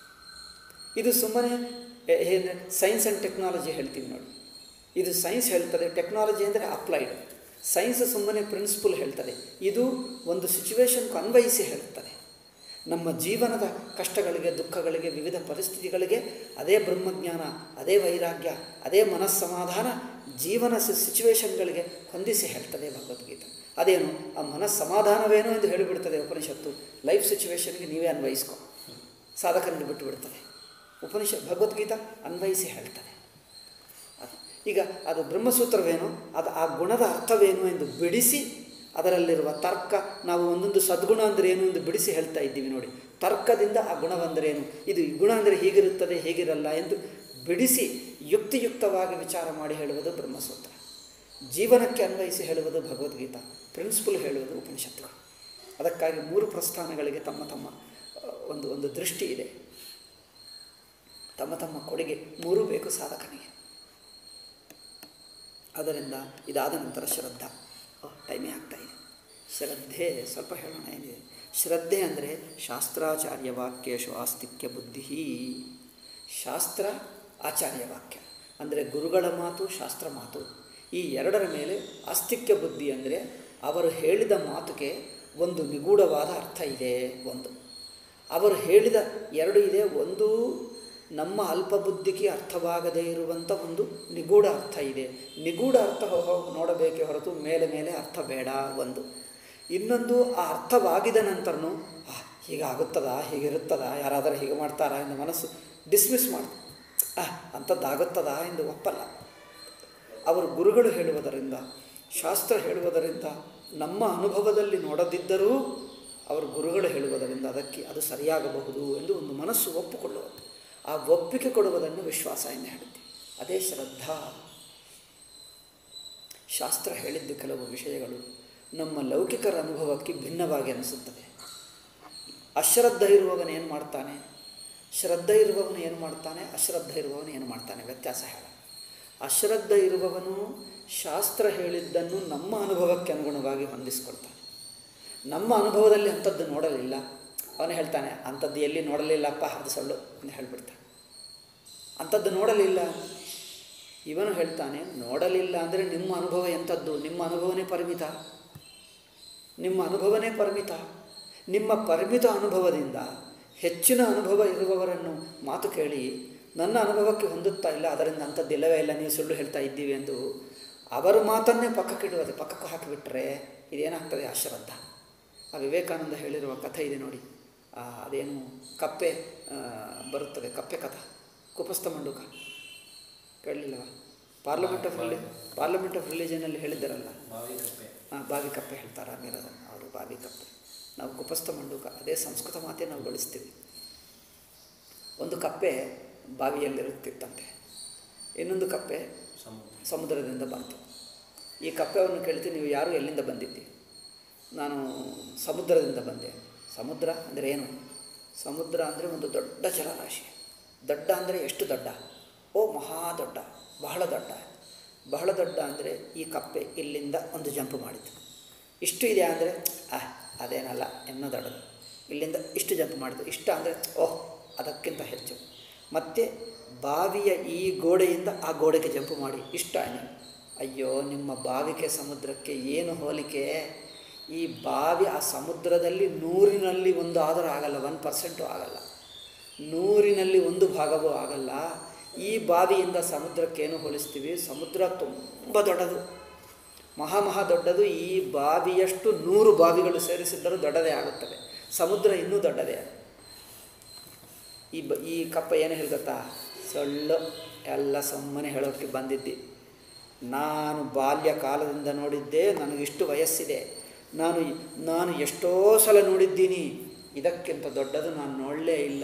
ಇದು ಸುಮ್ಮನೆ ಏನು ಸೈನ್ಸ್ ಆ್ಯಂಡ್ ಟೆಕ್ನಾಲಜಿ ಹೇಳ್ತೀವಿ ನೋಡಿ ಇದು ಸೈನ್ಸ್ ಹೇಳ್ತದೆ ಟೆಕ್ನಾಲಜಿ ಅಂದರೆ ಅಪ್ಲೈಡ್ ಸೈನ್ಸ್ ಸುಮ್ಮನೆ ಪ್ರಿನ್ಸಿಪಲ್ ಹೇಳ್ತದೆ ಇದು ಒಂದು ಸಿಚುವೇಶನ್ಗೆ ಅನ್ವಯಿಸಿ ಹೇಳುತ್ತದೆ ನಮ್ಮ ಜೀವನದ ಕಷ್ಟಗಳಿಗೆ ದುಃಖಗಳಿಗೆ ವಿವಿಧ ಪರಿಸ್ಥಿತಿಗಳಿಗೆ ಅದೇ ಬ್ರಹ್ಮಜ್ಞಾನ ಅದೇ ವೈರಾಗ್ಯ ಅದೇ ಮನಸ್ಸಮಾಧಾನ ಜೀವನ ಸಿಚುವೇಶನ್ಗಳಿಗೆ ಹೊಂದಿಸಿ ಹೇಳ್ತದೆ ಭಗವದ್ಗೀತೆ ಅದೇನು ಆ ಮನಸ್ಸಮಾಧಾನವೇನೋ ಎಂದು ಹೇಳಿಬಿಡ್ತದೆ ಉಪನಿಷತ್ತು ಲೈಫ್ ಸಿಚುವೇಶನ್ಗೆ ನೀವೇ ಅನ್ವಯಿಸ್ಕೊ ಸಾಧಕನಿಗೆ ಬಿಟ್ಟು ಬಿಡ್ತದೆ ಉಪನಿಷ ಭಗವದ್ಗೀತಾ ಅನ್ವಯಿಸಿ ಹೇಳ್ತದೆ ಅದು ಈಗ ಅದು ಬ್ರಹ್ಮಸೂತ್ರವೇನು ಅದು ಆ ಗುಣದ ಅರ್ಥವೇನು ಎಂದು ಬಿಡಿಸಿ ಅದರಲ್ಲಿರುವ ತರ್ಕ ನಾವು ಒಂದೊಂದು ಸದ್ಗುಣ ಅಂದರೆ ಏನು ಎಂದು ಬಿಡಿಸಿ ಹೇಳ್ತಾ ಇದ್ದೀವಿ ನೋಡಿ ತರ್ಕದಿಂದ ಆ ಗುಣವಂದರೇನು ಇದು ಈ ಗುಣ ಅಂದರೆ ಹೀಗಿರುತ್ತದೆ ಹೇಗಿರಲ್ಲ ಎಂದು ಬಿಡಿಸಿ ಯುಕ್ತಿಯುಕ್ತವಾಗಿ ವಿಚಾರ ಮಾಡಿ ಹೇಳುವುದು ಬ್ರಹ್ಮಸೂತ್ರ ಜೀವನಕ್ಕೆ ಅನ್ವಯಿಸಿ ಹೇಳುವುದು ಭಗವದ್ಗೀತಾ ಪ್ರಿನ್ಸಿಪಲ್ ಹೇಳುವುದು ಉಪನಿಷತ್ತುಗಳು ಅದಕ್ಕಾಗಿ ಮೂರು ಪ್ರಸ್ಥಾನಗಳಿಗೆ ತಮ್ಮ ತಮ್ಮ ಒಂದು ಒಂದು ದೃಷ್ಟಿ ಇದೆ ತಮ್ಮ ತಮ್ಮ ಕೊಡುಗೆ ಮೂರೂ ಬೇಕು ಸಾಧಕನಿಗೆ ಅದರಿಂದ ಇದಾದ ನಂತರ ಶ್ರದ್ಧಾ ಟೈಮೇ ಆಗ್ತಾಯಿದೆ ಶ್ರದ್ಧೆ ಸ್ವಲ್ಪ ಹೇಳೋಣ ಏನಿದೆ ಶ್ರದ್ಧೆ ಅಂದರೆ ಶಾಸ್ತ್ರಾಚಾರ್ಯ ವಾಕ್ಯೇಶು ಆಸ್ತಿಕ್ಯ ಬುದ್ಧಿ ಶಾಸ್ತ್ರ ಆಚಾರ್ಯ ವಾಕ್ಯ ಅಂದರೆ ಗುರುಗಳ ಮಾತು ಶಾಸ್ತ್ರ ಮಾತು ಈ ಎರಡರ ಮೇಲೆ ಆಸ್ತಿಕ್ಯ ಬುದ್ಧಿ ಅಂದರೆ ಅವರು ಹೇಳಿದ ಮಾತುಗೆ ಒಂದು ನಿಗೂಢವಾದ ಅರ್ಥ ಇದೆ ಒಂದು ಅವರು ಹೇಳಿದ ಎರಡು ಇದೆ ಒಂದು ನಮ್ಮ ಅಲ್ಪಬುದ್ಧಿಗೆ ಅರ್ಥವಾಗದೇ ಇರುವಂಥ ಒಂದು ನಿಗೂಢ ಅರ್ಥ ಇದೆ ನಿಗೂಢ ಅರ್ಥ ಹೋಗಿ ನೋಡಬೇಕೇ ಹೊರತು ಮೇಲೆ ಮೇಲೆ ಅರ್ಥ ಬೇಡ ಒಂದು ಇನ್ನೊಂದು ಆ ಅರ್ಥವಾಗಿದ ನಂತರನೂ ಹೀಗಾಗುತ್ತದಾ ಹೀಗಿರುತ್ತದಾ ಯಾರಾದರೂ ಹೀಗೆ ಮಾಡ್ತಾರಾ ಎಂದು ಮನಸ್ಸು ಡಿಸ್ಮಿಸ್ ಮಾಡಿ ಆ ಅಂಥದ್ದಾಗುತ್ತದಾ ಎಂದು ಒಪ್ಪಲ್ಲ ಅವರು ಗುರುಗಳು ಹೇಳುವುದರಿಂದ ಶಾಸ್ತ್ರ ಹೇಳುವುದರಿಂದ ನಮ್ಮ ಅನುಭವದಲ್ಲಿ ನೋಡದಿದ್ದರೂ ಅವರು ಗುರುಗಳು ಹೇಳುವುದರಿಂದ ಅದಕ್ಕೆ ಅದು ಸರಿಯಾಗಬಹುದು ಎಂದು ಒಂದು ಮನಸ್ಸು ಒಪ್ಪಿಕೊಳ್ಳುವುದು ಆ ಒಪ್ಪಿಗೆ ಕೊಡುವುದನ್ನು ವಿಶ್ವಾಸ ಎಂದು ಹೇಳುತ್ತೀವಿ ಅದೇ ಶ್ರದ್ಧಾ ಶಾಸ್ತ್ರ ಹೇಳಿದ್ದು ಕೆಲವು ವಿಷಯಗಳು ನಮ್ಮ ಲೌಕಿಕರ ಅನುಭವಕ್ಕೆ ಭಿನ್ನವಾಗಿ ಅನಿಸುತ್ತದೆ ಅಶ್ರದ್ಧ ಇರುವವನು ಏನು ಮಾಡ್ತಾನೆ ಶ್ರದ್ಧೆ ಇರುವವನು ಏನು ಮಾಡ್ತಾನೆ ಅಶ್ರದ್ಧ ಇರುವವನು ಏನು ಮಾಡ್ತಾನೆ ವ್ಯತ್ಯಾಸ ಹೇಳ ಅಶ್ರದ್ಧ ಇರುವವನು ಶಾಸ್ತ್ರ ಹೇಳಿದ್ದನ್ನು ನಮ್ಮ ಅನುಭವಕ್ಕೆ ಅನುಗುಣವಾಗಿ ಹೊಂದಿಸ್ಕೊಳ್ತಾನೆ ನಮ್ಮ ಅನುಭವದಲ್ಲಿ ಅಂಥದ್ದು ನೋಡಲಿಲ್ಲ ಅವನು ಹೇಳ್ತಾನೆ ಅಂಥದ್ದು ಎಲ್ಲಿ ನೋಡಲಿಲ್ಲಪ್ಪ ಅದು ಸೊಳ್ಳು ಅಂತ ಹೇಳಿಬಿಡ್ತಾನೆ ಅಂಥದ್ದು ನೋಡಲಿಲ್ಲ ಇವನು ಹೇಳ್ತಾನೆ ನೋಡಲಿಲ್ಲ ಅಂದರೆ ನಿಮ್ಮ ಅನುಭವ ಎಂಥದ್ದು ನಿಮ್ಮ ಅನುಭವನೇ ಪರಿಮಿತ ನಿಮ್ಮ ಅನುಭವನೇ ಪರಿಮಿತ ನಿಮ್ಮ ಪರಿಮಿತ ಅನುಭವದಿಂದ ಹೆಚ್ಚಿನ ಅನುಭವ ಇರುವವರನ್ನು ಮಾತು ಕೇಳಿ ನನ್ನ ಅನುಭವಕ್ಕೆ ಹೊಂದುತ್ತಾ ಇಲ್ಲ ಅದರಿಂದ ಅಂಥದ್ದು ಇಲ್ಲವೇ ಇಲ್ಲ ನೀವು ಸುಳ್ಳು ಹೇಳ್ತಾ ಇದ್ದೀವಿ ಎಂದು ಅವರ ಮಾತನ್ನೇ ಪಕ್ಕಕ್ಕಿಡುವುದು ಪಕ್ಕಕ್ಕೆ ಹಾಕಿಬಿಟ್ರೆ ಇದೇನಾಗ್ತದೆ ಅಶ್ರದ್ಧ ಆ ವಿವೇಕಾನಂದ ಹೇಳಿರುವ ಕಥೆ ಇದೆ ನೋಡಿ ಆ, ಅದೇನು ಕಪ್ಪೆ ಆ, ಬರುತ್ತದೆ ಕಪ್ಪೆ ಕಥ ಕುಪಸ್ಥ ಮಂಡುಕ ಕೇಳಲಿಲ್ಲವ ಪಾರ್ಲಿಮೆಂಟ್ ಆಫ್ ರಿಲಿ ಪಾರ್ಲಿಮೆಂಟ್ ಆಫ್ ರಿಲಿಜನಲ್ಲಿ ಹೇಳಿದ್ದಾರಲ್ಲ ಬಾವಿ ಕಪ್ಪೆ ಹಾಂ ಬಾವಿ ಕಪ್ಪೆ ಹೇಳ್ತಾರೆ ಅಮೀರ್ ಅದನ್ನು ಅವರು ಬಾವಿ ಕಪ್ಪೆ ನಾವು ಕುಪಸ್ಥ ಮಂಡುಕ ಅದೇ ಸಂಸ್ಕೃತ ಮಾತೇ ನಾವು ಬಳಸ್ತೀವಿ ಒಂದು ಕಪ್ಪೆ ಬಾವಿಯಲ್ಲಿರುತ್ತಿತ್ತಂತೆ ಇನ್ನೊಂದು ಕಪ್ಪೆ ಸಮುದ್ರ ಸಮುದ್ರದಿಂದ ಬಂತು ಈ ಕಪ್ಪೆಯನ್ನು ಕೇಳ್ತೀನಿ ನೀವು ಯಾರು ಎಲ್ಲಿಂದ ಬಂದಿದ್ದಿ ನಾನು ಸಮುದ್ರದಿಂದ ಬಂದೆ ಸಮುದ್ರ ಅಂದರೆ ಏನು ಸಮುದ್ರ ಅಂದರೆ ಒಂದು ದೊಡ್ಡ ಜಲರಾಶಿ ದೊಡ್ಡ ಅಂದರೆ ಎಷ್ಟು ದೊಡ್ಡ ಓ ಮಹಾ ದೊಡ್ಡ ಬಹಳ ದೊಡ್ಡ ಬಹಳ ದೊಡ್ಡ ಅಂದರೆ ಈ ಕಪ್ಪೆ ಇಲ್ಲಿಂದ ಒಂದು ಜಂಪ್ ಮಾಡಿತು ಇಷ್ಟು ಇದೆ ಅಂದರೆ ಆ ಅದೇನಲ್ಲ ಇನ್ನೂ ದೊಡ್ಡದು ಇಲ್ಲಿಂದ ಇಷ್ಟು ಜಂಪ್ ಮಾಡಿತು ಇಷ್ಟ ಅಂದರೆ ಓಹ್ ಅದಕ್ಕಿಂತ ಹೆಚ್ಚು ಮತ್ತು ಬಾವಿಯ ಈ ಗೋಡೆಯಿಂದ ಆ ಗೋಡೆಗೆ ಜಂಪ್ ಮಾಡಿ ಇಷ್ಟ ಆಯ್ತು. ಅಯ್ಯೋ ನಿಮ್ಮ ಬಾವಿಗೆ ಸಮುದ್ರಕ್ಕೆ ಏನು ಹೋಲಿಕೆ ಈ ಬಾವಿ ಆ ಸಮುದ್ರದಲ್ಲಿ ನೂರಿನಲ್ಲಿ ಒಂದು ಆದರೂ ಆಗಲ್ಲ ಒನ್ ಪರ್ಸೆಂಟು ಆಗಲ್ಲ ನೂರಿನಲ್ಲಿ ಒಂದು ಭಾಗವೂ ಆಗಲ್ಲ ಈ ಬಾವಿಯಿಂದ ಸಮುದ್ರಕ್ಕೇನು ಹೋಲಿಸ್ತೀವಿ ಸಮುದ್ರ ತುಂಬ ದೊಡ್ಡದು ಮಹಾ ಮಹಾ ದೊಡ್ಡದು ಈ ಬಾವಿಯಷ್ಟು ನೂರು ಬಾವಿಗಳು ಸೇರಿಸಿದ್ದರೂ ದೊಡ್ಡದೇ ಆಗುತ್ತದೆ ಸಮುದ್ರ ಇನ್ನೂ ದೊಡ್ಡದೇ ಈ ಬ ಈ ಕಪ್ಪ ಏನು ಹೇಳ್ಗೊತ್ತಾ ಸೊಳ್ಳು ಎಲ್ಲ ಸುಮ್ಮನೆ ಹೇಳೋಕ್ಕೆ ಬಂದಿದ್ದಿ ನಾನು ಬಾಲ್ಯ ಕಾಲದಿಂದ ನೋಡಿದ್ದೆ ನನಗಿಷ್ಟು ವಯಸ್ಸಿದೆ ನಾನು ನಾನು ಎಷ್ಟೋ ಸಲ ನೋಡಿದ್ದೀನಿ ಇದಕ್ಕಿಂತ ದೊಡ್ಡದು ನಾನು ನೋಡಲೇ ಇಲ್ಲ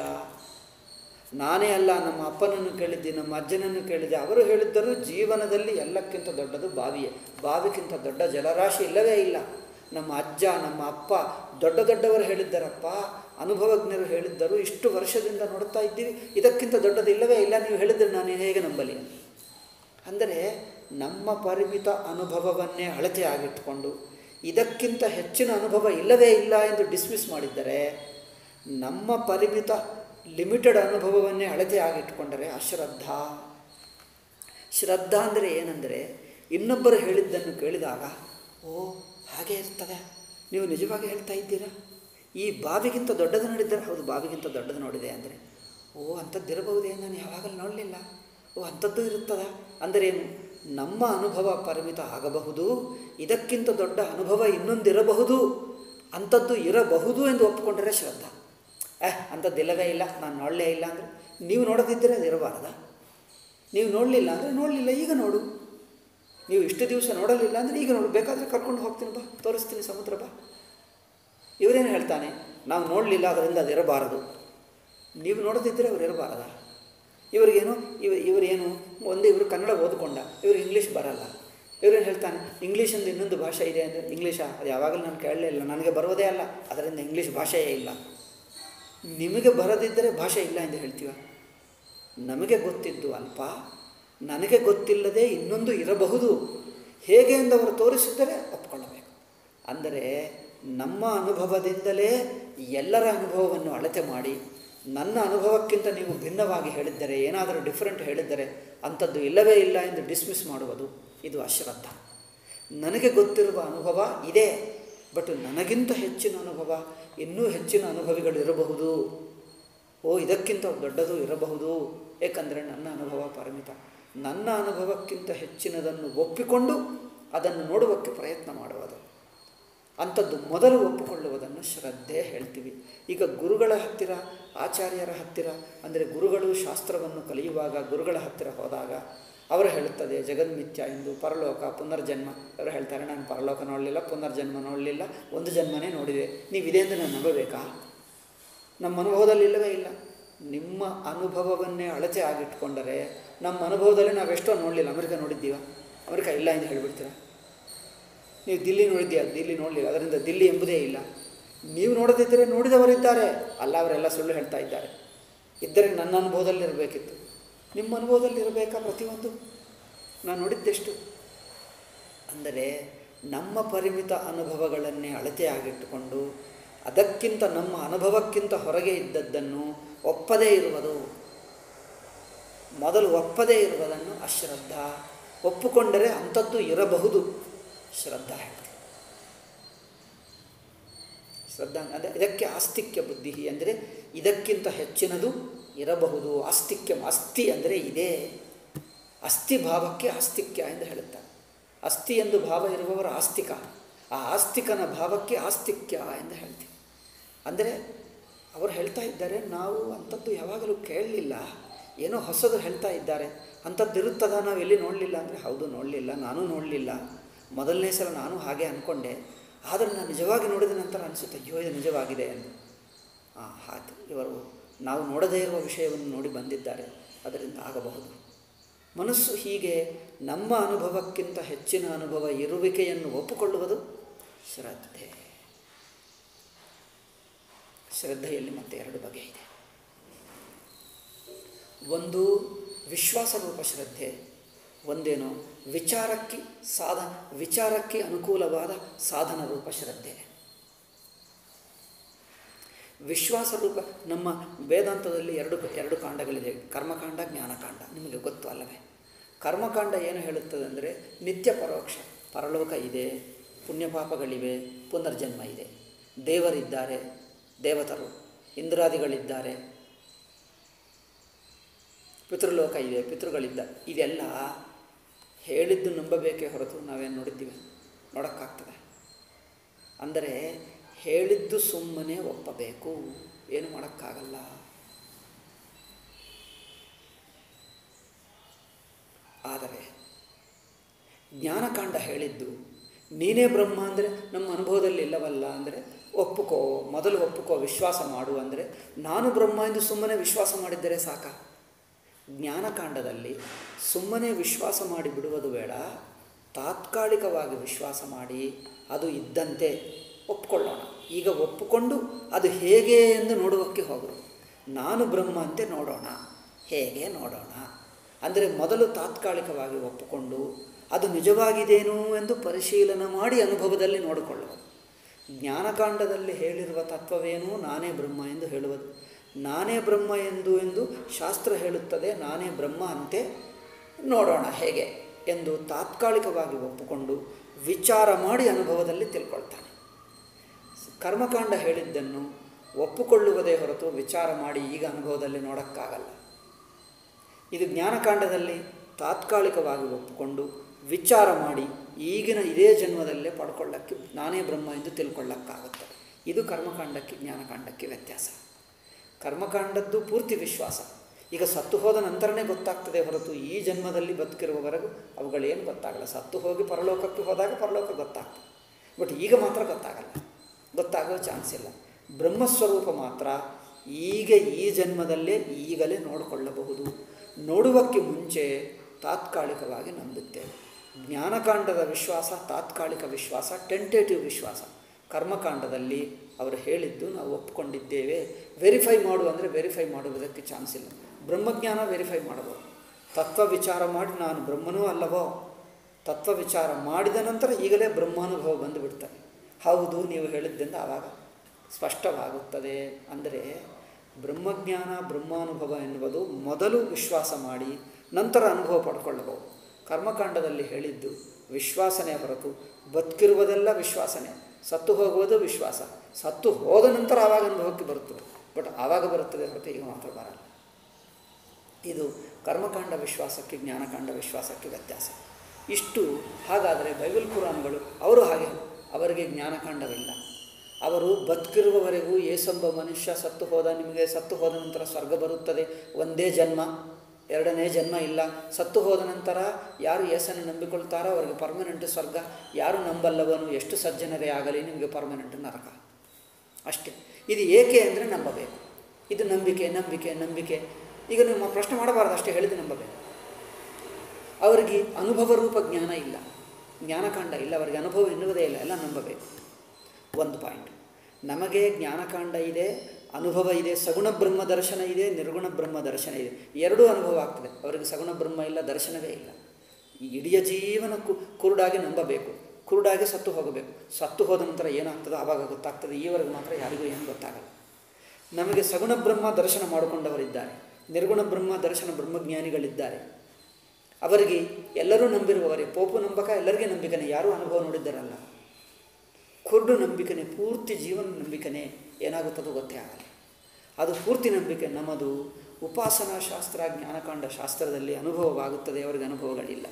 ನಾನೇ ಅಲ್ಲ ನಮ್ಮ ಅಪ್ಪನನ್ನು ಕೇಳಿದ್ದೆ ನಮ್ಮ ಅಜ್ಜನನ್ನು ಕೇಳಿದ್ದೆ ಅವರು ಹೇಳಿದ್ದರು ಜೀವನದಲ್ಲಿ ಎಲ್ಲಕ್ಕಿಂತ ದೊಡ್ಡದು ಬಾವಿಯೇ ಬಾವಿಗಿಂತ ದೊಡ್ಡ ಜಲರಾಶಿ ಇಲ್ಲವೇ ಇಲ್ಲ ನಮ್ಮ ಅಜ್ಜ ನಮ್ಮ ಅಪ್ಪ ದೊಡ್ಡ ದೊಡ್ಡವರು ಹೇಳಿದ್ದಾರಪ್ಪ ಅನುಭವಜ್ಞರು ಹೇಳಿದ್ದರು ಇಷ್ಟು ವರ್ಷದಿಂದ ನೋಡ್ತಾ ಇದ್ದೀವಿ ಇದಕ್ಕಿಂತ ದೊಡ್ಡದು ಇಲ್ಲವೇ ಇಲ್ಲ ನೀವು ಹೇಳಿದ್ರೆ ನಾನು ಹೇಗೆ ನಂಬಲಿ ಅಂದರೆ ನಮ್ಮ ಪರಿಮಿತ ಅನುಭವವನ್ನೇ ಅಳತೆ ಆಗಿಟ್ಟುಕೊಂಡು ಇದಕ್ಕಿಂತ ಹೆಚ್ಚಿನ ಅನುಭವ ಇಲ್ಲವೇ ಇಲ್ಲ ಎಂದು ಡಿಸ್ಮಿಸ್ ಮಾಡಿದ್ದರೆ ನಮ್ಮ ಪರಿಮಿತ ಲಿಮಿಟೆಡ್ ಅನುಭವವನ್ನೇ ಅಳತೆ ಆಗಿಟ್ಕೊಂಡರೆ ಅಶ್ರದ್ಧಾ ಶ್ರದ್ಧಾ ಅಂದರೆ ಏನಂದರೆ ಇನ್ನೊಬ್ಬರು ಹೇಳಿದ್ದನ್ನು ಕೇಳಿದಾಗ ಓ ಹಾಗೆ ಇರ್ತದೆ ನೀವು ನಿಜವಾಗಿ ಹೇಳ್ತಾ ಇದ್ದೀರಾ ಈ ಬಾವಿಗಿಂತ ದೊಡ್ಡದು ನೋಡಿದ್ದಾರೆ ಹೌದು ಬಾವಿಗಿಂತ ದೊಡ್ಡದು ನೋಡಿದೆ ಅಂದರೆ ಓ ಅಂಥದ್ದಿರಬಹುದೇ ನಾನು ಯಾವಾಗಲೂ ನೋಡಲಿಲ್ಲ ಓ ಅಂಥದ್ದು ಇರುತ್ತದ ಅಂದರೇನು ನಮ್ಮ ಅನುಭವ ಪರಿಮಿತ ಆಗಬಹುದು ಇದಕ್ಕಿಂತ ದೊಡ್ಡ ಅನುಭವ ಇನ್ನೊಂದಿರಬಹುದು ಅಂಥದ್ದು ಇರಬಹುದು ಎಂದು ಒಪ್ಪಿಕೊಂಡರೆ ಶ್ರದ್ಧಾ ಏಹ್ ಅಂಥದ್ದಿಲ್ಲವೇ ಇಲ್ಲ ನಾನು ನೋಡಲೇ ಇಲ್ಲ ಅಂದರೆ ನೀವು ನೋಡದಿದ್ದರೆ ಅದು ಇರಬಾರ್ದ ನೀವು ನೋಡಲಿಲ್ಲ ಅಂದರೆ ನೋಡಲಿಲ್ಲ ಈಗ ನೋಡು ನೀವು ಇಷ್ಟು ದಿವಸ ನೋಡಲಿಲ್ಲ ಅಂದರೆ ಈಗ ನೋಡು ಬೇಕಾದರೆ ಕರ್ಕೊಂಡು ಹೋಗ್ತೀನಿ ಬಾ ತೋರಿಸ್ತೀನಿ ಸಮುದ್ರ ಬಾ ಇವರೇನು ಹೇಳ್ತಾನೆ ನಾವು ನೋಡಲಿಲ್ಲ ಅದರಿಂದ ಅದು ಇರಬಾರದು ನೀವು ನೋಡದಿದ್ದರೆ ಅವ್ರು ಇರಬಾರದ ಇವರಿಗೇನು ಇವ ಇವರೇನು ಒಂದು ಇವರು ಕನ್ನಡ ಓದಿಕೊಂಡ ಇವರು ಇಂಗ್ಲೀಷ್ ಬರಲ್ಲ ಇವರೇನು ಹೇಳ್ತಾನೆ ಇಂಗ್ಲೀಷಿಂದ ಇನ್ನೊಂದು ಭಾಷೆ ಇದೆ ಅಂದರೆ ಇಂಗ್ಲೀಷಾ ಅದು ಯಾವಾಗಲೂ ನಾನು ಕೇಳಲೇ ಇಲ್ಲ ನನಗೆ ಬರೋದೇ ಅಲ್ಲ ಅದರಿಂದ ಇಂಗ್ಲೀಷ್ ಭಾಷೆಯೇ ಇಲ್ಲ ನಿಮಗೆ ಬರದಿದ್ದರೆ ಭಾಷೆ ಇಲ್ಲ ಎಂದು ಹೇಳ್ತೀವ ನಮಗೆ ಗೊತ್ತಿದ್ದು ಅಲ್ಪ ನನಗೆ ಗೊತ್ತಿಲ್ಲದೆ ಇನ್ನೊಂದು ಇರಬಹುದು ಹೇಗೆ ಎಂದವರು ತೋರಿಸಿದ್ದರೆ ಒಪ್ಕೊಳ್ಳಬೇಕು ಅಂದರೆ ನಮ್ಮ ಅನುಭವದಿಂದಲೇ ಎಲ್ಲರ ಅನುಭವವನ್ನು ಅಳತೆ ಮಾಡಿ ನನ್ನ ಅನುಭವಕ್ಕಿಂತ ನೀವು ಭಿನ್ನವಾಗಿ ಹೇಳಿದ್ದರೆ ಏನಾದರೂ ಡಿಫರೆಂಟ್ ಹೇಳಿದ್ದರೆ ಅಂಥದ್ದು ಇಲ್ಲವೇ ಇಲ್ಲ ಎಂದು ಡಿಸ್ಮಿಸ್ ಮಾಡುವುದು ಇದು ಅಶ್ರದ್ಧ ನನಗೆ ಗೊತ್ತಿರುವ ಅನುಭವ ಇದೆ ಬಟ್ ನನಗಿಂತ ಹೆಚ್ಚಿನ ಅನುಭವ ಇನ್ನೂ ಹೆಚ್ಚಿನ ಅನುಭವಿಗಳು ಇರಬಹುದು ಓ ಇದಕ್ಕಿಂತ ದೊಡ್ಡದು ಇರಬಹುದು ಏಕೆಂದರೆ ನನ್ನ ಅನುಭವ ಪರಿಮಿತ ನನ್ನ ಅನುಭವಕ್ಕಿಂತ ಹೆಚ್ಚಿನದನ್ನು ಒಪ್ಪಿಕೊಂಡು ಅದನ್ನು ನೋಡುವಕ್ಕೆ ಪ್ರಯತ್ನ ಮಾಡುವುದು ಅಂಥದ್ದು ಮೊದಲು ಒಪ್ಪಿಕೊಳ್ಳುವುದನ್ನು ಶ್ರದ್ಧೆ ಹೇಳ್ತೀವಿ ಈಗ ಗುರುಗಳ ಹತ್ತಿರ ಆಚಾರ್ಯರ ಹತ್ತಿರ ಅಂದರೆ ಗುರುಗಳು ಶಾಸ್ತ್ರವನ್ನು ಕಲಿಯುವಾಗ ಗುರುಗಳ ಹತ್ತಿರ ಹೋದಾಗ ಅವರು ಹೇಳುತ್ತದೆ ಜಗನ್ಮಿಥ್ಯ ಎಂದು ಪರಲೋಕ ಪುನರ್ಜನ್ಮ ಅವರು ಹೇಳ್ತಾರೆ ನಾನು ಪರಲೋಕ ನೋಡಲಿಲ್ಲ ಪುನರ್ಜನ್ಮ ನೋಡಲಿಲ್ಲ ಒಂದು ಜನ್ಮನೇ ನೋಡಿದೆ ನೀವು ಇದೆ ಎಂದು ನಾನು ನಂಬಬೇಕಾ ನಮ್ಮ ಅನುಭವದಲ್ಲಿ ಇಲ್ಲವೇ ಇಲ್ಲ ನಿಮ್ಮ ಅನುಭವವನ್ನೇ ಅಳತೆ ಆಗಿಟ್ಕೊಂಡರೆ ನಮ್ಮ ಅನುಭವದಲ್ಲಿ ನಾವೆಷ್ಟೋ ನೋಡಲಿಲ್ಲ ಅಮೆರಿಕ ನೋಡಿದ್ದೀವ ಅಮೆರಿಕ ಇಲ್ಲ ಎಂದು ಹೇಳಿಬಿಡ್ತೀರ ನೀವು ದಿಲ್ಲಿ ನೋಡಿದ್ದೀಯ ದಿಲ್ಲಿ ನೋಡಲಿಲ್ಲ ಅದರಿಂದ ದಿಲ್ಲಿ ಎಂಬುದೇ ಇಲ್ಲ ನೀವು ನೋಡದಿದ್ದರೆ ನೋಡಿದವರಿದ್ದಾರೆ ಅಲ್ಲ ಅವರೆಲ್ಲ ಸುಳ್ಳು ಹೇಳ್ತಾ ಇದ್ದಾರೆ ಇದ್ದರೆ ನನ್ನ ಅನುಭವದಲ್ಲಿ ಇರಬೇಕಿತ್ತು ನಿಮ್ಮ ಅನುಭವದಲ್ಲಿ ಇರಬೇಕಾ ಪ್ರತಿಯೊಂದು ನಾನು ನೋಡಿದ್ದೆಷ್ಟು ಅಂದರೆ ನಮ್ಮ ಪರಿಮಿತ ಅನುಭವಗಳನ್ನೇ ಅಳತೆ ಆಗಿಟ್ಟುಕೊಂಡು ಅದಕ್ಕಿಂತ ನಮ್ಮ ಅನುಭವಕ್ಕಿಂತ ಹೊರಗೆ ಇದ್ದದ್ದನ್ನು ಒಪ್ಪದೇ ಇರುವುದು ಮೊದಲು ಒಪ್ಪದೇ ಇರುವುದನ್ನು ಅಶ್ರದ್ಧಾ ಒಪ್ಪುಕೊಂಡರೆ ಅಂಥದ್ದು ಇರಬಹುದು ಶ್ರದ್ಧಾ ಹೇಳ್ತಾರೆ ಶ್ರದ್ಧಾ ಅಂದರೆ ಇದಕ್ಕೆ ಆಸ್ತಿಕ್ಯ ಬುದ್ಧಿ ಅಂದರೆ ಇದಕ್ಕಿಂತ ಹೆಚ್ಚಿನದು ಇರಬಹುದು ಆಸ್ತಿಕ್ಯ ಅಸ್ಥಿ ಅಂದರೆ ಇದೆ ಅಸ್ಥಿ ಭಾವಕ್ಕೆ ಆಸ್ತಿಕ್ಯ ಎಂದು ಹೇಳುತ್ತಾರೆ ಅಸ್ಥಿ ಎಂದು ಭಾವ ಇರುವವರ ಆಸ್ತಿಕ ಆ ಆಸ್ತಿಕನ ಭಾವಕ್ಕೆ ಆಸ್ತಿಕ್ಯ ಎಂದು ಹೇಳ್ತೀವಿ ಅಂದರೆ ಅವರು ಹೇಳ್ತಾ ಇದ್ದಾರೆ ನಾವು ಅಂಥದ್ದು ಯಾವಾಗಲೂ ಕೇಳಲಿಲ್ಲ ಏನೋ ಹೊಸದು ಹೇಳ್ತಾ ಇದ್ದಾರೆ ಅಂಥದ್ದು ಇರುತ್ತದ ನಾವು ಎಲ್ಲಿ ನೋಡಲಿಲ್ಲ ಅಂದರೆ ಹೌದು ನೋಡಲಿಲ್ಲ ನಾನು ನೋಡಲಿಲ್ಲ ಮೊದಲನೇ ಸಲ ನಾನು ಹಾಗೆ ಅಂದ್ಕೊಂಡೆ ಆದರೆ ನಾನು ನಿಜವಾಗಿ ನೋಡಿದ ನಂತರ ಅನಿಸುತ್ತೆ ಅಯ್ಯೋ ಇದು ನಿಜವಾಗಿದೆ ಎಂದು ಹಾಂ ಆಯ್ತು ಇವರು ನಾವು ನೋಡದೇ ಇರುವ ವಿಷಯವನ್ನು ನೋಡಿ ಬಂದಿದ್ದಾರೆ ಅದರಿಂದ ಆಗಬಹುದು ಮನಸ್ಸು ಹೀಗೆ ನಮ್ಮ ಅನುಭವಕ್ಕಿಂತ ಹೆಚ್ಚಿನ ಅನುಭವ ಇರುವಿಕೆಯನ್ನು ಒಪ್ಪಿಕೊಳ್ಳುವುದು ಶ್ರದ್ಧೆ ಶ್ರದ್ಧೆಯಲ್ಲಿ ಮತ್ತೆ ಎರಡು ಬಗೆ ಇದೆ ಒಂದು ವಿಶ್ವಾಸರೂಪ ಶ್ರದ್ಧೆ ಒಂದೇನು ವಿಚಾರಕ್ಕೆ ಸಾಧ ವಿಚಾರಕ್ಕೆ ಅನುಕೂಲವಾದ ಸಾಧನ ರೂಪ ಶ್ರದ್ಧೆ ವಿಶ್ವಾಸ ರೂಪ ನಮ್ಮ ವೇದಾಂತದಲ್ಲಿ ಎರಡು ಎರಡು ಕಾಂಡಗಳಿದೆ ಕರ್ಮಕಾಂಡ ಜ್ಞಾನಕಾಂಡ ನಿಮಗೆ ಗೊತ್ತು ಅಲ್ಲವೇ ಕರ್ಮಕಾಂಡ ಏನು ಹೇಳುತ್ತದೆ ಅಂದರೆ ನಿತ್ಯ ಪರೋಕ್ಷ ಪರಲೋಕ ಇದೆ ಪುಣ್ಯಪಾಪಗಳಿವೆ ಪುನರ್ಜನ್ಮ ಇದೆ ದೇವರಿದ್ದಾರೆ ದೇವತರು ಇಂದ್ರಾದಿಗಳಿದ್ದಾರೆ ಪಿತೃಲೋಕ ಇದೆ ಪಿತೃಗಳಿದ್ದ ಇದೆಲ್ಲ ಹೇಳಿದ್ದು ನಂಬಬೇಕೇ ಹೊರತು ನಾವೇನು ನೋಡಿದ್ದೀವಿ ನೋಡೋಕ್ಕಾಗ್ತದೆ ಅಂದರೆ ಹೇಳಿದ್ದು ಸುಮ್ಮನೆ ಒಪ್ಪಬೇಕು ಏನು ಮಾಡೋಕ್ಕಾಗಲ್ಲ ಆದರೆ ಜ್ಞಾನಕಾಂಡ ಹೇಳಿದ್ದು ನೀನೇ ಬ್ರಹ್ಮ ಅಂದರೆ ನಮ್ಮ ಅನುಭವದಲ್ಲಿ ಇಲ್ಲವಲ್ಲ ಅಂದರೆ ಒಪ್ಪುಕೋ ಮೊದಲು ಒಪ್ಪುಕೋ ವಿಶ್ವಾಸ ಮಾಡು ಅಂದರೆ ನಾನು ಬ್ರಹ್ಮ ಎಂದು ಸುಮ್ಮನೆ ವಿಶ್ವಾಸ ಮಾಡಿದ್ದರೆ ಸಾಕ ಜ್ಞಾನಕಾಂಡದಲ್ಲಿ ಸುಮ್ಮನೆ ವಿಶ್ವಾಸ ಮಾಡಿ ಬಿಡುವುದು ಬೇಡ ತಾತ್ಕಾಲಿಕವಾಗಿ ವಿಶ್ವಾಸ ಮಾಡಿ ಅದು ಇದ್ದಂತೆ ಒಪ್ಕೊಳ್ಳೋಣ ಈಗ ಒಪ್ಪಿಕೊಂಡು ಅದು ಹೇಗೆ ಎಂದು ನೋಡುವಕ್ಕೆ ಹೋಗೋದು ನಾನು ಬ್ರಹ್ಮ ಅಂತೆ ನೋಡೋಣ ಹೇಗೆ ನೋಡೋಣ ಅಂದರೆ ಮೊದಲು ತಾತ್ಕಾಲಿಕವಾಗಿ ಒಪ್ಪಿಕೊಂಡು ಅದು ನಿಜವಾಗಿದೇನು ಎಂದು ಪರಿಶೀಲನೆ ಮಾಡಿ ಅನುಭವದಲ್ಲಿ ನೋಡಿಕೊಳ್ಳುವುದು ಜ್ಞಾನಕಾಂಡದಲ್ಲಿ ಹೇಳಿರುವ ತತ್ವವೇನು ನಾನೇ ಬ್ರಹ್ಮ ಎಂದು ಹೇಳುವುದು ನಾನೇ ಬ್ರಹ್ಮ ಎಂದು ಎಂದು ಶಾಸ್ತ್ರ ಹೇಳುತ್ತದೆ ನಾನೇ ಬ್ರಹ್ಮ ಅಂತೆ ನೋಡೋಣ ಹೇಗೆ ಎಂದು ತಾತ್ಕಾಲಿಕವಾಗಿ ಒಪ್ಪಿಕೊಂಡು ವಿಚಾರ ಮಾಡಿ ಅನುಭವದಲ್ಲಿ ತಿಳ್ಕೊಳ್ತಾನೆ ಕರ್ಮಕಾಂಡ ಹೇಳಿದ್ದನ್ನು ಒಪ್ಪಿಕೊಳ್ಳುವುದೇ ಹೊರತು ವಿಚಾರ ಮಾಡಿ ಈಗ ಅನುಭವದಲ್ಲಿ ನೋಡೋಕ್ಕಾಗಲ್ಲ ಇದು ಜ್ಞಾನಕಾಂಡದಲ್ಲಿ ತಾತ್ಕಾಲಿಕವಾಗಿ ಒಪ್ಪಿಕೊಂಡು ವಿಚಾರ ಮಾಡಿ ಈಗಿನ ಇದೇ ಜನ್ಮದಲ್ಲೇ ಪಡ್ಕೊಳ್ಳೋಕ್ಕೆ ನಾನೇ ಬ್ರಹ್ಮ ಎಂದು ತಿಳ್ಕೊಳ್ಳೋಕ್ಕಾಗುತ್ತೆ ಇದು ಕರ್ಮಕಾಂಡಕ್ಕೆ ಜ್ಞಾನಕಾಂಡಕ್ಕೆ ವ್ಯತ್ಯಾಸ ಕರ್ಮಕಾಂಡದ್ದು ಪೂರ್ತಿ ವಿಶ್ವಾಸ ಈಗ ಸತ್ತು ಹೋದ ನಂತರನೇ ಗೊತ್ತಾಗ್ತದೆ ಹೊರತು ಈ ಜನ್ಮದಲ್ಲಿ ಬದುಕಿರುವವರೆಗೂ ಅವುಗಳೇನು ಗೊತ್ತಾಗಲ್ಲ ಸತ್ತು ಹೋಗಿ ಪರಲೋಕಕ್ಕೆ ಹೋದಾಗ ಪರಲೋಕ ಗೊತ್ತಾಗ್ತದೆ ಬಟ್ ಈಗ ಮಾತ್ರ ಗೊತ್ತಾಗಲ್ಲ ಗೊತ್ತಾಗೋ ಚಾನ್ಸ್ ಇಲ್ಲ ಬ್ರಹ್ಮಸ್ವರೂಪ ಮಾತ್ರ ಈಗ ಈ ಜನ್ಮದಲ್ಲೇ ಈಗಲೇ ನೋಡಿಕೊಳ್ಳಬಹುದು ನೋಡುವಕ್ಕೆ ಮುಂಚೆ ತಾತ್ಕಾಲಿಕವಾಗಿ ನಂಬುತ್ತೇವೆ ಜ್ಞಾನಕಾಂಡದ ವಿಶ್ವಾಸ ತಾತ್ಕಾಲಿಕ ವಿಶ್ವಾಸ ಟೆಂಟೇಟಿವ್ ವಿಶ್ವಾಸ ಕರ್ಮಕಾಂಡದಲ್ಲಿ ಅವರು ಹೇಳಿದ್ದು ನಾವು ಒಪ್ಪಿಕೊಂಡಿದ್ದೇವೆ ವೆರಿಫೈ ಮಾಡು ಅಂದರೆ ವೆರಿಫೈ ಮಾಡುವುದಕ್ಕೆ ಚಾನ್ಸ್ ಇಲ್ಲ ಬ್ರಹ್ಮಜ್ಞಾನ ವೆರಿಫೈ ಮಾಡಬಹುದು ತತ್ವ ವಿಚಾರ ಮಾಡಿ ನಾನು ಬ್ರಹ್ಮನೂ ಅಲ್ಲವೋ ತತ್ವ ವಿಚಾರ ಮಾಡಿದ ನಂತರ ಈಗಲೇ ಬ್ರಹ್ಮಾನುಭವ ಬಂದುಬಿಡ್ತಾರೆ ಹೌದು ನೀವು ಹೇಳಿದ್ದರಿಂದ ಆವಾಗ ಸ್ಪಷ್ಟವಾಗುತ್ತದೆ ಅಂದರೆ ಬ್ರಹ್ಮಜ್ಞಾನ ಬ್ರಹ್ಮಾನುಭವ ಎನ್ನುವುದು ಮೊದಲು ವಿಶ್ವಾಸ ಮಾಡಿ ನಂತರ ಅನುಭವ ಪಡ್ಕೊಳ್ಳಬಹುದು ಕರ್ಮಕಾಂಡದಲ್ಲಿ ಹೇಳಿದ್ದು ವಿಶ್ವಾಸನೆ ಹೊರತು ಬದುಕಿರುವುದೆಲ್ಲ ವಿಶ್ವಾಸನೆ ಸತ್ತು ಹೋಗುವುದು ವಿಶ್ವಾಸ ಸತ್ತು ಹೋದ ನಂತರ ಆವಾಗ ಅನುಭವಕ್ಕೆ ಬರುತ್ತದೆ ಬಟ್ ಆವಾಗ ಬರುತ್ತದೆ ಹೊರತು ಈಗ ಮಾತ್ರ ಬರಲ್ಲ ಇದು ಕರ್ಮಕಾಂಡ ವಿಶ್ವಾಸಕ್ಕೆ ಜ್ಞಾನಕಾಂಡ ವಿಶ್ವಾಸಕ್ಕೆ ವ್ಯತ್ಯಾಸ ಇಷ್ಟು ಹಾಗಾದರೆ ಬೈಬಲ್ ಪುರಾಣಗಳು ಅವರು ಹಾಗೆ ಅವರಿಗೆ ಜ್ಞಾನಕಾಂಡವಿಲ್ಲ ಅವರು ಬದುಕಿರುವವರೆಗೂ ಏಸೊಬ್ಬ ಮನುಷ್ಯ ಸತ್ತು ಹೋದ ನಿಮಗೆ ಸತ್ತು ಹೋದ ನಂತರ ಸ್ವರ್ಗ ಬರುತ್ತದೆ ಒಂದೇ ಜನ್ಮ ಎರಡನೇ ಜನ್ಮ ಇಲ್ಲ ಸತ್ತು ಹೋದ ನಂತರ ಯಾರು ಏಸನ್ನು ನಂಬಿಕೊಳ್ತಾರೋ ಅವರಿಗೆ ಪರ್ಮನೆಂಟ್ ಸ್ವರ್ಗ ಯಾರು ನಂಬಲ್ಲವನು ಎಷ್ಟು ಸಜ್ಜನರೇ ಆಗಲಿ ನಿಮಗೆ ಪರ್ಮನೆಂಟ್ ನರಕ ಅಷ್ಟೇ ಇದು ಏಕೆ ಅಂದರೆ ನಂಬಬೇಕು ಇದು ನಂಬಿಕೆ ನಂಬಿಕೆ ನಂಬಿಕೆ ಈಗ ನಿಮ್ಮ ಪ್ರಶ್ನೆ ಮಾಡಬಾರ್ದು ಅಷ್ಟೇ ಹೇಳಿದ್ದು ನಂಬಬೇಕು ಅವರಿಗೆ ಅನುಭವ ರೂಪ ಜ್ಞಾನ ಇಲ್ಲ ಜ್ಞಾನಕಾಂಡ ಇಲ್ಲ ಅವರಿಗೆ ಅನುಭವ ಎನ್ನುವುದೇ ಇಲ್ಲ ಎಲ್ಲ ನಂಬಬೇಕು ಒಂದು ಪಾಯಿಂಟ್ ನಮಗೆ ಜ್ಞಾನಕಾಂಡ ಇದೆ ಅನುಭವ ಇದೆ ಸಗುಣ ಬ್ರಹ್ಮ ದರ್ಶನ ಇದೆ ನಿರ್ಗುಣ ಬ್ರಹ್ಮ ದರ್ಶನ ಇದೆ ಎರಡೂ ಅನುಭವ ಆಗ್ತದೆ ಅವರಿಗೆ ಸಗುಣ ಬ್ರಹ್ಮ ಇಲ್ಲ ದರ್ಶನವೇ ಇಲ್ಲ ಈ ಇಡೀ ಜೀವನ ಕು ಕುರುಡಾಗಿ ನಂಬಬೇಕು ಕುರುಡಾಗಿ ಸತ್ತು ಹೋಗಬೇಕು ಸತ್ತು ಹೋದ ನಂತರ ಏನಾಗ್ತದೆ ಆವಾಗ ಗೊತ್ತಾಗ್ತದೆ ಈವರೆಗೆ ಮಾತ್ರ ಯಾರಿಗೂ ಏನು ಗೊತ್ತಾಗಲ್ಲ ನಮಗೆ ಸಗುಣ ಬ್ರಹ್ಮ ದರ್ಶನ ಮಾಡಿಕೊಂಡವರಿದ್ದಾರೆ ನಿರ್ಗುಣ ಬ್ರಹ್ಮ ದರ್ಶನ ಬ್ರಹ್ಮಜ್ಞಾನಿಗಳಿದ್ದಾರೆ ಅವರಿಗೆ ಎಲ್ಲರೂ ನಂಬಿರುವವರೇ ಪೋಪು ನಂಬಕ ಎಲ್ಲರಿಗೆ ನಂಬಿಕನೆ ಯಾರೂ ಅನುಭವ ನೋಡಿದ್ದಾರಲ್ಲ ಕುರುಡು ನಂಬಿಕೆನೆ ಪೂರ್ತಿ ಜೀವನ ನಂಬಿಕೆನೆ ಏನಾಗುತ್ತದೋ ಗೊತ್ತೇ ಆಗಲ್ಲ ಅದು ಪೂರ್ತಿ ನಂಬಿಕೆ ನಮ್ಮದು ಉಪಾಸನಾ ಶಾಸ್ತ್ರ ಜ್ಞಾನಕಾಂಡ ಶಾಸ್ತ್ರದಲ್ಲಿ ಅನುಭವವಾಗುತ್ತದೆ ಅವರಿಗೆ ಅನುಭವಗಳಿಲ್ಲ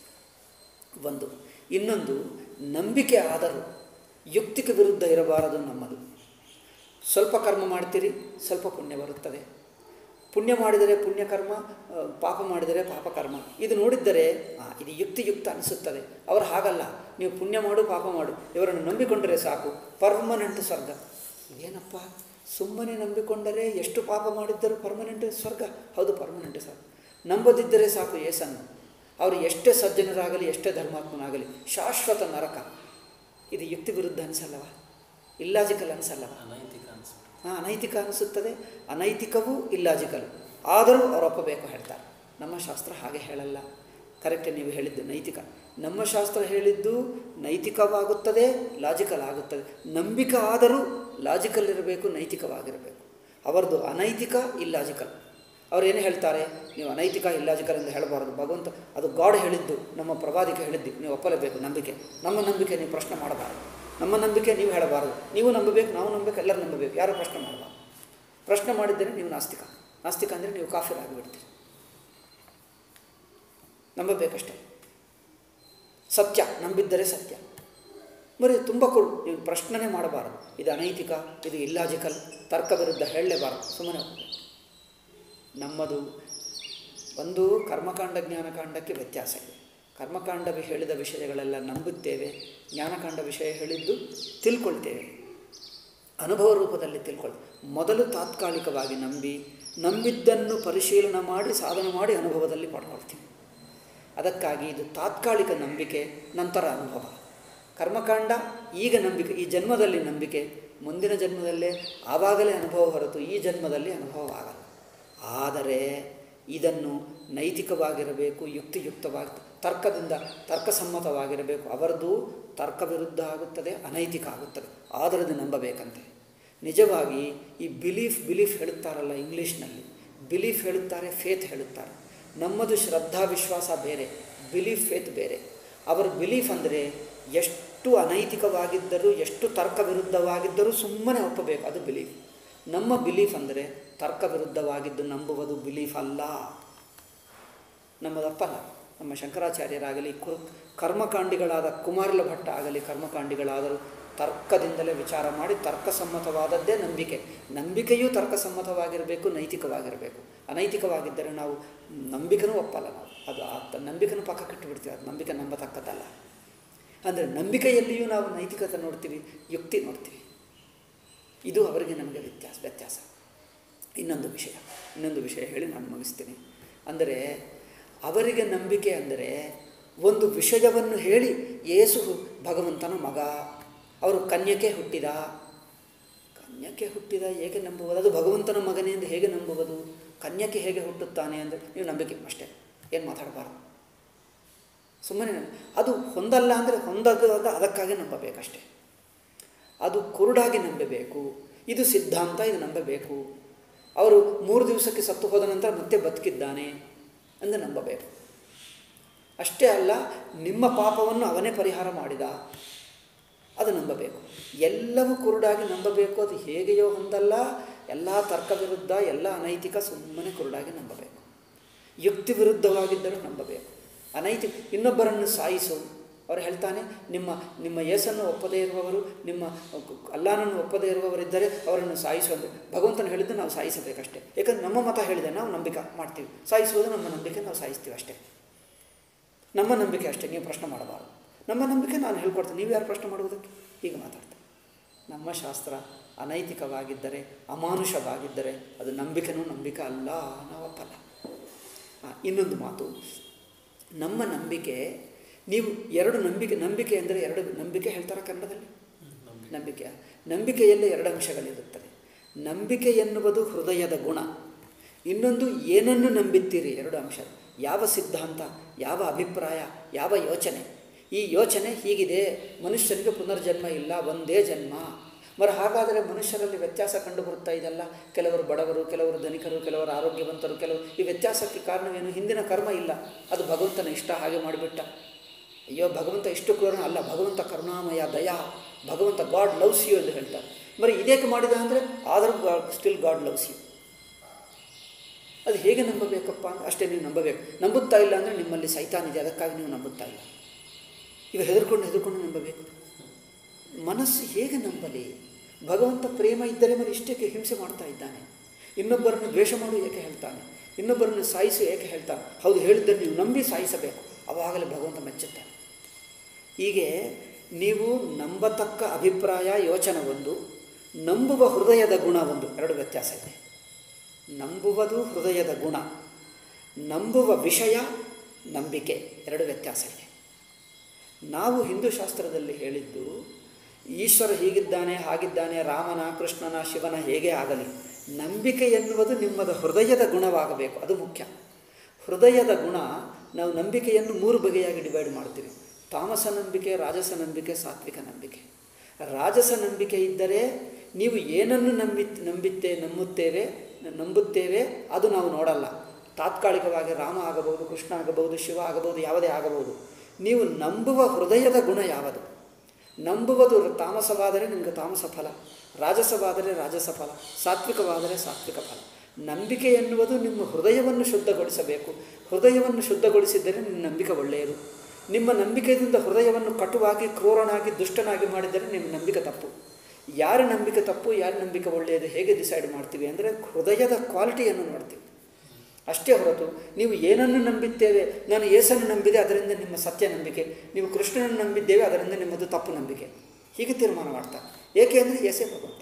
ಒಂದು ಇನ್ನೊಂದು ನಂಬಿಕೆ ಆದರೂ ಯುಕ್ತಿಗೆ ವಿರುದ್ಧ ಇರಬಾರದು ನಮ್ಮದು ಸ್ವಲ್ಪ ಕರ್ಮ ಮಾಡ್ತೀರಿ ಸ್ವಲ್ಪ ಪುಣ್ಯ ಬರುತ್ತದೆ ಪುಣ್ಯ ಮಾಡಿದರೆ ಪುಣ್ಯಕರ್ಮ ಆ, ಪಾಪ ಮಾಡಿದರೆ ಪಾಪಕರ್ಮ ಇದು ನೋಡಿದ್ದರೆ ಆ, ಇದು ಯುಕ್ತಿಯುಕ್ತ ಅನಿಸುತ್ತದೆ ಅವರು ಹಾಗಲ್ಲ ನೀವು ಪುಣ್ಯ ಮಾಡು ಪಾಪ ಮಾಡು ಇವರನ್ನು ನಂಬಿಕೊಂಡರೆ ಸಾಕು ಪರ್ಮನೆಂಟ್ ಸ್ವರ್ಗ ಏನಪ್ಪ ಸುಮ್ಮನೆ ನಂಬಿಕೊಂಡರೆ ಎಷ್ಟು ಪಾಪ ಮಾಡಿದ್ದರೂ ಪರ್ಮನೆಂಟ್ ಸ್ವರ್ಗ ಹೌದು ಪರ್ಮನೆಂಟ್ ಸ್ವರ್ಗ ನಂಬದಿದ್ದರೆ ಸಾಕು ಏಸನ್ನು ಅವರು ಎಷ್ಟೇ ಸಜ್ಜನರಾಗಲಿ ಎಷ್ಟೇ ಧರ್ಮಾತ್ಮನಾಗಲಿ ಶಾಶ್ವತ ನರಕ ಇದು ಯುಕ್ತಿ ವಿರುದ್ಧ ಅನಿಸಲ್ಲವ ಇಲ್ಲಾಜಿಕಲ್ ಅನಿಸಲ್ಲವ ಅನೈತಿಕ ಅನಿಸುತ್ತೆ ಹಾಂ ಅನೈತಿಕ ಅನಿಸುತ್ತದೆ ಅನೈತಿಕವೂ ಇಲ್ಲಾಜಿಕಲ್ ಆದರೂ ಅವ್ರು ಒಪ್ಪಬೇಕು ಹೇಳ್ತಾರೆ ನಮ್ಮ ಶಾಸ್ತ್ರ ಹಾಗೆ ಹೇಳಲ್ಲ ಕರೆಕ್ಟ್ ನೀವು ಹೇಳಿದ್ದು ನೈತಿಕ ನಮ್ಮ ಶಾಸ್ತ್ರ ಹೇಳಿದ್ದು ನೈತಿಕವಾಗುತ್ತದೆ ಲಾಜಿಕಲ್ ಆಗುತ್ತದೆ ನಂಬಿಕೆ ಆದರೂ ಲಾಜಿಕಲ್ ಇರಬೇಕು ನೈತಿಕವಾಗಿರಬೇಕು ಅವರದು ಅನೈತಿಕ ಇಲ್ಲಾಜಿಕಲ್ ಅವ್ರು ಏನು ಹೇಳ್ತಾರೆ ನೀವು ಅನೈತಿಕ ಇಲ್ಲಾಜಿಕಲ್ ಎಂದು ಹೇಳಬಾರದು ಭಗವಂತ ಅದು ಗಾಡ್ ಹೇಳಿದ್ದು ನಮ್ಮ ಪ್ರವಾದಿಕೆ ಹೇಳಿದ್ದು ನೀವು ಒಪ್ಪಲೇಬೇಕು ನಂಬಿಕೆ ನಮ್ಮ ನಂಬಿಕೆ ನೀವು ಪ್ರಶ್ನೆ ಮಾಡಬಾರದು ನಮ್ಮ ನಂಬಿಕೆ ನೀವು ಹೇಳಬಾರದು ನೀವು ನಂಬಬೇಕು ನಾವು ನಂಬಬೇಕು ಎಲ್ಲರೂ ನಂಬಬೇಕು ಯಾರು ಪ್ರಶ್ನೆ ಮಾಡಬಾರ್ದು ಪ್ರಶ್ನೆ ಮಾಡಿದ್ದರೆ ನೀವು ನಾಸ್ತಿಕ ನಾಸ್ತಿಕ ಅಂದರೆ ನೀವು ಕಾಫಿರ್ ಆಗಿಬಿಡ್ತೀರಿ ನಂಬಬೇಕಷ್ಟೇ ಸತ್ಯ ನಂಬಿದ್ದರೆ ಸತ್ಯ ಬರೀ ತುಂಬ ಕೊಡು ನೀವು ಪ್ರಶ್ನೆ ಮಾಡಬಾರದು ಇದು ಅನೈತಿಕ ಇದು ಇಲ್ಲಾಜಿಕಲ್ ತರ್ಕ ವಿರುದ್ಧ ಹೇಳಲೇಬಾರದು ಸುಮ್ಮನೆ ಹೋಗ್ಬೇಕು ನಮ್ಮದು ಒಂದು ಕರ್ಮಕಾಂಡ ಜ್ಞಾನಕಾಂಡಕ್ಕೆ ವ್ಯತ್ಯಾಸ ಇದೆ ಕರ್ಮಕಾಂಡ ವಿ- ಹೇಳಿದ ವಿಷಯಗಳೆಲ್ಲ ನಂಬುತ್ತೇವೆ ಜ್ಞಾನಕಾಂಡ ವಿಷಯ ಹೇಳಿದ್ದು ತಿಳ್ಕೊಳ್ತೇವೆ ಅನುಭವ ರೂಪದಲ್ಲಿ ತಿಳ್ಕೊಳ್ಳಿ ಮೊದಲು ತಾತ್ಕಾಲಿಕವಾಗಿ ನಂಬಿ ನಂಬಿದ್ದನ್ನು ಪರಿಶೀಲನೆ ಮಾಡಿ ಸಾಧನೆ ಮಾಡಿ ಅನುಭವದಲ್ಲಿ ಪಡ್ಕೊಳ್ತೀವಿ ಅದಕ್ಕಾಗಿ ಇದು ತಾತ್ಕಾಲಿಕ ನಂಬಿಕೆ ನಂತರ ಅನುಭವ ಕರ್ಮಕಾಂಡ ಈಗ ನಂಬಿಕೆ ಈ ಜನ್ಮದಲ್ಲಿ ನಂಬಿಕೆ ಮುಂದಿನ ಜನ್ಮದಲ್ಲೇ ಆವಾಗಲೇ ಅನುಭವ ಹೊರತು ಈ ಜನ್ಮದಲ್ಲಿ ಅನುಭವ ಆಗಲ್ಲ ಆದರೆ ಇದನ್ನು ನೈತಿಕವಾಗಿರಬೇಕು ಯುಕ್ತಿಯುಕ್ತವಾಗಿ ತರ್ಕದಿಂದ ತರ್ಕಸಮ್ಮತವಾಗಿರಬೇಕು ಅವರದು ತರ್ಕ ವಿರುದ್ಧ ಆಗುತ್ತದೆ ಅನೈತಿಕ ಆಗುತ್ತದೆ ಆದರೆ ಅದು ನಂಬಬೇಕಂತೆ ನಿಜವಾಗಿ ಈ ಬಿಲೀಫ್ ಬಿಲೀಫ್ ಹೇಳುತ್ತಾರಲ್ಲ ಇಂಗ್ಲೀಷ್ನಲ್ಲಿ ಬಿಲೀಫ್ ಹೇಳುತ್ತಾರೆ ಫೇತ್ ಹೇಳುತ್ತಾರೆ ನಮ್ಮದು ಶ್ರದ್ಧಾ ವಿಶ್ವಾಸ ಬೇರೆ ಬಿಲೀಫ್ ಫೇತ್ ಬೇರೆ ಅವರ ಬಿಲೀಫ್ ಅಂದರೆ ಎಷ್ಟು ಅನೈತಿಕವಾಗಿದ್ದರೂ ಎಷ್ಟು ತರ್ಕ ವಿರುದ್ಧವಾಗಿದ್ದರೂ ಸುಮ್ಮನೆ ಒಪ್ಪಬೇಕು ಅದು ಬಿಲೀಫ್ ನಮ್ಮ ಬಿಲೀಫ್ ಅಂದರೆ ತರ್ಕ ವಿರುದ್ಧವಾಗಿದ್ದು ನಂಬುವುದು ಬಿಲೀಫ್ ಅಲ್ಲ ನಮ್ಮದಪ್ಪಲ್ಲ ನಮ್ಮ ಶಂಕರಾಚಾರ್ಯರಾಗಲಿ ಕು ಕರ್ಮಕಾಂಡಿಗಳಾದ ಕುಮಾರಲ ಭಟ್ಟ ಆಗಲಿ ಕರ್ಮಕಾಂಡಿಗಳಾದರೂ ತರ್ಕದಿಂದಲೇ ವಿಚಾರ ಮಾಡಿ ತರ್ಕಸಮ್ಮತವಾದದ್ದೇ ನಂಬಿಕೆ ನಂಬಿಕೆಯೂ ತರ್ಕಸಮ್ಮತವಾಗಿರಬೇಕು ನೈತಿಕವಾಗಿರಬೇಕು ಅನೈತಿಕವಾಗಿದ್ದರೆ ನಾವು ನಂಬಿಕೆನೂ ಒಪ್ಪಲ್ಲ ನಾವು ಅದು ಆ ತ- ನಂಬಿಕೆನೂ ಪಕ್ಕಕ್ಕಿಟ್ಟು ಬಿಡ್ತೀವಿ ಅದು ನಂಬಿಕೆ ನಂಬತಕ್ಕದ್ದಲ್ಲ ಅಂದರೆ ನಂಬಿಕೆಯಲ್ಲಿಯೂ ನಾವು ನೈತಿಕತೆ ನೋಡ್ತೀವಿ ಯುಕ್ತಿ ನೋಡ್ತೀವಿ ಇದು ಅವರಿಗೆ ನಮಗೆ ವ್ಯತ್ಯಾಸ ವ್ಯತ್ಯಾಸ ಇನ್ನೊಂದು ವಿಷಯ ಇನ್ನೊಂದು ವಿಷಯ ಹೇಳಿ ನಾನು ಮುಗಿಸ್ತೀನಿ ಅಂದರೆ ಅವರಿಗೆ ನಂಬಿಕೆ ಅಂದರೆ ಒಂದು ವಿಷಯವನ್ನು ಹೇಳಿ ಏಸು ಭಗವಂತನ ಮಗ ಅವರು ಕನ್ಯಕೆ ಹುಟ್ಟಿದ ಕನ್ಯಕೆ ಹುಟ್ಟಿದ ಹೇಗೆ ನಂಬುವುದು ಅದು ಭಗವಂತನ ಮಗನೇ ಎಂದು ಹೇಗೆ ನಂಬುವುದು ಕನ್ಯಕೆ ಹೇಗೆ ಹುಟ್ಟುತ್ತಾನೆ ಅಂದರೆ ನೀವು ನಂಬಿಕೆ ಅಷ್ಟೇ ಏನು ಮಾತಾಡಬಾರ್ದು ಸುಮ್ಮನೆ ನಂಬ- ಅದು ಹೊಂದಲ್ಲ ಅಂದರೆ ಹೊಂದದು ಅಂತ ಅದಕ್ಕಾಗಿ ನಂಬಬೇಕಷ್ಟೇ ಅದು ಕುರುಡಾಗಿ ನಂಬಬೇಕು ಇದು ಸಿದ್ಧಾಂತ ಇದು ನಂಬಬೇಕು ಅವರು ಮೂರು ದಿವಸಕ್ಕೆ ಸತ್ತು ಹೋದ ನಂತರ ಮತ್ತೆ ಬದುಕಿದ್ದಾನೆ ಎಂದು ನಂಬಬೇಕು ಅಷ್ಟೇ ಅಲ್ಲ ನಿಮ್ಮ ಪಾಪವನ್ನು ಅವನೇ ಪರಿಹಾರ ಮಾಡಿದ ಅದು ನಂಬಬೇಕು ಎಲ್ಲವೂ ಕುರುಡಾಗಿ ನಂಬಬೇಕು ಅದು ಹೇಗೆಯೋ ಹೊಂದಲ್ಲ ಎಲ್ಲ ತರ್ಕ ವಿರುದ್ಧ ಎಲ್ಲ ಅನೈತಿಕ ಸುಮ್ಮನೆ ಕುರುಡಾಗಿ ನಂಬಬೇಕು ಯುಕ್ತಿ ವಿರುದ್ಧವಾಗಿದ್ದರೂ ನಂಬಬೇಕು ಅನೈತಿಕ ಇನ್ನೊಬ್ಬರನ್ನು ಸಾಯಿಸು ಅವರು ಹೇಳ್ತಾನೆ ನಿಮ್ಮ ನಿಮ್ಮ ಯೇಸನ್ನು ಒಪ್ಪದೇ ಇರುವವರು ನಿಮ್ಮ ಅಲ್ಲಾನನ್ನು ಒಪ್ಪದೇ ಇರುವವರಿದ್ದರೆ ಅವರನ್ನು ಸಾಯಿಸು ಅಂದರೆ ಭಗವಂತನು ಹೇಳಿದ್ದು ನಾವು ಸಾಯಿಸಬೇಕಷ್ಟೇ ಯಾಕಂದ್ರೆ ನಮ್ಮ ಮತ ಹೇಳಿದೆ ನಾವು ನಂಬಿಕೆ ಮಾಡ್ತೀವಿ ಸಾಯಿಸುವುದು ನಮ್ಮ ನಂಬಿಕೆ ನಾವು ಸಾಯಿಸ್ತೀವಿ ಅಷ್ಟೇ ನಮ್ಮ ನಂಬಿಕೆ ಅಷ್ಟೇ ನೀವು ಪ್ರಶ್ನೆ ಮಾಡಬಾರದು ನಮ್ಮ ನಂಬಿಕೆ ನಾನು ಹೇಳ್ಕೊಡ್ತೀನಿ ನೀವು ಯಾರು ಪ್ರಶ್ನೆ ಮಾಡುವುದಕ್ಕೆ ಈಗ ಮಾತಾಡ್ತೀನಿ ನಮ್ಮ ಶಾಸ್ತ್ರ ಅನೈತಿಕವಾಗಿದ್ದರೆ ಅಮಾನುಷವಾಗಿದ್ದರೆ ಅದು ನಂಬಿಕೆನೂ ನಂಬಿಕೆ ಅಲ್ಲ ನಾವು ಒಪ್ಪಲ್ಲ ಆ, ಇನ್ನೊಂದು ಮಾತು ನಮ್ಮ ನಂಬಿಕೆ ನೀವು ಎರಡು ನಂಬಿಕೆ ನಂಬಿಕೆ ಅಂದರೆ ಎರಡು ನಂಬಿಕೆ ಹೇಳ್ತಾರೆ ಕನ್ನಡದಲ್ಲಿ ನಂಬಿಕೆ ನಂಬಿಕೆಯಲ್ಲಿ ಎರಡು ಅಂಶಗಳಿರುತ್ತದೆ ನಂಬಿಕೆ ಎನ್ನುವುದು ಹೃದಯದ ಗುಣ ಇನ್ನೊಂದು ಏನನ್ನು ನಂಬುತ್ತೀರಿ ಎರಡು ಅಂಶ ಯಾವ ಸಿದ್ಧಾಂತ ಯಾವ ಅಭಿಪ್ರಾಯ ಯಾವ ಯೋಚನೆ ಈ ಯೋಚನೆ ಹೀಗಿದೆ ಮನುಷ್ಯನಿಗೆ ಪುನರ್ಜನ್ಮ ಇಲ್ಲ ಒಂದೇ ಜನ್ಮ ಮರ ಹಾಗಾದರೆ ಮನುಷ್ಯರಲ್ಲಿ ವ್ಯತ್ಯಾಸ ಕಂಡು ಬರುತ್ತಾ ಇದೆಲ್ಲ ಕೆಲವರು ಬಡವರು ಕೆಲವರು ಧನಿಕರು ಕೆಲವರು ಆರೋಗ್ಯವಂತರು ಕೆಲವರು ಈ ವ್ಯತ್ಯಾಸಕ್ಕೆ ಕಾರಣವೇನು ಹಿಂದಿನ ಕರ್ಮ ಇಲ್ಲ ಅದು ಭಗವಂತನ ಇಷ್ಟ ಹಾಗೆ ಮಾಡಿಬಿಟ್ಟ ಅಯ್ಯೋ ಭಗವಂತ ಇಷ್ಟು ಕ್ರೂರನ ಅಲ್ಲ ಭಗವಂತ ಕರುಣಾಮಯ ದಯಾ ಭಗವಂತ ಗಾಡ್ ಲವ್ಸ್ ಯು ಎಂದು ಹೇಳ್ತಾರೆ మరి ಇದೇಕೆ ಮಾಡಿದ ಅಂದರೆ ಆದರೂ God still God loves you ಅದು ಹೇಗೆ ನಂಬಬೇಕಪ್ಪ ಅಂದರೆ ಅಷ್ಟೇ ನೀವು ನಂಬಬೇಕು ನಂಬುತ್ತಾ ಇಲ್ಲ ಅಂದರೆ ನಿಮ್ಮಲ್ಲಿ ಸೈತಾನ್ ಇದೆ ಅದಕ್ಕಾಗಿ ನೀವು ನಂಬುತ್ತಾ ಇಲ್ಲ ಈಗ ಹೆದರ್ಕೊಂಡು ಹೆದರ್ಕೊಂಡು ನಂಬಬೇಕು ಮನಸ್ಸು ಹೇಗೆ ನಂಬಲಿ ಭಗವಂತ ಪ್ರೇಮ ಇದ್ದರೆ మరి ಇಷ್ಟಕ್ಕೆ ಹಿಂಸೆ ಮಾಡ್ತಾ ಇದ್ದಾನೆ ಇನ್ನೊಬ್ಬರನ್ನು ದ್ವೇಷ ಮಾಡು ಏಕೆ ಹೇಳ್ತಾನೆ ಇನ್ನೊಬ್ಬರನ್ನು ಸಾಯಿಸು ಏಕೆ ಹೇಳ್ತಾನೆ ಹೌದು ಹೇಳಿದ್ದರೆ ನೀವು ನಂಬಿ ಸಾಯಿಸಬೇಕು ಅವಾಗಲೇ ಭಗವಂತ ಮೆಚ್ಚುತ್ತಾನೆ ಹೀಗೆ ನೀವು ನಂಬತಕ್ಕ ಅಭಿಪ್ರಾಯ ಯೋಚನೆ ಒಂದು ನಂಬುವ ಹೃದಯದ ಗುಣ ಒಂದು ಎರಡು ವ್ಯತ್ಯಾಸ ಇದೆ ನಂಬುವುದು ಹೃದಯದ ಗುಣ ನಂಬುವ ವಿಷಯ ನಂಬಿಕೆ ಎರಡು ವ್ಯತ್ಯಾಸ ಇದೆ ನಾವು ಹಿಂದೂ ಶಾಸ್ತ್ರದಲ್ಲಿ ಹೇಳಿದ್ದು ಈಶ್ವರ ಹೀಗಿದ್ದಾನೆ ಹಾಗಿದ್ದಾನೆ ರಾಮನ ಕೃಷ್ಣನ ಶಿವನ ಹೇಗೆ ಆಗಲಿ ನಂಬಿಕೆ ಎನ್ನುವುದು ನಿಮ್ಮದ ಹೃದಯದ ಗುಣವಾಗಬೇಕು ಅದು ಮುಖ್ಯ ಹೃದಯದ ಗುಣ ನಾವು ನಂಬಿಕೆಯನ್ನು ಮೂರು ಬಗೆಯಾಗಿ ಡಿವೈಡ್ ಮಾಡ್ತೀವಿ ತಾಮಸ ನಂಬಿಕೆ ರಾಜಸ ನಂಬಿಕೆ ಸಾತ್ವಿಕ ನಂಬಿಕೆ ರಾಜಸ ನಂಬಿಕೆ ಇದ್ದರೆ ನೀವು ಏನನ್ನು ನಂಬಿ ನಂಬಿತ್ತೆ ನಂಬುತ್ತೇವೆ ನಂಬುತ್ತೇವೆ ಅದು ನಾವು ನೋಡಲ್ಲ ತಾತ್ಕಾಲಿಕವಾಗಿ ರಾಮ ಆಗಬಹುದು ಕೃಷ್ಣ ಆಗಬಹುದು ಶಿವ ಆಗಬಹುದು ಯಾವುದೇ ಆಗಬಹುದು ನೀವು ನಂಬುವ ಹೃದಯದ ಗುಣ ಯಾವುದು ನಂಬುವುದು ತಾಮಸವಾದರೆ ನಿಮಗೆ ತಾಮಸ ಫಲ ರಾಜಸವಾದರೆ ರಾಜಸ ಫಲ ಸಾತ್ವಿಕವಾದರೆ ಸಾತ್ವಿಕ ಫಲ ನಂಬಿಕೆ ಎನ್ನುವುದು ನಿಮ್ಮ ಹೃದಯವನ್ನು ಶುದ್ಧಗೊಳಿಸಬೇಕು ಹೃದಯವನ್ನು ಶುದ್ಧಗೊಳಿಸಿದ್ದರೆ ನಿಮ್ಮ ನಂಬಿಕೆ ಒಳ್ಳೆಯದು ನಿಮ್ಮ ನಂಬಿಕೆಯಿಂದ ಹೃದಯವನ್ನು ಕಟುವಾಗಿ ಕ್ರೂರನಾಗಿ ದುಷ್ಟನಾಗಿ ಮಾಡಿದರೆ ನಿಮ್ಮ ನಂಬಿಕೆ ತಪ್ಪು ಯಾರ ನಂಬಿಕೆ ತಪ್ಪು ಯಾರ ನಂಬಿಕೆ ಒಳ್ಳೆಯದು ಹೇಗೆ ಡಿಸೈಡ್ ಮಾಡ್ತೀವಿ ಅಂದರೆ ಹೃದಯದ ಕ್ವಾಲಿಟಿಯನ್ನು ನೋಡ್ತೀವಿ ಅಷ್ಟೇ ಹೊರತು ನೀವು ಏನನ್ನು ನಂಬಿದ್ದೇವೆ ನಾನು ಏಸನ್ನು ನಂಬಿದೆ ಅದರಿಂದ ನಿಮ್ಮ ಸತ್ಯ ನಂಬಿಕೆ ನೀವು ಕೃಷ್ಣನನ್ನು ನಂಬಿದ್ದೇವೆ ಅದರಿಂದ ನಿಮ್ಮದು ತಪ್ಪು ನಂಬಿಕೆ ಹೀಗೆ ತೀರ್ಮಾನ ಮಾಡ್ತಾರೆ ಏಕೆ ಅಂದರೆ ಏಸೇ ಭಗವಂತ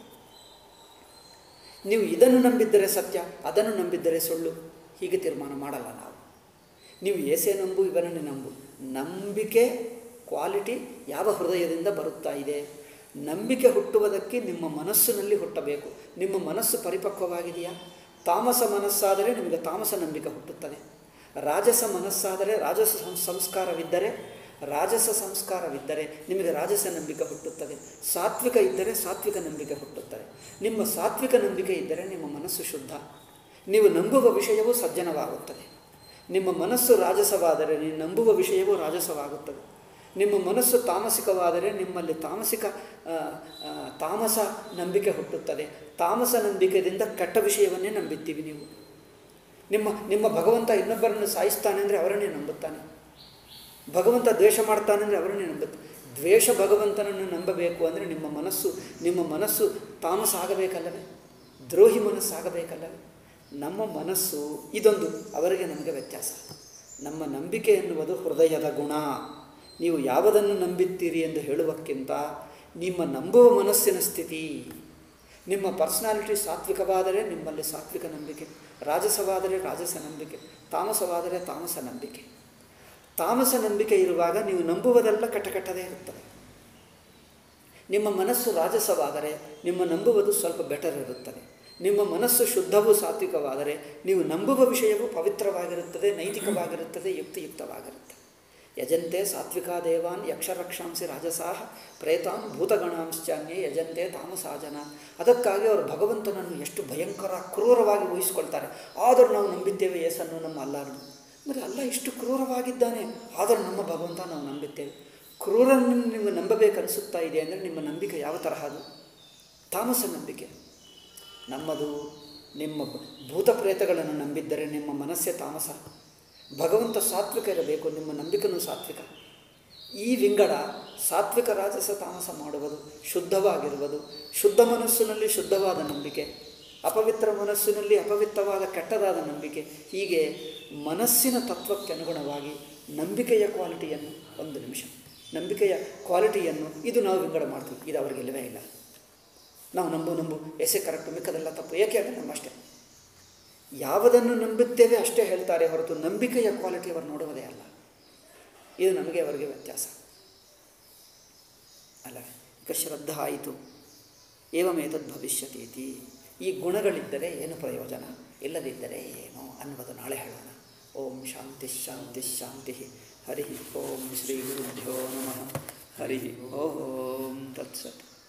ನೀವು ಇದನ್ನು ನಂಬಿದ್ದರೆ ಸತ್ಯ ಅದನ್ನು ನಂಬಿದ್ದರೆ ಸುಳ್ಳು ಹೀಗೆ ತೀರ್ಮಾನ ಮಾಡಲ್ಲ ನಾವು ನೀವು ಏಸೇ ನಂಬು ಇವನನ್ನು ನಂಬು ನಂಬಿಕೆ ಕ್ವಾಲಿಟಿ ಯಾವ ಹೃದಯದಿಂದ ಬರುತ್ತಾ ಇದೆ ನಂಬಿಕೆ ಹುಟ್ಟುವುದಕ್ಕೆ ನಿಮ್ಮ ಮನಸ್ಸಿನಲ್ಲಿ ಹುಟ್ಟಬೇಕು ನಿಮ್ಮ ಮನಸ್ಸು ಪರಿಪಕ್ವವಾಗಿದೆಯಾ ತಾಮಸ ಮನಸ್ಸಾದರೆ ನಿಮಗೆ ತಾಮಸ ನಂಬಿಕೆ ಹುಟ್ಟುತ್ತದೆ ರಾಜಸ ಮನಸ್ಸಾದರೆ ರಾಜಸ ಸಂ- ಸಂಸ್ಕಾರವಿದ್ದರೆ ರಾಜಸ ಸಂಸ್ಕಾರವಿದ್ದರೆ ನಿಮಗೆ ರಾಜಸ ನಂಬಿಕೆ ಹುಟ್ಟುತ್ತದೆ ಸಾತ್ವಿಕ ಇದ್ದರೆ ಸಾತ್ವಿಕ ನಂಬಿಕೆ ಹುಟ್ಟುತ್ತದೆ ನಿಮ್ಮ ಸಾತ್ವಿಕ ನಂಬಿಕೆ ಇದ್ದರೆ ನಿಮ್ಮ ಮನಸ್ಸು ಶುದ್ಧ ನೀವು ನಂಬುವ ವಿಷಯವೂ ಸಜ್ಜನವಾಗುತ್ತದೆ ನಿಮ್ಮ ಮನಸ್ಸು ರಾಜಸವಾದರೆ ನೀವು ನಂಬುವ ವಿಷಯವೂ ರಾಜಸವಾಗುತ್ತದೆ ನಿಮ್ಮ ಮನಸ್ಸು ತಾಮಸಿಕವಾದರೆ ನಿಮ್ಮಲ್ಲಿ ತಾಮಸಿಕ ಆ, ಆ, ತಾಮಸ ನಂಬಿಕೆ ಹುಟ್ಟುತ್ತದೆ ತಾಮಸ ನಂಬಿಕೆಯಿಂದ ಕೆಟ್ಟ ವಿಷಯವನ್ನೇ ನಂಬಿದ್ದೀವಿ ನೀವು ನಿಮ್ಮ ನಿಮ್ಮ ಭಗವಂತ ಇನ್ನೊಬ್ಬರನ್ನು ಸಾಯಿಸ್ತಾನೆ ಅಂದರೆ ಅವರನ್ನೇ ನಂಬುತ್ತಾನೆ ಭಗವಂತ ದ್ವೇಷ ಮಾಡ್ತಾನೆ ಅಂದರೆ ಅವರನ್ನೇ ನಂಬುತ್ತೆ ದ್ವೇಷ ಭಗವಂತನನ್ನು ನಂಬಬೇಕು ಅಂದರೆ ನಿಮ್ಮ ಮನಸ್ಸು ನಿಮ್ಮ ಮನಸ್ಸು ತಾಮಸ ಆಗಬೇಕಲ್ಲವೇ ದ್ರೋಹಿ ಮನಸ್ಸಾಗಬೇಕಲ್ಲವೇ ನಮ್ಮ ಮನಸ್ಸು ಇದೊಂದು ಅವರಿಗೆ ನಮಗೆ ವ್ಯತ್ಯಾಸ ನಮ್ಮ ನಂಬಿಕೆ ಎನ್ನುವುದು ಹೃದಯದ ಗುಣ ನೀವು ಯಾವುದನ್ನು ನಂಬುತ್ತೀರಿ ಎಂದು ಹೇಳುವಕ್ಕಿಂತ ನಿಮ್ಮ ನಂಬುವ ಮನಸ್ಸಿನ ಸ್ಥಿತಿ ನಿಮ್ಮ ಪರ್ಸನಾಲಿಟಿ ಸಾತ್ವಿಕವಾದರೆ ನಿಮ್ಮಲ್ಲಿ ಸಾತ್ವಿಕ ನಂಬಿಕೆ ರಾಜಸವಾದರೆ ರಾಜಸ ನಂಬಿಕೆ ತಾಮಸವಾದರೆ ತಾಮಸ ನಂಬಿಕೆ ತಾಮಸ ನಂಬಿಕೆ ಇರುವಾಗ ನೀವು ನಂಬುವುದೆಲ್ಲ ಕೆಟ್ಟ ಕೆಟ್ಟದೇ ಇರುತ್ತದೆ ನಿಮ್ಮ ಮನಸ್ಸು ರಾಜಸವಾದರೆ ನಿಮ್ಮ ನಂಬುವುದು ಸ್ವಲ್ಪ ಬೆಟರ್ ಇರುತ್ತದೆ ನಿಮ್ಮ ಮನಸ್ಸು ಶುದ್ಧವೂ ಸಾತ್ವಿಕವಾದರೆ ನೀವು ನಂಬುವ ವಿಷಯವೂ ಪವಿತ್ರವಾಗಿರುತ್ತದೆ ನೈತಿಕವಾಗಿರುತ್ತದೆ ಯುಕ್ತಿಯುಕ್ತವಾಗಿರುತ್ತದೆ ಯಜಂತೆ ಸಾತ್ವಿಕಾ ದೇವಾನ್ ಯಕ್ಷರಕ್ಷಾಂಸಿ ರಾಜಸಾಹ ಪ್ರೇತಾನ್ ಭೂತಗಣಾಂಶ್ಚಾನ್ಯೇ ಯಜಂತೆ ತಾಮಸಾ ಜನ ಅದಕ್ಕಾಗಿ ಅವರು ಭಗವಂತನನ್ನು ಎಷ್ಟು ಭಯಂಕರ ಕ್ರೂರವಾಗಿ ಊಹಿಸ್ಕೊಳ್ತಾರೆ ಆದರೂ ನಾವು ನಂಬಿದ್ದೇವೆ ಯೇಸನ್ನು ನಮ್ಮ ಅಲ್ಲಾರನ್ನು మరి ಅಲ್ಲ ಇಷ್ಟು ಕ್ರೂರವಾಗಿದ್ದಾನೆ ಆದರೂ ನಮ್ಮ ಭಗವಂತ ನಾವು ನಂಬುತ್ತೇವೆ ಕ್ರೂರನ್ನು ನೀವು ನಂಬಬೇಕನ್ನಿಸುತ್ತಾ ಇದೆ ಅಂದರೆ ನಿಮ್ಮ ನಂಬಿಕೆ ಯಾವ ತರಹದು ತಾಮಸ ನಂಬಿಕೆ ನಮ್ಮದು ನಿಮ್ಮ ಭೂತ ಪ್ರೇತಗಳನ್ನು ನಂಬಿದ್ದರೆ ನಿಮ್ಮ ಮನಸ್ಸೇ ತಾಮಸ ಭಗವಂತ ಸಾತ್ವಿಕ ಇರಬೇಕು ನಿಮ್ಮ ನಂಬಿಕೆನೂ ಸಾತ್ವಿಕ ಈ ವಿಂಗಡ ಸಾತ್ವಿಕ ರಾಜಸ ತಾಮಸ ಮಾಡುವುದು ಶುದ್ಧವಾಗಿರುವುದು ಶುದ್ಧ ಮನಸ್ಸಿನಲ್ಲಿ ಶುದ್ಧವಾದ ನಂಬಿಕೆ ಅಪವಿತ್ರ ಮನಸ್ಸಿನಲ್ಲಿ ಅಪವಿತ್ರವಾದ ಕೆಟ್ಟದಾದ ನಂಬಿಕೆ ಹೀಗೆ ಮನಸ್ಸಿನ ತತ್ವಕ್ಕೆ ಅನುಗುಣವಾಗಿ ನಂಬಿಕೆಯ ಕ್ವಾಲಿಟಿಯನ್ನು ಒಂದು ನಿಮಿಷ ನಂಬಿಕೆಯ ಕ್ವಾಲಿಟಿಯನ್ನು ಇದು ನಾವು ವಿಂಗಡ ಮಾಡ್ತೀವಿ ಇದು ಅವರಿಗೆ ಇಲ್ಲವೇ ಇಲ್ಲ ನಾವು ನಂಬು ನಂಬು ಎಸೆ ಕರೆಕ್ಟು ಮಿಕ್ಕದೆಲ್ಲ ತಪ್ಪು ಏಕೆ ಅಂದರೆ ನಮ್ಮಷ್ಟೇ ಯಾವುದನ್ನು ನಂಬುತ್ತೇವೆ ಅಷ್ಟೇ ಹೇಳ್ತಾರೆ ಹೊರತು ನಂಬಿಕೆಯ ಕ್ವಾಲಿಟಿ ಅವರು ನೋಡುವುದೇ ಅಲ್ಲ ಇದು ನಮಗೆ ಅವರಿಗೆ ವ್ಯತ್ಯಾಸ ಅಲ್ಲ ಈಗ ಶ್ರದ್ಧಾ ಆಯಿತು ಏವಮೇತದ್ ಭವಿಷ್ಯತಿ ಇತಿ ಈ ಗುಣಗಳಿದ್ದರೆ ಏನು ಪ್ರಯೋಜನ ಇಲ್ಲದಿದ್ದರೆ ಏನು ಅನ್ನುವುದು ನಾಳೆ ಹೇಳೋಣ ಓಂ ಶಾಂತಿ ಶಾಂತಿ ಶಾಂತಿ ಹರಿ ಓಂ ಶ್ರೀ ಗುರುಭ್ಯೋ ನಮಃ ಹರಿ ಓಂ ತತ್ಸತ್